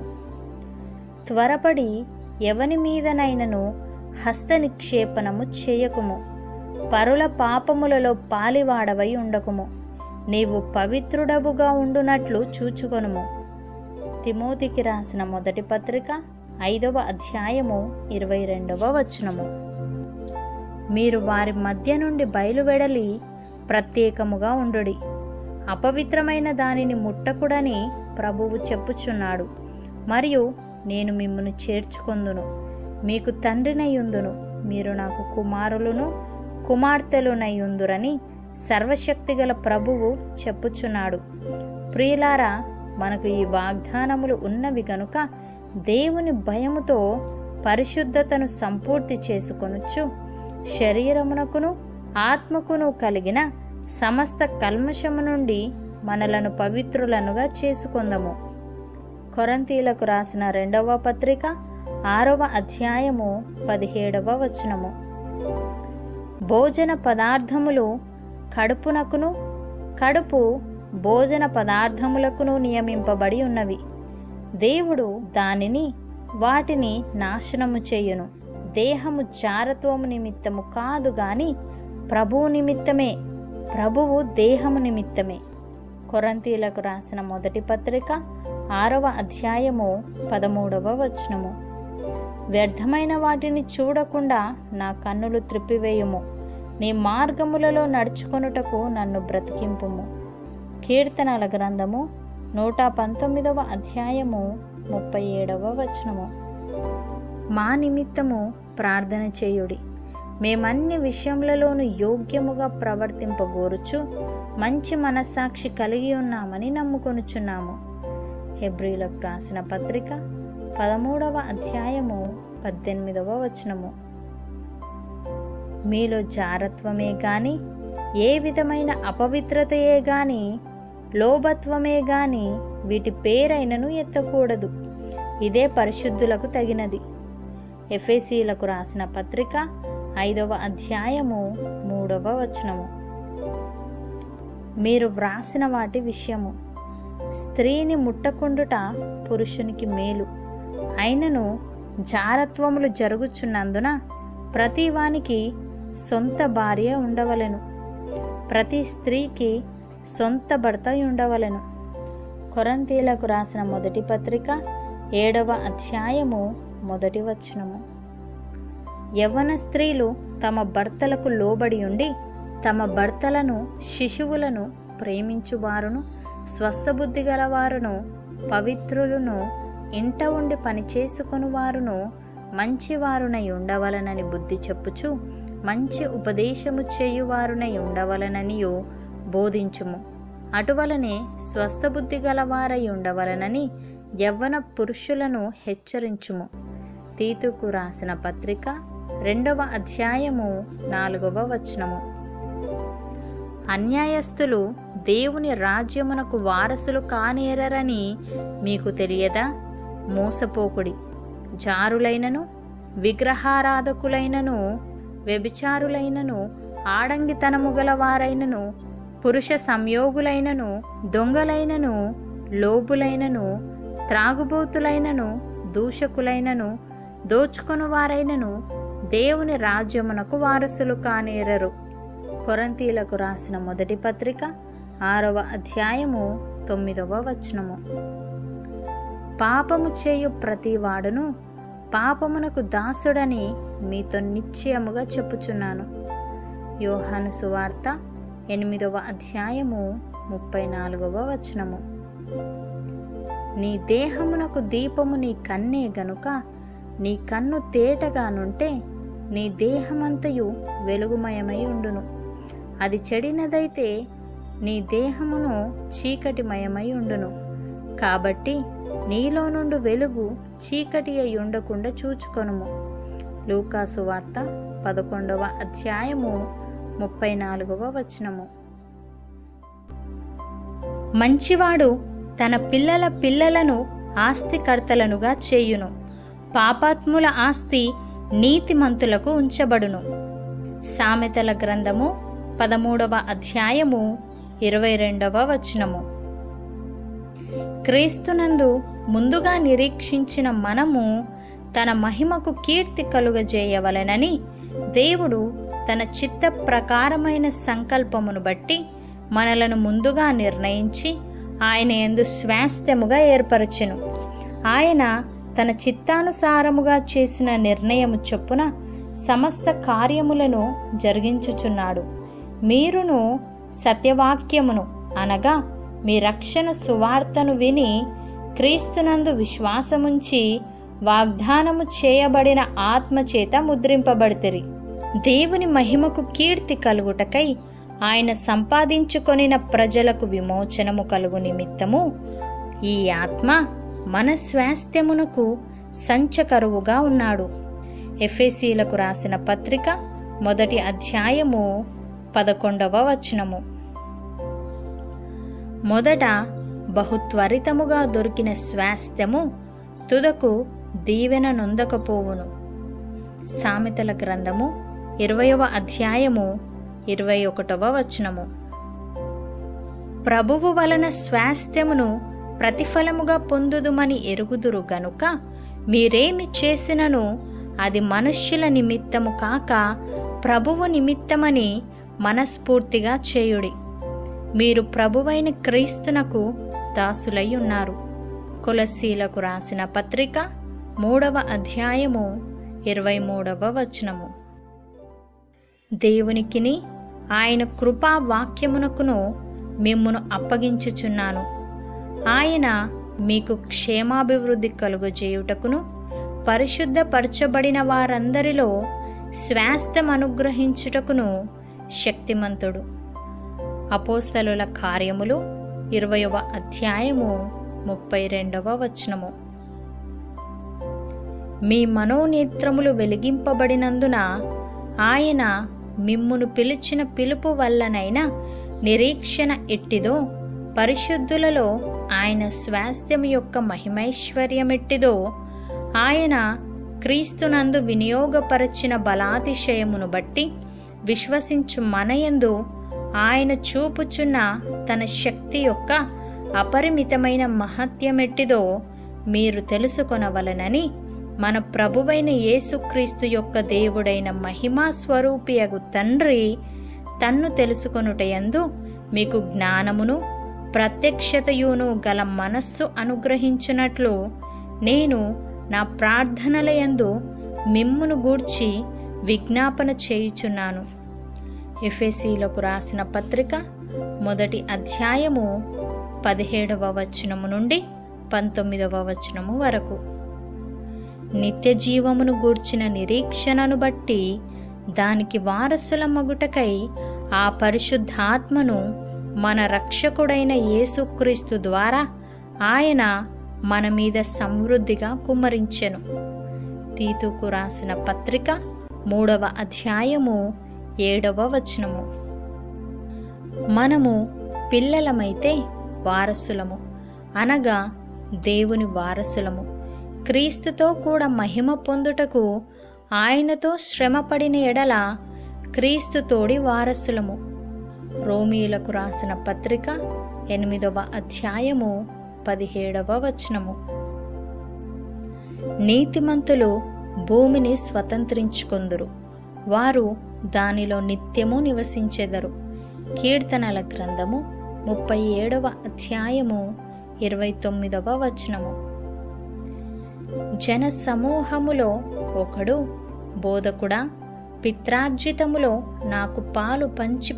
త్వరపడి ఎవని మీదనైనను హస్త నిక్షేపణము చేయకుము పరుల పాపములలో పాలివాడవై ఉండకుము నీవు పవిత్రుడవుగా ఉండునట్లు చూచుకొనుము తిమోతికి రాసిన మొదటి పత్రిక ఐదవ అధ్యాయము ఇరవై రెండవ వచనము మీరు వారి మధ్య నుండి బయలువెడలి ప్రత్యేకముగా ఉండుడి అపవిత్రమైన దానిని ముట్టకుడని ప్రభువు చెప్పుచున్నాడు మరియు నేను మిమ్మను చేర్చుకొందును మీకు తండ్రినయ్యుందును మీరు నాకు కుమారులను కుమార్తెలునయ్యుందురని సర్వశక్తిగల ప్రభువు చెప్పుచున్నాడు ప్రియులారా మనకు ఈ వాగ్దానములు ఉన్నవి గనుక దేవుని భయముతో పరిశుద్ధతను సంపూర్తి చేసుకొనొచ్చు శరీరమునకును ఆత్మకును కలిగిన సమస్త కల్మషము నుండి మనలను పవిత్రులనుగా చేసుకొందము కొరంతీలకు రాసిన రెండవ పత్రిక ఆరవ అధ్యాయము పదిహేడవ వచనము భోజన పదార్థములు కడుపునకును కడుపు భోజన పదార్థములకును నియమింపబడి ఉన్నవి దేవుడు దానిని వాటిని నాశనము చేయును దేహము జారత్వము నిమిత్తము కాదు గాని ప్రభువు నిమిత్తమే ప్రభువు దేహము నిమిత్తమే కొరంతీలకు రాసిన మొదటి పత్రిక ఆరవ అధ్యాయము పదమూడవ వచనము వ్యర్థమైన వాటిని చూడకుండా నా కన్నులు త్రిప్పివేయుము నీ మార్గములలో నడుచుకొనుటకు నన్ను బ్రతికింపుము కీర్తనల గ్రంథము నూట పంతొమ్మిదవ అధ్యాయము ముప్పై ఏడవ వచనము మా నిమిత్తము ప్రార్థన చేయుడి మేమన్ని విషయములలోనూ యోగ్యముగా ప్రవర్తింపగోరుచు మంచి మనస్సాక్షి కలిగి ఉన్నామని నమ్ముకొనుచున్నాము హెబ్రిలకు రాసిన పత్రిక పదమూడవ అధ్యాయము పద్దెనిమిదవ వచనము మీలో జారత్వమే గాని ఏ విధమైన అపవిత్రతయే గాని లోభత్వమే గాని వీటి పేరైనను ఎత్తకూడదు ఇదే పరిశుద్ధులకు తగినది ఎఫేసీలకు రాసిన పత్రిక ఐదవ అధ్యాయము మూడవ వచనము మీరు వ్రాసిన వాటి విషయము స్త్రీని ముట్టకుండుట పురుషునికి మేలు అయినను జారత్వములు జరుగుచున్నందున ప్రతివానికి సొంత భార్య ఉండవలెను ప్రతి స్త్రీకి సొంత భర్త ఉండవలెను కొరంతీలకు రాసిన మొదటి పత్రిక ఏడవ అధ్యాయము మొదటి వచనము యవ్వన స్త్రీలు తమ భర్తలకు లోబడి ఉండి తమ భర్తలను శిశువులను ప్రేమించువారును స్వస్థబుద్ధి గలవారును పవిత్రులను ఇంట ఉండి పనిచేసుకుని వారును మంచివారునై ఉండవలనని బుద్ధి చెప్పుచు మంచి ఉపదేశము చేయువారునై ఉండవలననియు బోధించుము అటువలనే స్వస్థబుద్ధి గలవారై ఉండవలనని యవ్వన పురుషులను హెచ్చరించుము తీతుకు రాసిన పత్రిక రెండవ అధ్యాయము నాలుగవ వచనము అన్యాయస్తులు దేవుని రాజ్యమునకు వారసులు కానేరరని మీకు తెలియదా మోసపోకుడి జారులైనను విగ్రహారాధకులైనను వ్యభిచారులైనను ఆడంగితనము గలవారైనను పురుష సంయోగులైనను దొంగలైనను లోబులైనను త్రాగుబోతులైనను దూషకులైనను దోచుకొనువారైనను దేవుని రాజ్యమునకు వారసులు కానేరరు కొరంతీలకు రాసిన మొదటి పత్రిక ఆరవ అధ్యాయము తొమ్మిదవ వచనము పాపము చేయు ప్రతివాడును పాపమునకు దాసుడని మీతో నిశ్చయముగా చెప్పుచున్నాను యోహాను సువార్త ఎనిమిదవ అధ్యాయము ముప్పై నాలుగవ వచనము నీ దేహమునకు దీపము నీ కన్నే గనుక నీ కన్ను తేటగానుంటే నీ దేహమంతయు వెలుగుమయమై ఉండును అది చెడినదైతే నీ దేహమును చీకటిమయమై ఉండును కాబట్టి నీలో నుండి వెలుగు చీకటి అయి ఉండకుండా చూచుకొనుము లూకాసు వార్త పదకొండవ అధ్యాయము ముప్పై నాలుగవ వచనము మంచివాడు తన పిల్లల పిల్లలను ఆస్తికర్తలనుగా చేయును పాపాత్ముల ఆస్తి నీతిమంతులకు ఉంచబడును సామెతల గ్రంథము పదమూడవ అధ్యాయము ఇరవై రెండవ వచనము క్రీస్తునందు ముందుగా నిరీక్షించిన మనము తన మహిమకు కీర్తి కలుగజేయవలెనని దేవుడు తన చిత్త ప్రకారమైన సంకల్పమును బట్టి మనలను ముందుగా నిర్ణయించి ఆయన ఎందు స్వాస్థ్యముగా ఏర్పరచెను ఆయన తన చిత్తానుసారముగా చేసిన నిర్ణయము చొప్పున సమస్త కార్యములను జరిగించుచున్నాడు మీరును సత్యవాక్యమును అనగా మీ రక్షణ సువార్తను విని క్రీస్తునందు విశ్వాసముంచి వాగ్దానము చేయబడిన ఆత్మచేత ముద్రింపబడితిరి దేవుని మహిమకు కీర్తి కలుగుటకై ఆయన సంపాదించుకొనిన ప్రజలకు విమోచనము కలుగు నిమిత్తము ఈ ఆత్మ మన స్వాస్థ్యమునకు సంచకరువుగా ఉన్నాడు ఎఫ్ఎసీలకు రాసిన పత్రిక మొదటి అధ్యాయము పదకొండవ వచనము మొదట బహుత్వరితముగా దొరికిన స్వాస్థ్యము తుదకు దీవెన నొందకపోవును సామెతల గ్రంథము ఇరవయవ అధ్యాయము ఇరవై ఒకటవ వచనము ప్రభువు వలన స్వాస్థ్యమును ప్రతిఫలముగా పొందుదుమని ఎరుగుదురు గనుక మీరేమి చేసినను అది మనుష్యుల నిమిత్తము కాక ప్రభువు నిమిత్తమని మనస్ఫూర్తిగా చేయుడి మీరు ప్రభువైన క్రీస్తునకు దాసులై ఉన్నారు కొలసీలకు రాసిన పత్రిక మూడవ అధ్యాయము ఇరవై మూడవ వచనము దేవునికిని ఆయన కృపా వాక్యమునకును మిమ్మును అప్పగించుచున్నాను ఆయన మీకు క్షేమాభివృద్ధి కలుగజేయుటకును పరిశుద్ధపరచబడిన వారందరిలో స్వాస్థ్యం అనుగ్రహించుటకును శక్తిమంతుడు అపోస్తలుల కార్యములు ఇరవయవ అధ్యాయము ముప్పై రెండవ వచనము మీ మనోనేత్రములు వెలిగింపబడినందున ఆయన మిమ్మును పిలిచిన పిలుపు వల్లనైనా నిరీక్షణ ఎట్టిదో పరిశుద్ధులలో ఆయన స్వాస్థ్యం యొక్క మహిమైశ్వర్యమెట్టిదో ఆయన క్రీస్తునందు వినియోగపరచిన బలాతిశయమును బట్టి విశ్వసించు మనయందు ఆయన చూపుచున్న తన శక్తి యొక్క అపరిమితమైన మహత్యమెట్టిదో మీరు తెలుసుకొనవలనని మన ప్రభువైన యేసుక్రీస్తు యొక్క దేవుడైన మహిమా స్వరూపియగు తండ్రి తన్ను తెలుసుకొనుటయందు మీకు జ్ఞానమును ప్రత్యక్షతయును గల మనస్సు అనుగ్రహించినట్లు నేను నా ప్రార్థనలయందు మిమ్మును గూర్చి విజ్ఞాపన చేయుచున్నాను ఎఫెసీలకు రాసిన పత్రిక మొదటి అధ్యాయము పదిహేడవ వచనము నుండి పంతొమ్మిదవ వచనము వరకు నిత్య జీవమును గూర్చిన నిరీక్షణను బట్టి దానికి వారసుల మగుటకై ఆ పరిశుద్ధాత్మను మన రక్షకుడైన యేసుక్రీస్తు ద్వారా ఆయన మన మీద సమృద్ధిగా కుమ్మరించెను తీతుకు రాసిన పత్రిక మూడవ అధ్యాయము ఏడవ వచనము మనము పిల్లలమైతే వారసులము అనగా దేవుని వారసులము క్రీస్తుతో కూడా మహిమ పొందుటకు ఆయనతో శ్రమపడిన ఎడల క్రీస్తుతోడి వారసులము రోమీలకు రాసిన పత్రిక ఎనిమిదవ అధ్యాయము పదిహేడవ వచనము నీతిమంతులు భూమిని స్వతంత్రించుకొందురు వారు దానిలో నిత్యము నివసించెదరు కీర్తనల గ్రంథము ముప్పై ఏడవ అధ్యాయము ఇరవై తొమ్మిదవ వచనము జన సమూహములో ఒకడు బోధకుడా పిత్రార్జితములో నాకు పాలు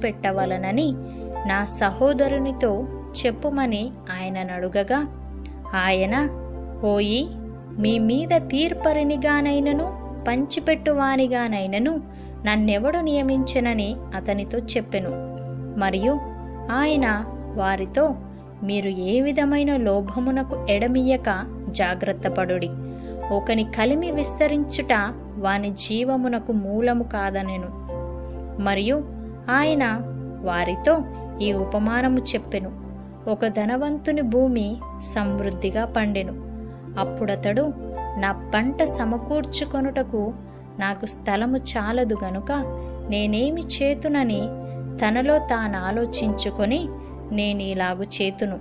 పంచిపెట్టవలనని నా సహోదరునితో చెప్పుమని ఆయన నడుగగా ఆయన ఓయి మీ మీద తీర్పరినిగానైనను పంచిపెట్టువానిగానైనను నన్నెవడు నియమించనని అతనితో చెప్పెను మరియు ఆయన వారితో మీరు ఏ విధమైన లోభమునకు ఎడమియ్యక జాగ్రత్తపడుడి ఒకని కలిమి విస్తరించుట వాని జీవమునకు మూలము కాదనెను మరియు ఆయన వారితో ఈ ఉపమానము చెప్పెను ఒక ధనవంతుని భూమి సమృద్ధిగా పండెను అప్పుడతడు నా పంట సమకూర్చుకొనుటకు నాకు స్థలము చాలదు గనుక నేనేమి చేతునని తనలో తాను ఆలోచించుకొని నేనీలాగు చేతును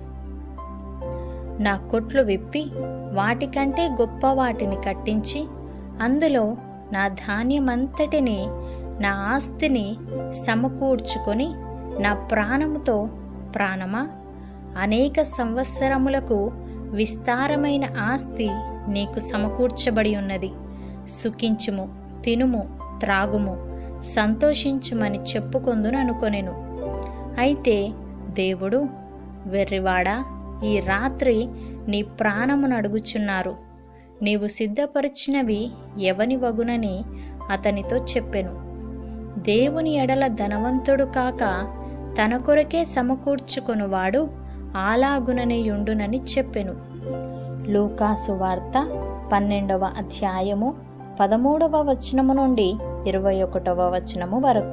నా కొట్లు విప్పి వాటికంటే గొప్ప వాటిని కట్టించి అందులో నా ధాన్యమంతటిని నా ఆస్తిని సమకూర్చుకొని నా ప్రాణముతో ప్రాణమా అనేక సంవత్సరములకు విస్తారమైన ఆస్తి నీకు సమకూర్చబడి ఉన్నది సుఖించుము తినుము త్రాగుము సంతోషించుమని చెప్పుకొందును అనుకొనెను అయితే దేవుడు వెర్రివాడా ఈ రాత్రి నీ ప్రాణమును అడుగుచున్నారు నీవు సిద్ధపరిచినవి ఎవని వగునని అతనితో చెప్పెను దేవుని ఎడల ధనవంతుడు కాక తన కొరకే సమకూర్చుకొనువాడు ఆలాగుననేయుండునని చెప్పెను లూకాసు వార్త పన్నెండవ అధ్యాయము పదమూడవ వచనము నుండి ఇరవై ఒకటవ వచనము వరకు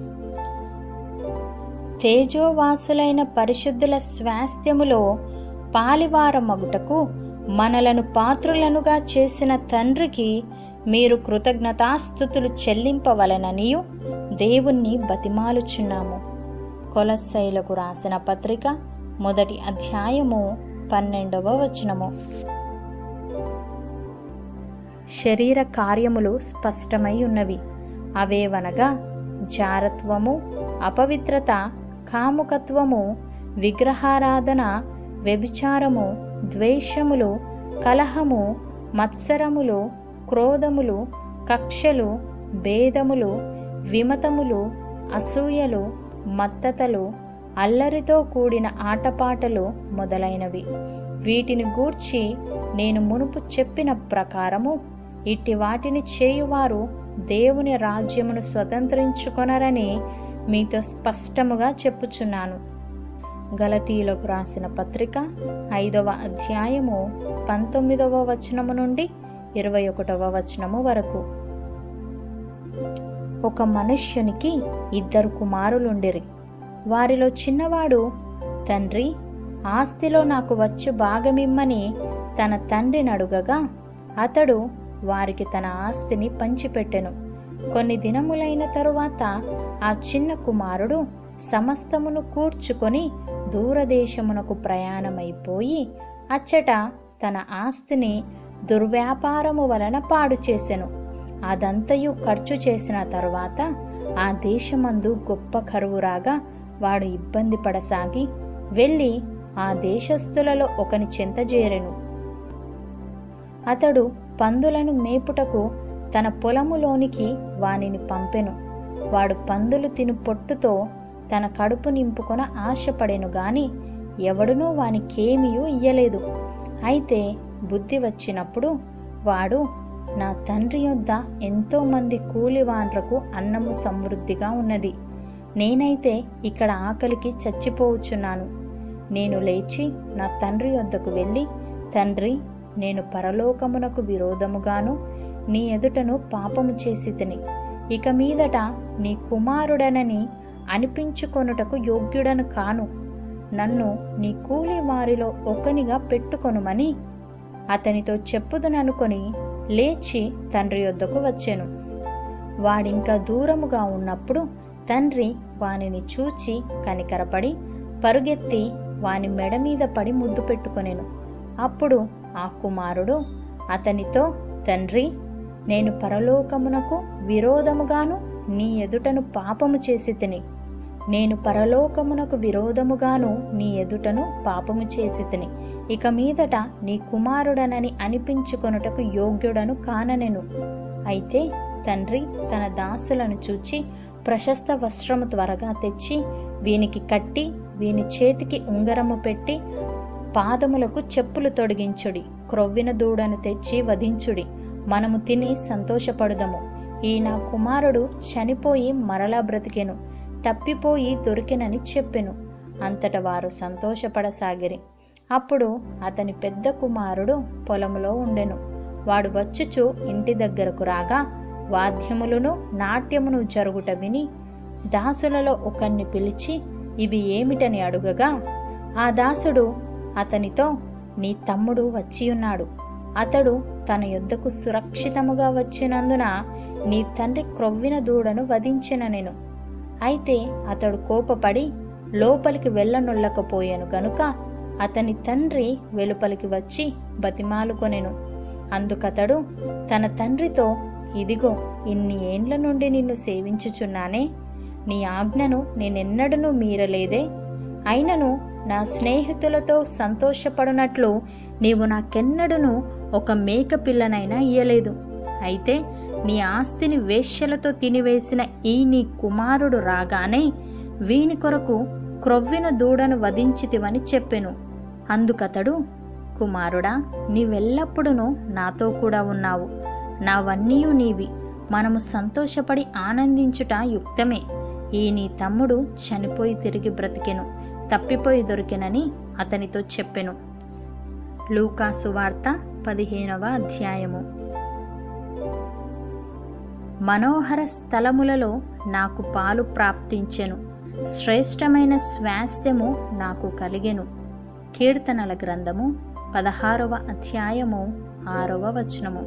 తేజోవాసులైన పరిశుద్ధుల స్వాస్థ్యములో పాలివారమగుటకు మనలను పాత్రులనుగా చేసిన తండ్రికి మీరు కృతజ్ఞతాస్థుతులు చెల్లింపవలననియు దేవుణ్ణి బతిమాలుచున్నాము కొలస్సైలకు రాసిన పత్రిక మొదటి అధ్యాయము పన్నెండవ వచనము శరీర కార్యములు స్పష్టమై ఉన్నవి అవేవనగా జారత్వము అపవిత్రత కాముకత్వము విగ్రహారాధన వ్యభిచారము ద్వేషములు కలహము మత్సరములు క్రోధములు కక్షలు భేదములు విమతములు అసూయలు మత్తతలు అల్లరితో కూడిన ఆటపాటలు మొదలైనవి వీటిని గూర్చి నేను మునుపు చెప్పిన ప్రకారము ఇట్టి వాటిని చేయువారు దేవుని రాజ్యమును స్వతంత్రించుకొనరని మీతో స్పష్టముగా చెప్పుచున్నాను గలతీలకు రాసిన పత్రిక ఐదవ అధ్యాయము పంతొమ్మిదవ వచనము నుండి ఇరవై ఒకటవ వచనము వరకు ఒక మనుష్యునికి ఇద్దరు కుమారులుండిరి వారిలో చిన్నవాడు తండ్రి ఆస్తిలో నాకు వచ్చు భాగమిమ్మని తన తండ్రిని అడుగగా అతడు వారికి తన ఆస్తిని పంచిపెట్టెను కొన్ని దినములైన తరువాత ఆ చిన్న కుమారుడు సమస్తమును కూర్చుకొని దూరదేశమునకు ప్రయాణమైపోయి అచ్చట తన ఆస్తిని దుర్వ్యాపారము వలన పాడు చేసెను అదంతయు ఖర్చు చేసిన తరువాత ఆ దేశమందు గొప్ప కరువు రాగా వాడు ఇబ్బంది పడసాగి వెళ్ళి ఆ దేశస్థులలో ఒకని చెంతజేరెను అతడు పందులను మేపుటకు తన పొలములోనికి వానిని పంపెను వాడు పందులు తిను పొట్టుతో తన కడుపు నింపుకొన ఆశపడెను గాని ఎవడునూ వానికేమీయూ ఇయ్యలేదు అయితే బుద్ధి వచ్చినప్పుడు వాడు నా తండ్రి యొద్ద ఎంతోమంది కూలివాన్లకు అన్నము సమృద్ధిగా ఉన్నది నేనైతే ఇక్కడ ఆకలికి చచ్చిపోవచ్చున్నాను నేను లేచి నా తండ్రి వద్దకు వెళ్ళి తండ్రి నేను పరలోకమునకు విరోధముగాను నీ ఎదుటను పాపము చేసి తిని ఇక మీదట నీ కుమారుడనని అనిపించుకొనుటకు యోగ్యుడను కాను నన్ను నీ కూలి వారిలో ఒకనిగా పెట్టుకొనుమని అతనితో చెప్పుదుననుకొని లేచి తండ్రి యొద్దకు వచ్చెను వాడింకా దూరముగా ఉన్నప్పుడు తండ్రి వానిని చూచి కనికరపడి పరుగెత్తి వాని మెడ మీద పడి ముద్దు పెట్టుకొనెను అప్పుడు ఆ కుమారుడు అతనితో తండ్రి నేను పరలోకమునకు విరోధముగాను నీ ఎదుటను పాపము చేసి తిని నేను పరలోకమునకు విరోధముగాను నీ ఎదుటను పాపము చేసి తిని ఇక మీదట నీ కుమారుడనని అనిపించుకొనుటకు యోగ్యుడను కాననెను అయితే తండ్రి తన దాసులను చూచి ప్రశస్త వస్త్రము త్వరగా తెచ్చి వీనికి కట్టి వీని చేతికి ఉంగరము పెట్టి పాదములకు చెప్పులు తొడిగించుడి క్రొవ్విన దూడను తెచ్చి వధించుడి మనము తిని సంతోషపడుదము ఈ నా కుమారుడు చనిపోయి మరలా బ్రతికెను తప్పిపోయి దొరికెనని చెప్పెను అంతట వారు సంతోషపడసాగిరి అప్పుడు అతని పెద్ద కుమారుడు పొలములో ఉండెను వాడు వచ్చుచు ఇంటి దగ్గరకు రాగా వాద్యములను నాట్యమును జరుగుట విని దాసులలో ఒకరిని పిలిచి ఇవి ఏమిటని అడుగగా ఆ దాసుడు అతనితో నీ తమ్ముడు వచ్చియున్నాడు అతడు తన యొద్దకు సురక్షితముగా వచ్చినందున నీ తండ్రి క్రొవ్విన దూడను వధించిన నేను అయితే అతడు కోపపడి లోపలికి వెళ్ళనొల్లకపోయాను గనుక అతని తండ్రి వెలుపలికి వచ్చి బతిమాలుకొనెను అందుకతడు తన తండ్రితో ఇదిగో ఇన్ని ఏండ్ల నుండి నిన్ను సేవించుచున్నానే నీ ఆజ్ఞను నేనెన్నడూ మీరలేదే అయినను నా స్నేహితులతో సంతోషపడునట్లు నీవు నాకెన్నడూను ఒక మేక పిల్లనైనా ఇయ్యలేదు అయితే నీ ఆస్తిని వేశ్యలతో తినివేసిన ఈ నీ కుమారుడు రాగానే వీని కొరకు క్రొవ్విన దూడను వధించితివని చెప్పెను అందుకతడు కుమారుడా నీవెల్లప్పుడూ నాతో కూడా ఉన్నావు నావన్నీయు నీవి మనము సంతోషపడి ఆనందించుట యుక్తమే ఈ నీ తమ్ముడు చనిపోయి తిరిగి బ్రతికెను తప్పిపోయి దొరికెనని అతనితో చెప్పెను లూకాసు వార్త పదిహేనవ అధ్యాయము మనోహర స్థలములలో నాకు పాలు ప్రాప్తించెను శ్రేష్టమైన స్వాస్థ్యము నాకు కలిగెను కీర్తనల గ్రంథము పదహారవ అధ్యాయము ఆరవ వచనము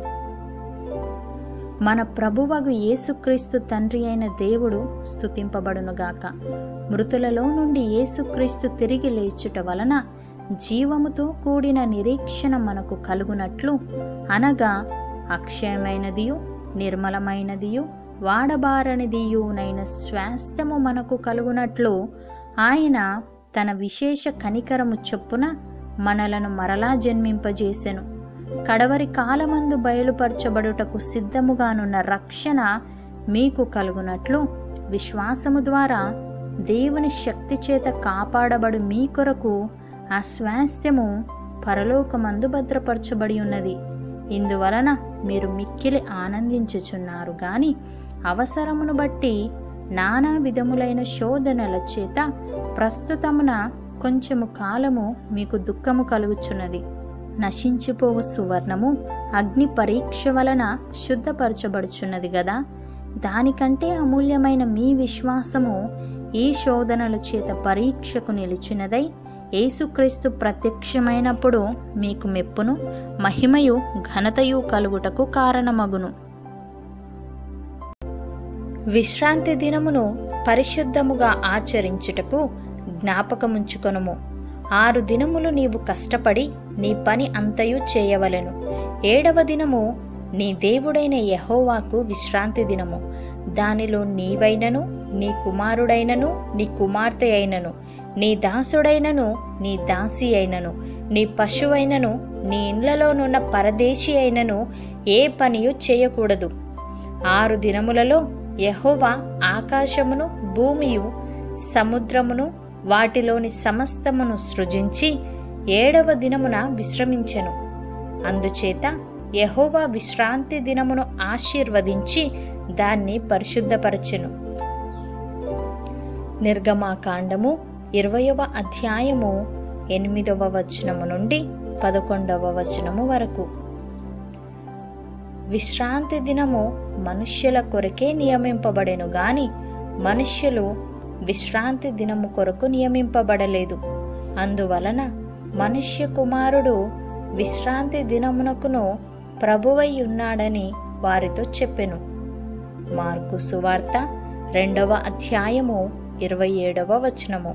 మన ప్రభువగు యేసుక్రీస్తు తండ్రి అయిన దేవుడు స్తుతింపబడునుగాక మృతులలో నుండి యేసుక్రీస్తు తిరిగి లేచుట వలన జీవముతో కూడిన నిరీక్షణ మనకు కలుగునట్లు అనగా అక్షయమైనదియు నిర్మలమైనదియు వాడబారనిదియునైన స్వాస్థ్యము మనకు కలుగునట్లు ఆయన తన విశేష కనికరము చొప్పున మనలను మరలా జన్మింపజేసెను కడవరి కాలమందు బయలుపరచబడుటకు సిద్ధముగానున్న రక్షణ మీకు కలుగునట్లు విశ్వాసము ద్వారా దేవుని శక్తి చేత కాపాడబడు మీ కొరకు ఆ స్వాస్థ్యము పరలోకమందు భద్రపరచబడి ఉన్నది ఇందువలన మీరు మిక్కిలి ఆనందించుచున్నారు గాని అవసరమును బట్టి నానా విధములైన శోధనల చేత ప్రస్తుతమున కొంచెము కాలము మీకు దుఃఖము కలుగుచున్నది నశించిపోవు సువర్ణము అగ్ని పరీక్ష వలన శుద్ధపరచబడుచున్నది గదా దానికంటే అమూల్యమైన మీ విశ్వాసము ఈ శోధనల చేత పరీక్షకు నిలిచినదై యేసుక్రీస్తు ప్రత్యక్షమైనప్పుడు మీకు మెప్పును మహిమయు ఘనతయు కలుగుటకు కారణమగును విశ్రాంతి దినమును పరిశుద్ధముగా ఆచరించుటకు జ్ఞాపకముంచుకొనుము ఆరు దినములు నీవు కష్టపడి నీ పని అంతయు చేయవలెను ఏడవ దినము నీ దేవుడైన యహోవాకు విశ్రాంతి దినము దానిలో నీవైనను నీ కుమారుడైనను నీ కుమార్తె అయినను నీ దాసుడైనను నీ దాసి అయినను నీ పశువైనను నీ ఇండ్లలోనున్న పరదేశి అయినను ఏ పనియు చేయకూడదు ఆరు దినములలో యహోవా ఆకాశమును భూమియు సముద్రమును వాటిలోని సమస్తమును సృజించి ఏడవ దినమున విశ్రమించెను అందుచేత యహోవా విశ్రాంతి దినమును ఆశీర్వదించి దాన్ని పరిశుద్ధపరచెను నిర్గమాకాండము ఇరవయవ అధ్యాయము ఎనిమిదవ వచనము నుండి పదకొండవ వచనము వరకు విశ్రాంతి దినము మనుష్యుల కొరకే నియమింపబడెను గాని మనుష్యులు విశ్రాంతి దినము కొరకు నియమింపబడలేదు అందువలన మనుష్య కుమారుడు విశ్రాంతి దినమునకును ప్రభువై ఉన్నాడని వారితో చెప్పెను మార్కు సువార్త రెండవ అధ్యాయము ఇరవై ఏడవ వచనము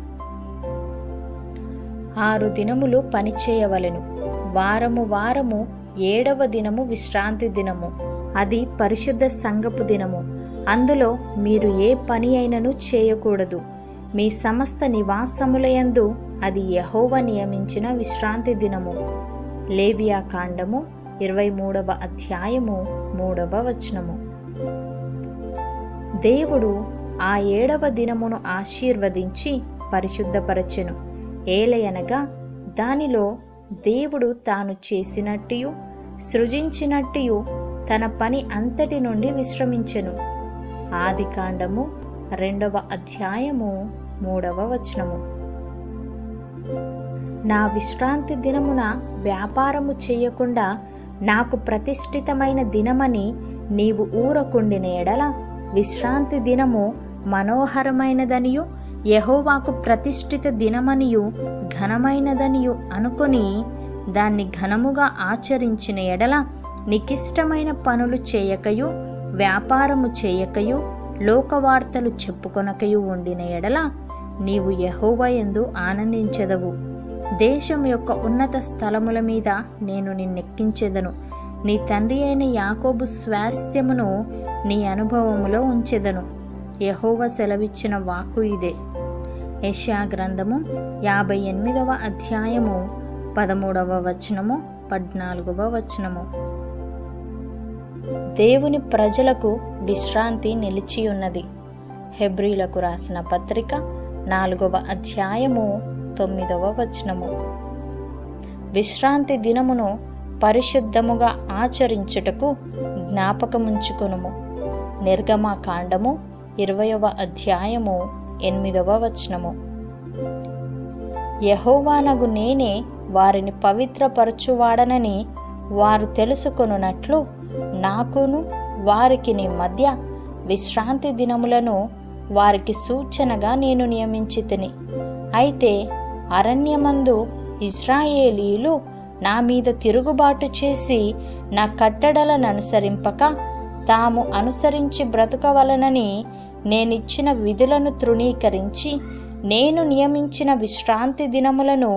ఆరు దినములు పనిచేయవలెను వారము వారము ఏడవ దినము విశ్రాంతి దినము అది పరిశుద్ధ సంగపు దినము అందులో మీరు ఏ పని అయినను చేయకూడదు మీ సమస్త నివాసములయందు అది యహోవ నియమించిన విశ్రాంతి దినము లేవియా కాండము ఇరవై మూడవ అధ్యాయము మూడవ వచనము దేవుడు ఆ ఏడవ దినమును ఆశీర్వదించి పరిశుద్ధపరచెను ఏలయనగా దానిలో దేవుడు తాను చేసినట్టు సృజించినట్టు తన పని అంతటి నుండి విశ్రమించెను ఆది కాండము రెండవ అధ్యాయము మూడవ వచనము నా విశ్రాంతి దినమున వ్యాపారము చేయకుండా నాకు ప్రతిష్ఠితమైన దినమని నీవు ఊరకుండిన ఎడల విశ్రాంతి దినము మనోహరమైనదనియు యహోవాకు ప్రతిష్ఠిత దినమనియు ఘనమైనదనియు అనుకొని దాన్ని ఘనముగా ఆచరించిన ఎడల నికిష్టమైన పనులు చేయకయు వ్యాపారము చేయకయు లోకవార్తలు చెప్పుకొనకయు ఉండిన ఎడల నీవు యహోవయందు ఆనందించెదవు దేశం యొక్క ఉన్నత స్థలముల మీద నేను నిన్నెక్కించెదను నీ తండ్రి అయిన యాకోబు స్వాస్థ్యమును నీ అనుభవములో ఉంచెదను యహోవ సెలవిచ్చిన వాక్కు ఇదే యశా గ్రంథము యాభై ఎనిమిదవ అధ్యాయము పదమూడవ వచనము పద్నాలుగవ వచనము దేవుని ప్రజలకు విశ్రాంతి నిలిచి ఉన్నది హెబ్రీలకు రాసిన పత్రిక నాలుగవ అధ్యాయము తొమ్మిదవ వచనము విశ్రాంతి దినమును పరిశుద్ధముగా ఆచరించుటకు జ్ఞాపకముంచుకొనుము నిర్గమాకాండము ఇరవయవ అధ్యాయము ఎనిమిదవ వచనము యహోవానగు నేనే వారిని పవిత్రపరచువాడనని వారు తెలుసుకొనున్నట్లు నాకును వారికి నీ మధ్య విశ్రాంతి దినములను వారికి సూచనగా నేను నియమించి తిని అయితే అరణ్యమందు ఇజ్రాయేలీలు నా మీద తిరుగుబాటు చేసి నా కట్టడలను అనుసరింపక తాము అనుసరించి బ్రతుకవలనని నేనిచ్చిన విధులను తృణీకరించి నేను నియమించిన విశ్రాంతి దినములను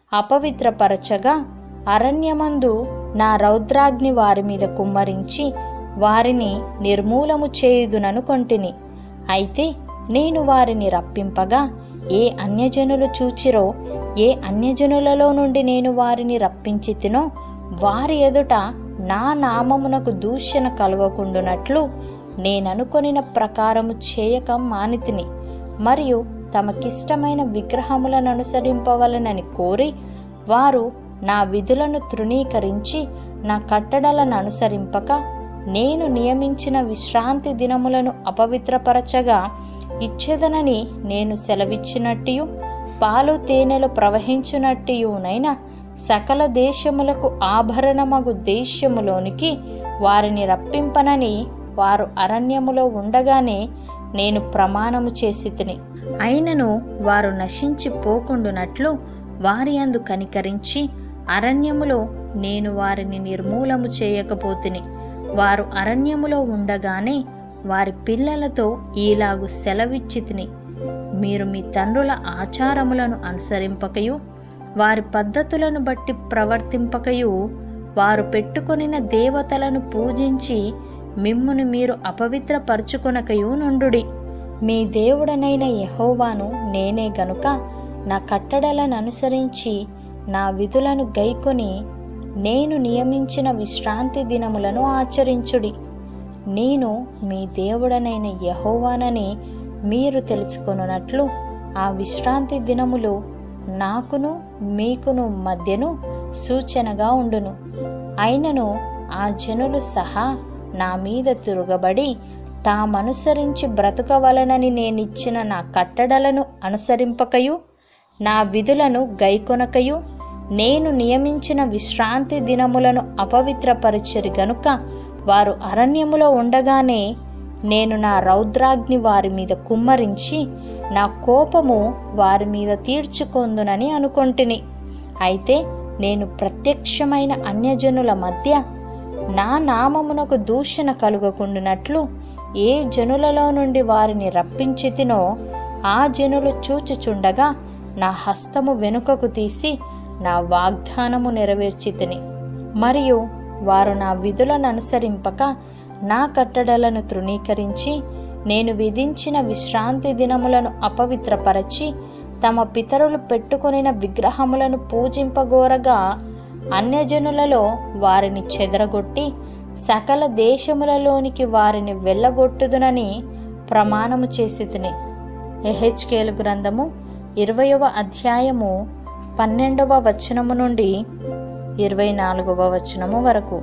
అపవిత్రపరచగా అరణ్యమందు నా రౌద్రాగ్ని వారి మీద కుమ్మరించి వారిని నిర్మూలము చేయుదునను కొంటిని అయితే నేను వారిని రప్పింపగా ఏ అన్యజనులు చూచిరో ఏ అన్యజనులలో నుండి నేను వారిని రప్పించి తినో వారి ఎదుట నా నామమునకు దూషణ కలగకుండునట్లు నేననుకొనిన ప్రకారము చేయక మానితిని మరియు తమకిష్టమైన విగ్రహములను అనుసరింపవలనని కోరి వారు నా విధులను తృణీకరించి నా కట్టడలను అనుసరింపక నేను నియమించిన విశ్రాంతి దినములను అపవిత్రపరచగా ఇచ్చేదనని నేను సెలవిచ్చినట్టు పాలు తేనెలు ప్రవహించునట్టియునైనా సకల దేశములకు ఆభరణమగు దేశములోనికి వారిని రప్పింపనని వారు అరణ్యములో ఉండగానే నేను ప్రమాణము చేసి తిని అయినను వారు నశించిపోకుండునట్లు వారి అందు కనికరించి అరణ్యములో నేను వారిని నిర్మూలము చేయకపోతిని వారు అరణ్యములో ఉండగానే వారి పిల్లలతో ఈలాగు సెలవిచ్చి తిని మీరు మీ తండ్రుల ఆచారములను అనుసరింపకయు వారి పద్ధతులను బట్టి ప్రవర్తింపకయు వారు పెట్టుకొనిన దేవతలను పూజించి మిమ్మును మీరు అపవిత్రపరుచుకొనకయు నుండుడి మీ దేవుడనైన యహోవాను నేనే గనుక నా కట్టడలను అనుసరించి నా విధులను గైకొని నేను నియమించిన విశ్రాంతి దినములను ఆచరించుడి నేను మీ దేవుడనైన యహోవానని మీరు తెలుసుకొనున్నట్లు ఆ విశ్రాంతి దినములు నాకును మీకును మధ్యను సూచనగా ఉండును అయినను ఆ జనులు సహా నా మీద తిరుగబడి తామనుసరించి బ్రతుకవలనని నేనిచ్చిన నా కట్టడలను అనుసరింపకయు నా విధులను గైకొనకయు నేను నియమించిన విశ్రాంతి దినములను అపవిత్రపరిచరు గనుక వారు అరణ్యములో ఉండగానే నేను నా రౌద్రాగ్ని వారి మీద కుమ్మరించి నా కోపము వారి మీద తీర్చుకొందునని అనుకొంటిని అయితే నేను ప్రత్యక్షమైన అన్యజనుల మధ్య నా నామమునకు దూషణ కలుగకుండునట్లు ఏ జనులలో నుండి వారిని రప్పించి తినో ఆ జనులు చూచుచుండగా నా హస్తము వెనుకకు తీసి నా వాగ్దానము నెరవేర్చి తిని మరియు వారు నా విధులను అనుసరింపక నా కట్టడలను తృణీకరించి నేను విధించిన విశ్రాంతి దినములను అపవిత్రపరచి తమ పితరులు పెట్టుకొనిన విగ్రహములను పూజింపగోరగా అన్యజనులలో వారిని చెదరగొట్టి సకల దేశములలోనికి వారిని వెళ్ళగొట్టుదునని ప్రమాణము చేసి తిని ఎహెచ్కేలు గ్రంథము ఇరవయవ అధ్యాయము పన్నెండవ వచనము నుండి ఇరవై నాలుగవ వచనము వరకు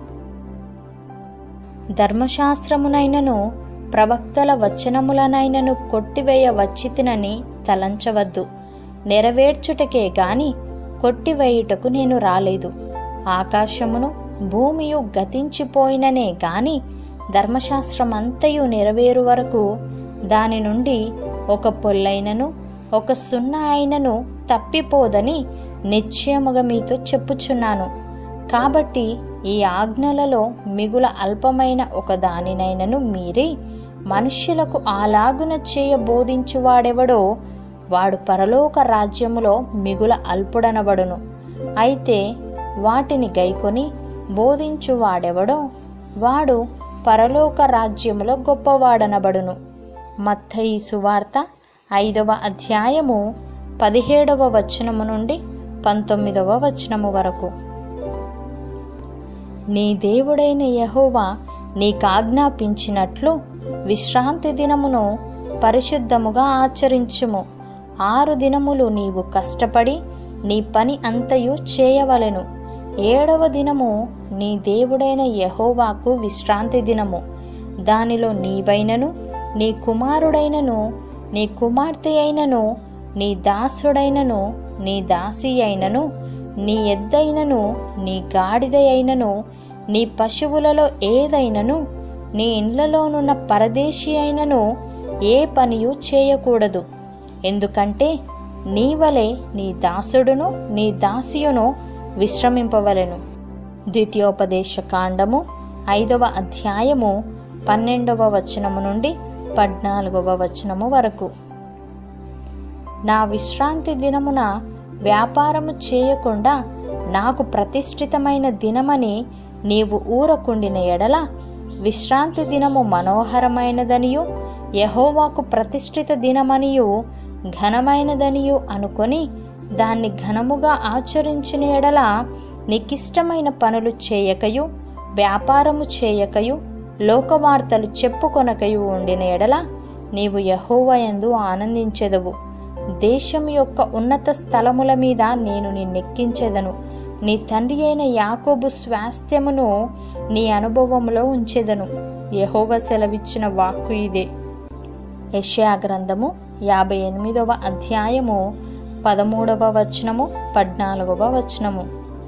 ధర్మశాస్త్రమునైనను ప్రవక్తల వచనములనైనను కొట్టివేయ వచ్చితినని తలంచవద్దు నెరవేర్చుటకే గాని కొట్టివేయుటకు నేను రాలేదు ఆకాశమును భూమియు గతించిపోయిననే గాని ధర్మశాస్త్రమంతయు నెరవేరు వరకు దాని నుండి ఒక పొల్లైనను ఒక సున్నా అయినను తప్పిపోదని నిశ్చయముగా మీతో చెప్పుచున్నాను కాబట్టి ఈ ఆజ్ఞలలో మిగుల అల్పమైన ఒక దానినైనను మీరి మనుష్యులకు అలాగున చేయ బోధించువాడెవడో వాడు పరలోక రాజ్యములో మిగుల అల్పుడనబడును అయితే వాటిని గైకొని బోధించువాడెవడో వాడు పరలోక రాజ్యములో గొప్పవాడనబడును మత్తయి సువార్త ఐదవ అధ్యాయము పదిహేడవ వచనము నుండి పంతొమ్మిదవ వచనము వరకు నీ దేవుడైన యహోవా నీకాజ్ఞాపించినట్లు విశ్రాంతి దినమును పరిశుద్ధముగా ఆచరించుము ఆరు దినములు నీవు కష్టపడి నీ పని అంతయు చేయవలెను ఏడవ దినము నీ దేవుడైన యహోవాకు విశ్రాంతి దినము దానిలో నీవైనను నీ కుమారుడైనను నీ కుమార్తె అయినను నీ దాసుడైనను నీ దాసి అయినను నీ ఎద్దైనను నీ గాడిద అయినను నీ పశువులలో ఏదైనను నీ ఇండ్లలోనున్న పరదేశి అయినను ఏ పనియు చేయకూడదు ఎందుకంటే నీ వలె నీ దాసుడును నీ దాసియును విశ్రమింపవలెను ద్వితీయోపదేశ కాండము ఐదవ అధ్యాయము పన్నెండవ వచనము నుండి పద్నాలుగవ వచనము వరకు నా విశ్రాంతి దినమున వ్యాపారము చేయకుండా నాకు ప్రతిష్ఠితమైన దినమని నీవు ఊరకుండిన ఎడల విశ్రాంతి దినము మనోహరమైనదనియు యహోవాకు ప్రతిష్ఠిత దినమనియు ఘనమైనదనియు అనుకొని దాన్ని ఘనముగా ఆచరించిన ఎడల నీకిష్టమైన పనులు చేయకయు వ్యాపారము చేయకయు లోకవార్తలు చెప్పుకొనకయు ఉండిన ఎడల నీవు యహోవయందు ఆనందించెదవు దేశం యొక్క ఉన్నత స్థలముల మీద నేను నిన్నెక్కించెదను నీ తండ్రి అయిన యాకోబు స్వాస్థ్యమును నీ అనుభవములో ఉంచెదను యహోవ సెలవిచ్చిన వాక్కు ఇదే యెషయా గ్రంథము యాభై ఎనిమిదవ అధ్యాయము పదమూడవ వచనము పద్నాలుగవ వచనము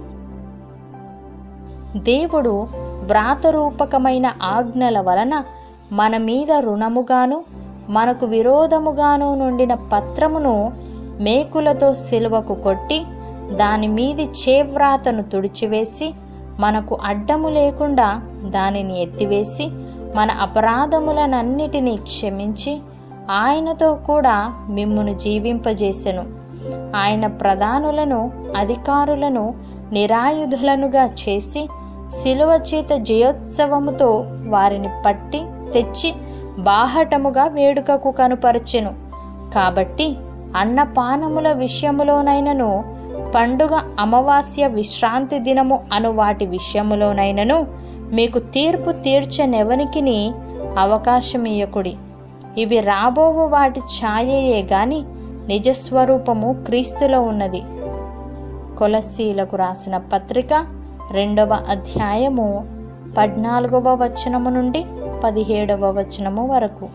దేవుడు వ్రాతరూపకమైన ఆజ్ఞల వలన మన మీద రుణముగాను మనకు విరోధముగాను నుండిన పత్రమును మేకులతో సిలువకు కొట్టి దాని మీది చేవ్రాతను తుడిచివేసి మనకు అడ్డము లేకుండా దానిని ఎత్తివేసి మన అపరాధములనన్నిటినీ క్షమించి ఆయనతో కూడా మిమ్మును జీవింపజేసెను ఆయన ప్రధానులను అధికారులను నిరాయుధులనుగా చేసి శిలువ చేత జయోత్సవముతో వారిని పట్టి తెచ్చి బాహటముగా వేడుకకు కనుపరచెను కాబట్టి అన్నపానముల విషయములోనైనను పండుగ అమావాస్య విశ్రాంతి దినము అను వాటి విషయములోనైనను మీకు తీర్పు తీర్చనెవనికిని అవకాశం ఇయ్యకుడి ఇవి రాబోవు వాటి ఛాయయే గాని నిజస్వరూపము క్రీస్తులో ఉన్నది కొలసీలకు రాసిన పత్రిక రెండవ అధ్యాయము పద్నాలుగవ వచనము నుండి పదిహేడవ వచనము వరకు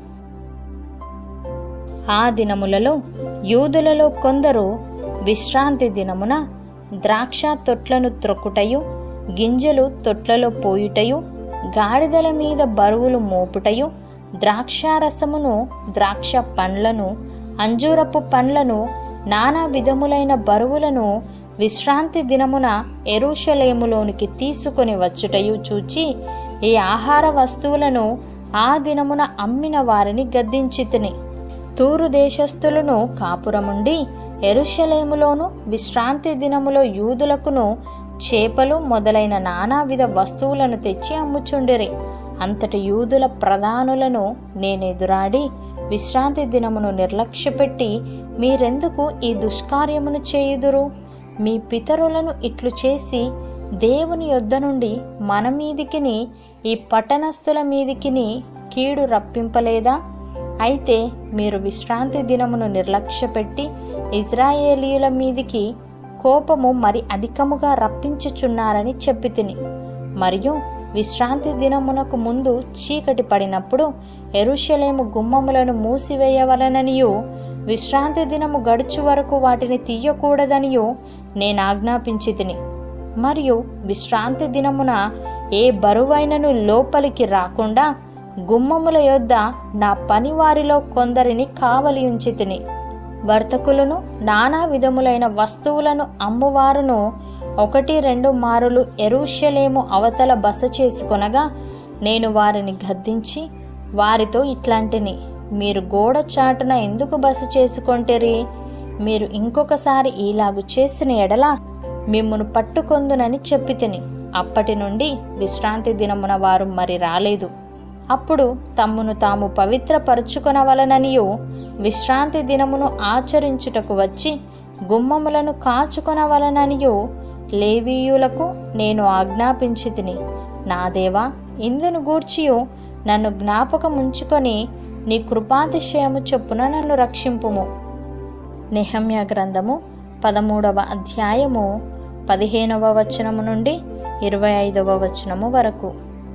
ఆ దినములలో యూదులలో కొందరు విశ్రాంతి దినమున ద్రాక్ష తొట్లను త్రొక్కుటయు గింజలు తొట్లలో పోయుటయు గాడిదల మీద బరువులు మోపుటయు ద్రాక్షారసమును ద్రాక్ష పండ్లను అంజూరపు పండ్లను నానా విధములైన బరువులను విశ్రాంతి దినమున ఎరుషలేములోనికి తీసుకొని వచ్చుటయు చూచి ఈ ఆహార వస్తువులను ఆ దినమున అమ్మిన వారిని గద్దించితిని తూరు దేశస్థులను కాపురముండి ఎరుషలేములోను విశ్రాంతి దినములో యూదులకును చేపలు మొదలైన నానావిధ వస్తువులను తెచ్చి అమ్ముచుండిరి అంతటి యూదుల ప్రధానులను నేనెదురాడి విశ్రాంతి దినమును నిర్లక్ష్యపెట్టి మీరెందుకు ఈ దుష్కార్యమును చేయుదురు మీ పితరులను ఇట్లు చేసి దేవుని యొద్ద నుండి మన మీదికిని ఈ పట్టణస్థుల మీదికిని కీడు రప్పింపలేదా అయితే మీరు విశ్రాంతి దినమును నిర్లక్ష్యపెట్టి ఇజ్రాయేలీల మీదికి కోపము మరి అధికముగా రప్పించుచున్నారని చెప్పి తిని మరియు విశ్రాంతి దినమునకు ముందు చీకటి పడినప్పుడు ఎరుషలేము గుమ్మములను మూసివేయవలననియు విశ్రాంతి దినము గడుచు వరకు వాటిని తీయకూడదనియు నేను ఆజ్ఞాపించి తిని మరియు విశ్రాంతి దినమున ఏ బరువైనను లోపలికి రాకుండా గుమ్మముల యొద్ద నా పనివారిలో కొందరిని కావలి ఉంచి తిని వర్తకులను నానా విధములైన వస్తువులను అమ్మువారును ఒకటి రెండు మారులు ఎరుషలేము అవతల బస చేసుకొనగా నేను వారిని గద్దించి వారితో ఇట్లాంటిని మీరు గోడ చాటున ఎందుకు బస చేసుకొంటిరి మీరు ఇంకొకసారి ఇలాగు చేసిన ఎడల మిమ్మును పట్టుకొందునని చెప్పి తిని అప్పటి నుండి విశ్రాంతి దినమున వారు మరి రాలేదు అప్పుడు తమ్మును తాము పవిత్రపరుచుకొనవలననియు విశ్రాంతి దినమును ఆచరించుటకు వచ్చి గుమ్మములను కాచుకొనవలననియు లేవీయులకు నేను ఆజ్ఞాపించి తిని నా దేవా ఇందును గూర్చియు నన్ను జ్ఞాపకముంచుకొని నీ కృపాతిశయము చొప్పున నన్ను రక్షింపుము నెహమ్య గ్రంథము పదమూడవ అధ్యాయము పదిహేనవ వచనము నుండి ఇరవై ఐదవ వచనము వరకు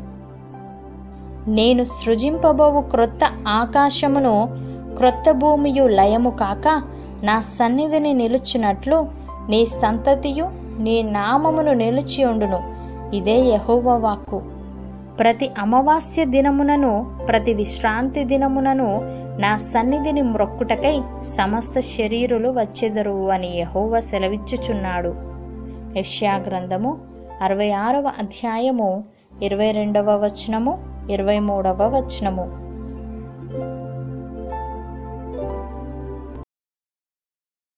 నేను సృజింపబోవు క్రొత్త ఆకాశమును క్రొత్త భూమియు లయము కాక నా సన్నిధిని నిలుచున్నట్లు నీ సంతతియు నీ నామమును నిలిచియుండును ఇదే యహోవ వాక్కు ప్రతి అమావాస్య దినమునను ప్రతి విశ్రాంతి దినమునను నా సన్నిధిని మ్రొక్కుటకై సమస్త శరీరులు వచ్చెదరు అని యహోవ సెలవిచ్చుచున్నాడు యష్యా గ్రంథము అరవై ఆరవ అధ్యాయము ఇరవై రెండవ వచనము ఇరవై మూడవ వచనము